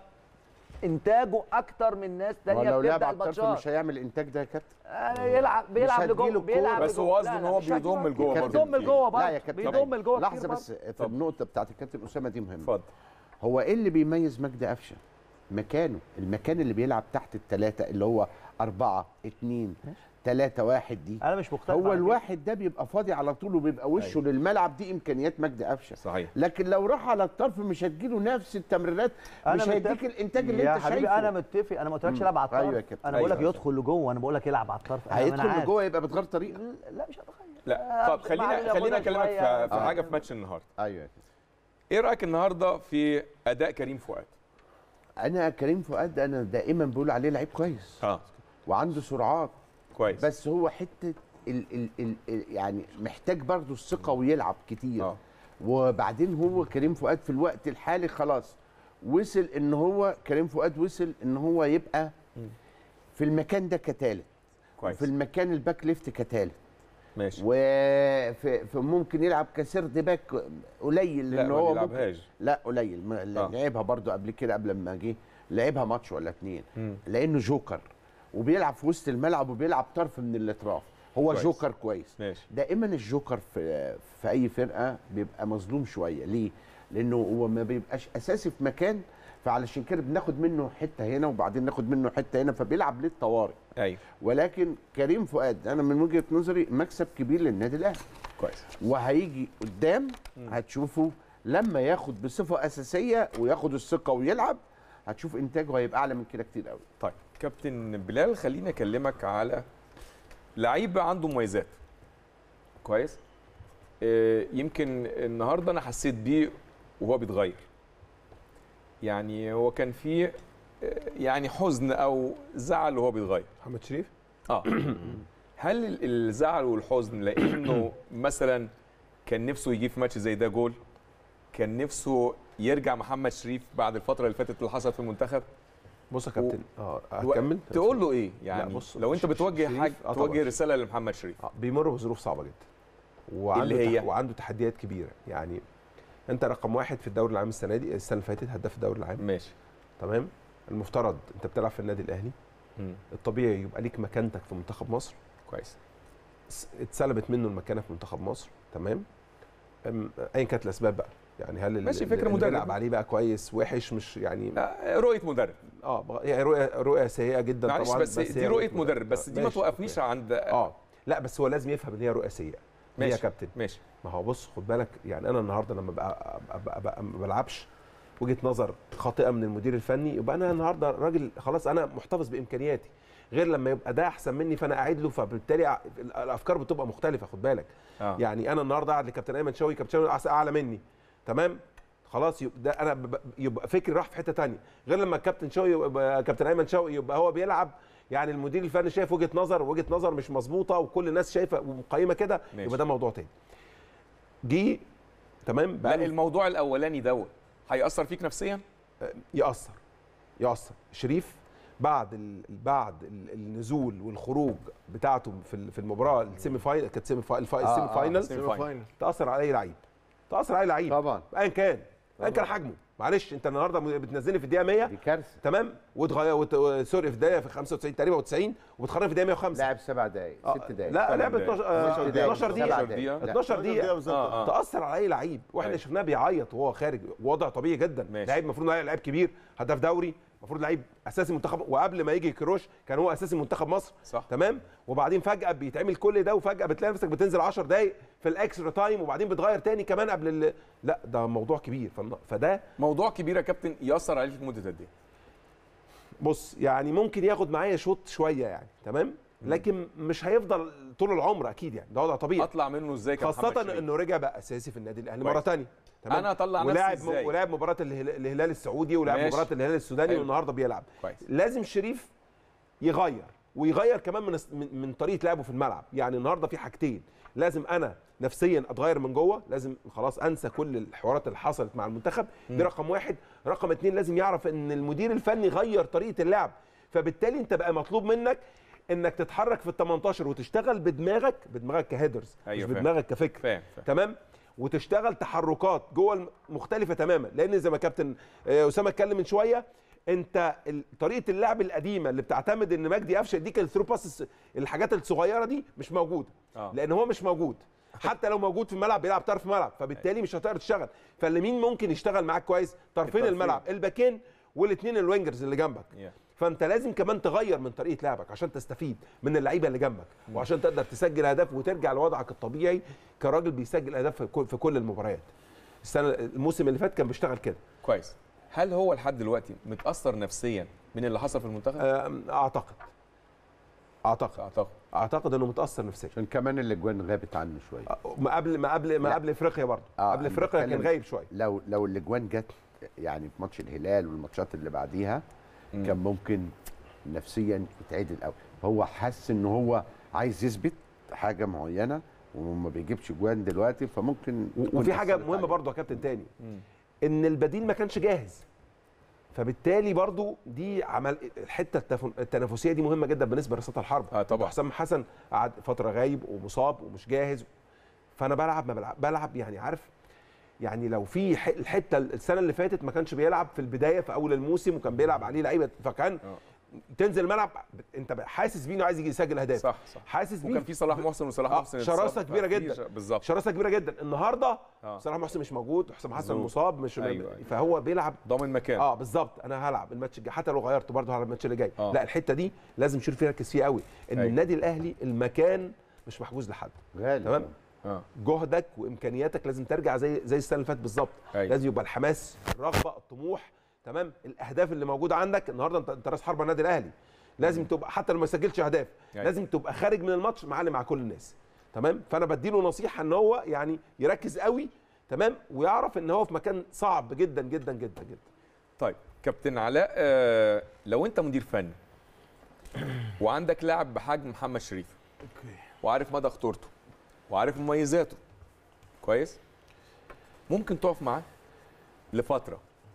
انتاجه اكتر من ناس ما هو تانية لو لعب بتبدا على الطرف الماتشات مش هيعمل الانتاج ده يا كابتن آه، يلعب بيلعب هتجيله لجوه الكورة. بيلعب بس لجوه. هو قصده لا، ان لا، هو مش هتجيله بيضم كتير. لجوه برضه بيضم كتير. لجوه برضه لا يا كابتن بيضم لجوه لحظه كتير بس في النقطه بتاعت الكابتن اسامه دي مهمه اتفضل هو ايه اللي بيميز مجدي قفشه مكانه المكان اللي بيلعب تحت الثلاثه اللي هو أربعة اتنين تلاتة واحد دي انا مش مقتنع هو مع كده. الواحد ده بيبقى فاضي على طول وبيبقى وشه أيوة. للملعب دي امكانيات مجدي قفشه صحيح لكن لو راح على الطرف مش هتجيله نفس التمريرات أنا مش هيديك متفق. الانتاج اللي يا انت حبيبي شايفه انا متفق انا ما قلتلكش مم. يلعب على الطرف أيوة يا كابتن. انا بقول لك أيوة. يدخل لجوه انا بقول لك يلعب على الطرف أنا- أنا هيدخل عارف. لجوه يبقى بتغير طريقه لا مش هتغير لا طب خلينا معلش خلينا ياخدها اكلمك في, شوية. في حاجه في ماتش النهارده ايوه يا كابتن. ايه رايك النهارده في اداء كريم فؤاد انا كريم فؤاد انا دائما بقول عليه لعيب كويس اه وعنده سرعات كويس بس هو حته ال ال ال ال يعني محتاج برضه الثقه ويلعب كتير اه وبعدين هو كريم فؤاد في الوقت الحالي خلاص وصل ان هو كريم فؤاد وصل ان هو يبقى في المكان ده كتالت كويس في المكان الباك ليفت كتالت ماشي وفي في ممكن يلعب كسرد باك قليل لا لان ما هو ممكن بيلعبهاش لا قليل ما- آه. لعبها برضو قبل كده قبل ما جه لعبها ماتش ولا اتنين مم. لانه جوكر وبيلعب في وسط الملعب وبيلعب طرف من الاطراف هو كويس. جوكر كويس ماشي دائما الجوكر في في اي فرقه بيبقى مظلوم شويه ليه لانه هو ما بيبقاش اساسي في مكان فعلشان كده بناخد منه حته هنا وبعدين ناخد منه حته هنا فبيلعب للطوارئ ايوه ولكن كريم فؤاد انا من وجهه نظري مكسب كبير للنادي الاهلي كويس وهيجي قدام هتشوفه لما ياخد بصفه اساسيه وياخد الثقه ويلعب هتشوف انتاجه هيبقى اعلى من كده كتير قوي طيب كابتن بلال خليني اكلمك على لعيب عنده مميزات كويس آه، يمكن النهارده انا حسيت بيه وهو بيتغير يعني هو كان فيه آه، يعني حزن او زعل وهو بيتغير محمد شريف اه هل ال- الزعل والحزن لانه مثلا كان نفسه يجيب في ماتش زي ده جول كان نفسه يرجع محمد شريف بعد الفتره اللي فاتت اللي حصلت في المنتخب بص يا كابتن اه و- هكمل تقول له ايه يعني بص، لو انت ش- ش- بتوجه شريف- حاجه آه طبعاً. توجه رساله لمحمد شريف آه، بيمر بظروف صعبه جدا وعنده اللي هي؟ تح- وعنده تحديات كبيره يعني انت رقم واحد في الدوري العام السنه دي السنه اللي فاتت هداف الدوري العام ماشي تمام المفترض انت بتلعب في النادي الاهلي مم. الطبيعي يبقى ليك مكانتك في منتخب مصر كويس س- اتسلبت منه المكانه في منتخب مصر تمام أم- ايا كانت الاسباب بقى يعني هل ال- ماشي، ال- فكرة اللي مدرب. بيلعب عليه بقى كويس وحش مش يعني آه، رؤيه مدرب اه بغ- هي رؤيه رؤيه سيئه جدا معلش طبعا بس, دي هي رؤيه مدرب بس آه، دي ما ماشي، توقفنيش أوكي. عند اه لا بس هو لازم يفهم ان هي رؤيه سيئه ليه يا ماشي. كابتن ماشي ما هو بص خد بالك يعني انا النهارده لما بقى بقى بقى ما بلعبش وجهه نظر خاطئه من المدير الفني يبقى انا النهارده راجل خلاص انا محتفظ بامكانياتي غير لما يبقى ده احسن مني فانا قاعد له فبالتالي ع- الافكار بتبقى مختلفه خد بالك آه. يعني انا النهارده قاعد لكابتن ايمن شوقي كابتن شوقي أعلى- اعلى مني تمام خلاص يبقى ده انا ب- يبقى فكري راح في حته تانية غير لما الكابتن شوقي يبقى كابتن ايمن شوقي يبقى هو بيلعب يعني المدير الفني شايف وجهه نظر وجهه نظر مش مظبوطه وكل الناس شايفه ومقيمه كده ماشي. يبقى ده موضوع تاني جه تمام لا بقى له- الموضوع الاولاني دوت هيأثر فيك نفسيا يأثر يأثر شريف بعد ال... بعد ال- النزول والخروج بتاعته في ال- في المباراه السيمي فاينل كانت سيمي فاينل الفا- آه، السيمي آه، فاينل سيمي سيمي فاينل. فاينل تاثر على اي لعيب تاثر على اي لعيب طبعا ايا كان ايا كان حجمه معلش انت النهارده بتنزلني في الدقيقه 100 دي كارثه تمام وتغير وت... سوري في دقيقه في 95 تقريبا و90 وتخرج في دقيقه 105 لعب سبع دقائق آه، ست دقائق لا لعب دقايق. 12 آه، 12 دقيقة. 12 سبع دقيقه دقايق. لا. 12 دقيقه بالظبط آه، آه. تاثر على اي لعيب واحنا أيوة. شفناه بيعيط وهو خارج وضع طبيعي جدا ماشي. لعيب المفروض إنه لعيب كبير هداف دوري المفروض لعيب اساسي منتخب وقبل ما يجي كروش كان هو اساسي منتخب مصر صح. تمام وبعدين فجاه بيتعمل كل ده وفجاه بتلاقي نفسك بتنزل 10 دقائق في الاكسترا تايم وبعدين بتغير تاني كمان قبل ال... لا ده موضوع كبير فالن- فده موضوع كبير يا كابتن ياثر عليك في مده قد ايه؟ بص يعني ممكن ياخد معايا شوط شويه يعني تمام لكن مش هيفضل طول العمر اكيد يعني ده وضع طبيعي اطلع منه ازاي كمحمد خاصة شريف؟ انه رجع بقى اساسي في النادي الاهلي كويس. مرة ثانية أنا أطلع نفسي ولعب إزاي؟ ولعب مباراة الهلال, الهلال السعودي ولعب ماشي. مباراة الهلال السوداني حلو. والنهارده بيلعب كويس لازم شريف يغير ويغير كمان من من, من طريقة لعبه في الملعب يعني النهارده في حاجتين لازم انا نفسيا اتغير من جوه لازم خلاص انسى كل الحوارات اللي حصلت مع المنتخب دي رقم واحد رقم اتنين لازم يعرف ان المدير الفني غير طريقة اللعب فبالتالي انت بقى مطلوب منك انك تتحرك في ال 18 وتشتغل بدماغك بدماغك كهيدرز أيوة مش فاهم. بدماغك كفكر فاهم فاهم تمام وتشتغل تحركات جوه الم- مختلفه تماما لان زي ما كابتن آه، اسامه اتكلم من شويه انت ال- طريقه اللعب القديمه اللي بتعتمد ان مجدي قفشه يديك الثرو باس الحاجات الصغيره دي مش موجوده آه. لان هو مش موجود حتى لو موجود في الملعب بيلعب طرف ملعب فبالتالي مش هتقدر تشتغل فاللي مين ممكن يشتغل معاك كويس طرفين الطرفين. الملعب الباكين والاثنين الوينجرز اللي جنبك Yeah. فانت لازم كمان تغير من طريقه لعبك عشان تستفيد من اللعيبه اللي جنبك وعشان تقدر تسجل اهداف وترجع لوضعك الطبيعي كراجل بيسجل اهداف في كل, في كل المباريات السنه الموسم اللي فات كان بيشتغل كده كويس هل هو لحد دلوقتي متاثر نفسيا من اللي حصل في المنتخب؟ أم، اعتقد اعتقد اعتقد اعتقد انه متاثر نفسيا عشان كمان الاجوان غابت عنه شويه ما قبل ما قبل ما لا. قبل افريقيا برضه آه، قبل أنا افريقيا كان بتكلم- غايب شويه لو لو الاجوان جت يعني في ماتش الهلال والماتشات اللي بعديها مم. كان ممكن نفسيا يتعدل قوي هو حس ان هو عايز يثبت حاجه معينه وما بيجيبش جوان دلوقتي فممكن تكون وفي حاجه أثرت مهمه عليه. برضه يا كابتن تاني مم. ان البديل ما كانش جاهز فبالتالي برضو دي عمل الحته التف- التنافسيه دي مهمه جدا بالنسبه لرصاصه الحرب آه طبعا. حسام حسن قعد فتره غايب ومصاب ومش جاهز فانا بلعب ما بلعب بلعب يعني عارف يعني لو في ح- الحته السنه اللي فاتت ما كانش بيلعب في البدايه في اول الموسم وكان بيلعب عليه لعيبه فكان آه. تنزل الملعب انت حاسس بيه انه عايز يجي يسجل اهداف صح صح حاسس بيه وكان في صلاح محسن وصلاح آه، محسن شراسة اتصاب، كبيرة ففي جدا. ش- بالظبط شراسه كبيره جدا النهارده آه. صلاح محسن مش موجود حسام حسن مظبوط. مصاب مش أيوة، أيوة. فهو بيلعب ضامن مكان اه بالظبط انا هلعب الماتش الجاي حتى لو غيرت برضه هلعب الماتش اللي جاي آه. لا الحته دي لازم شريف يركز فيها قوي ان أيوة. النادي الاهلي المكان مش محجوز لحد غالي تمام اه جهدك وامكانياتك لازم ترجع زي زي السنه اللي فاتت بالظبط أيوة. لازم يبقى الحماس الرغبه الطموح تمام الاهداف اللي موجوده عندك النهارده انت انت راس حربه النادي الاهلي لازم تبقى حتى لو ما سجلتش اهداف أيوة. لازم تبقى خارج من الماتش معلم مع كل الناس تمام فانا بديله نصيحه ان هو يعني يركز قوي تمام ويعرف ان هو في مكان صعب جدا جدا جدا جدا طيب كابتن علاء آه لو انت مدير فني وعندك لاعب بحجم محمد شريف وعارف مدى خطورته وعارف مميزاته كويس ممكن تقف معاه لفتره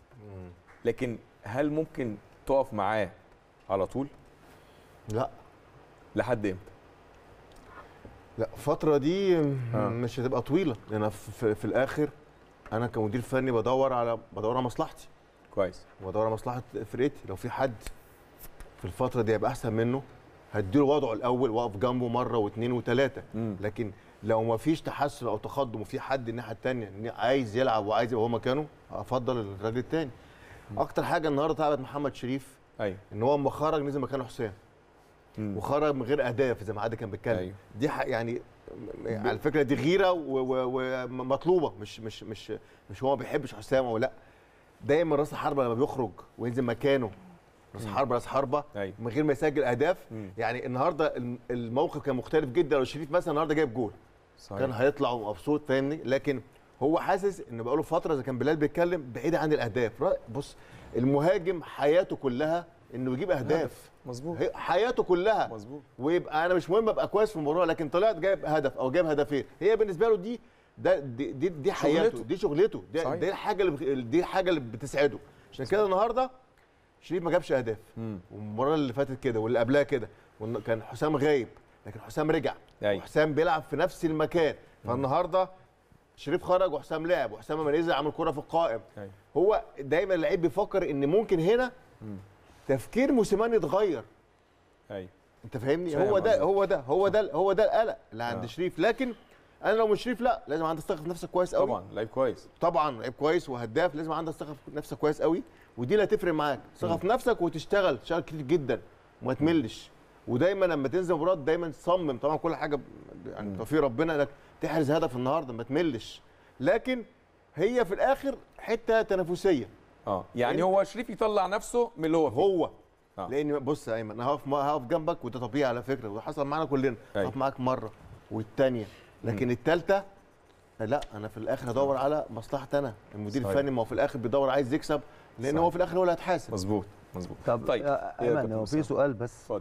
لكن هل ممكن تقف معاه على طول لا لحد امتى لا الفترة دي آه. مش هتبقى طويلة لأن في, في, في الآخر أنا كمدير فني بدور على بدور على مصلحتي كويس بدور على مصلحة فرقتي لو في حد في الفترة دي هيبقى أحسن منه هديله وضعه الأول وأقف جنبه مرة واثنين وثلاثة مم. لكن لو ما فيش تحسن أو تقدم وفي حد الناحية التانية عايز يلعب وعايز يبقى هو مكانه أفضل الراجل التاني أكتر حاجة النهاردة تعبت محمد شريف ايوه إن هو لما خرج نزل مكانه حسام مم. وخرج من غير اهداف زي ما عادل كان بيتكلم أيوة. دي ح- يعني م- على الفكره دي غيره ومطلوبه مش مش مش مش هو ما بيحبش حسام او لا دايما راس الحربه لما بيخرج وينزل مكانه راس حربه راس حربه أيوة. من غير ما يسجل اهداف مم. يعني النهارده الم- الموقف كان مختلف جدا لو شريف مثلا النهارده جايب جول صحيح. كان هيطلع ومبسوط فاهمني لكن هو حاسس ان بقاله فتره زي كان بلال بيتكلم بعيد عن الاهداف را- بص المهاجم حياته كلها انه يجيب اهداف مظبوط هي- حياته كلها مظبوط ويبقى انا مش مهم ابقى كويس في المباراه لكن طلعت جايب هدف او جايب هدفين هي بالنسبه له دي ده دي دي, دي حياته شغلته. دي شغلته دي, صحيح. دي الحاجه اللي بخ- دي الحاجه اللي بتسعده عشان كده النهارده شريف ما جابش اهداف مم. والمباراه اللي فاتت كده واللي قبلها كده وإن كان حسام غايب لكن حسام رجع أيوة. وحسام بيلعب في نفس المكان فالنهارده شريف خرج وحسام لعب وحسام لما نزل عمل كرة في القائم أيوة. هو دايما اللعيب بيفكر ان ممكن هنا تفكير موسيماني يتغير ايوه انت فاهمني فاهم هو ده قصدك. هو ده هو ده هو ده القلق اللي عند آه. شريف لكن انا لو مش شريف لا لازم عندك ثقه في نفسك كويس قوي طبعا لعيب كويس طبعا لعيب كويس وهداف لازم عندك ثقه في نفسك كويس قوي ودي اللي هتفرق معاك ثقه في نفسك وتشتغل تشتغل كتير جدا وما تملش ودايما لما تنزل مباراه دايما تصمم طبعا كل حاجه ب- يعني توفيق ربنا انك تحرز هدف النهارده ما تملش لكن هي في الاخر حته تنافسيه اه يعني إنت- هو شريف يطلع نفسه من اللي هو فيه هو آه. لان بص يا ايمن انا هقف هقف جنبك وده طبيعي على فكره وده حصل معانا كلنا أيوة. هقف معاك مره والثانيه لكن الثالثه لا انا في الاخر هدور على مصلحتي انا المدير صحيح. الفني ما هو في الاخر بيدور عايز يكسب لان صحيح. هو في الاخر هو اللي هيتحاسب مظبوط مظبوط طب طيب طيب إيه يا ايمن كابتن هو أسامة؟ في سؤال بس اتفضل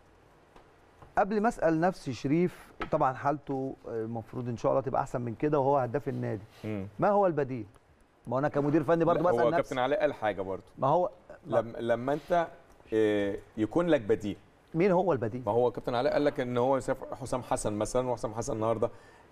قبل ما اسال نفسي شريف طبعا حالته المفروض ان شاء الله تبقى احسن من كده وهو هداف النادي مم. ما هو البديل ما انا كمدير فني برضه لا، هو بسال كابتن نفسي علاء قال حاجه برضه ما هو لما لما انت آه، يكون لك بديل مين هو البديل ما هو كابتن علاء قال لك ان هو يسافر حسام حسن مثلا وحسام حسن النهارده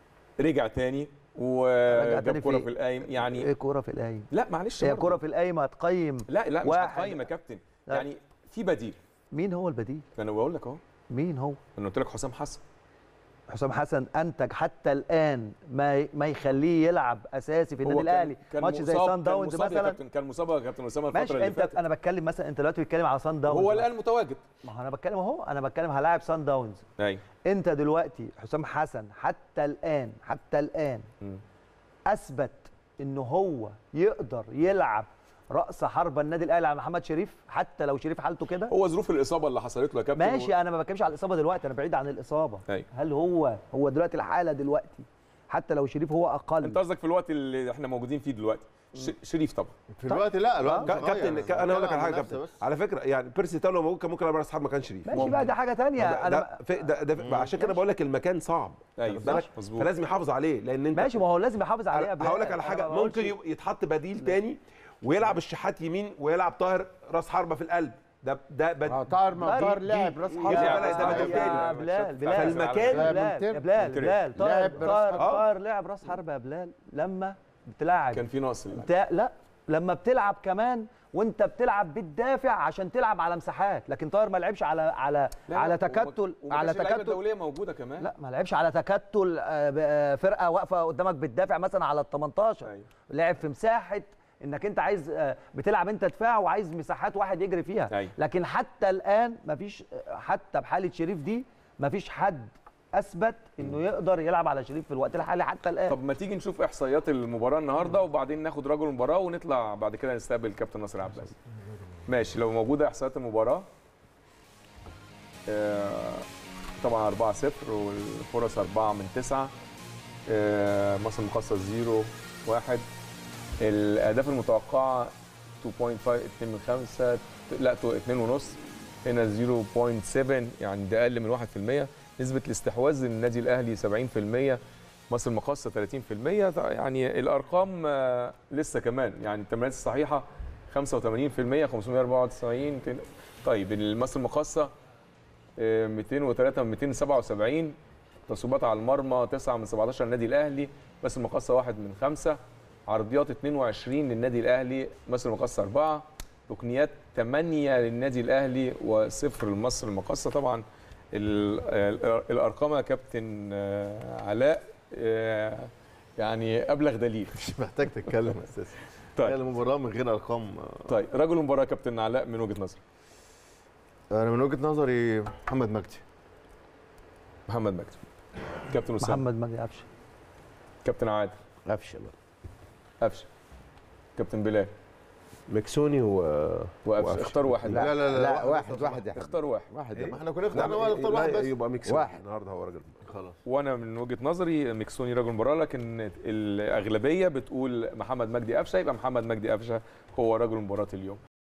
رجع تاني رجع وجاب تاني كوره في- في القايم يعني ايه كوره في القايم لا معلش هي برضه. كوره في القايم هتقيم لا لا مش واحد. هتقيم يا كابتن لا. يعني في بديل مين هو البديل انا بقول لك اهو مين هو انا قلت لك حسام حسن حسام حسن انتج حتى الان ما ما يخليه يلعب اساسي في هو النادي كان- الاهلي كان ماتش زي مصاب- سان كان داونز مصاب يا مثلا كابتن كان مصاب يا كابتن اسامه الفتره ماشي اللي انت فاتت انا بتكلم مثلا انت دلوقتي بتتكلم على سان داونز هو مثلاً. الان متواجد ما هو انا بتكلم اهو انا بتكلم هلاعب سان داونز ايوه انت دلوقتي حسام حسن حتى الان حتى الان مم. اثبت ان هو يقدر يلعب راس حربه النادي الاهلي على محمد شريف حتى لو شريف حالته كده هو ظروف الاصابه اللي حصلت له يا كابتن ماشي انا ما بتكلمش على الاصابه دلوقتي انا بعيد عن الاصابه أيوة. هل هو هو دلوقتي الحاله دلوقتي حتى لو شريف هو اقل انت قصدك في الوقت اللي احنا موجودين فيه دلوقتي ش- شريف طبعا في الوقت لا الوقت مش كا- هيتغير. كابتن كا- انا اقول لك على حاجه بتكلم عن كابتن نفسي بس. على فكره يعني بيرسي تاو لو موجود كان ممكن يلعب راس حرب مكان شريف ماشي بقى دي حاجه تانية ده, انا ده, في- ده, ده عشان كده بقول لك المكان صعب أيوة، واخد بالك؟ صح، مظبوط. فلازم يحافظ عليه لان انت ماشي ما هو لازم يحافظ عليها بلا- هقول لك على أنا حاجه ما بقولش- ممكن يب- يتحط بديل تاني ويلعب الشحات يمين ويلعب طاهر راس حربه في القلب ده ده بد... اه طاهر ما لا، طاهر دي- لعب راس يا- خلي حربه بالك ده بديل يا تاني. بلال بلال فالمكان- يا بلال لا، يا بلال ممتاز. بلال طاهر لعب براس طاهر حربة. طاهر لعب راس حربه يا بلال لما بتلعب كان في نقص اللعب. بتا... لا لما بتلعب كمان وانت بتلعب بتدافع عشان تلعب على مساحات لكن طاهر ما لعبش على على لا، على وما- تكتل وما على كانش اللعيبة تكتل الدوليه موجوده كمان لا ما لعبش على تكتل آه، ب- آه، فرقه واقفه قدامك بتدافع مثلا على ال 18 أيوة. لعب في مساحه انك انت عايز آه، بتلعب انت دفاع وعايز مساحات واحد يجري فيها أيوة. لكن حتى الان مفيش آه، حتى بحاله شريف دي مفيش حد اثبت انه يقدر يلعب على شريف في الوقت الحالي حتى الان طب ما تيجي نشوف احصائيات المباراه النهارده وبعدين ناخد رجل المباراه ونطلع بعد كده نستقبل كابتن ناصر عبد العزيز ماشي لو موجوده احصائيات المباراه آه، طبعا 4 0 والفرص 4 من 9 آه، مصر المقاصه 0 1 الاهداف المتوقعه 2.5 2 من 5 لا 2 ونص هنا 0.7 يعني ده اقل من 1% نسبه الاستحواذ للنادي الاهلي 70% مصر المقاصه 30% طيب يعني الارقام آه، لسه كمان يعني التمريرات الصحيحه 85% 594 200 طيب مصر المقاصه آه، 203 من 277 تصويبات على المرمى 9 من 17 النادي الاهلي مصر المقاصه 1 من 5 عرضيات 22 للنادي الاهلي مصر المقاصه 4 ركنيات 8 للنادي الاهلي وصفر لمصر المقاصه طبعا ال- ال- الارقام يا كابتن آه، علاء آه، يعني ابلغ دليل مش محتاج تتكلم اساسا طيب. هي المباراه من غير ارقام آه، طيب رجل المباراه يا كابتن علاء من وجهه نظرك انا من وجهه نظري محمد مجدي محمد مجدي كابتن اسامه محمد مجدي قفشه كابتن عادل قفشه بقى قفشه كابتن بلال مكسوني و وقفشه وقفشة. اختار واحد لا لا، لا، لا واحد واحد بس. واحد يا حبيبي. اختار واحد واحد إيه؟ يا ما احنا كنا لا، اخترنا واحد اختار واحد لا، بس يبقى مكسوني واحد. النهارده هو راجل خلاص وانا من وجهه نظري مكسوني رجل المباراه لكن الاغلبيه بتقول محمد مجدي قفشه يبقى محمد مجدي قفشه هو رجل مباراه اليوم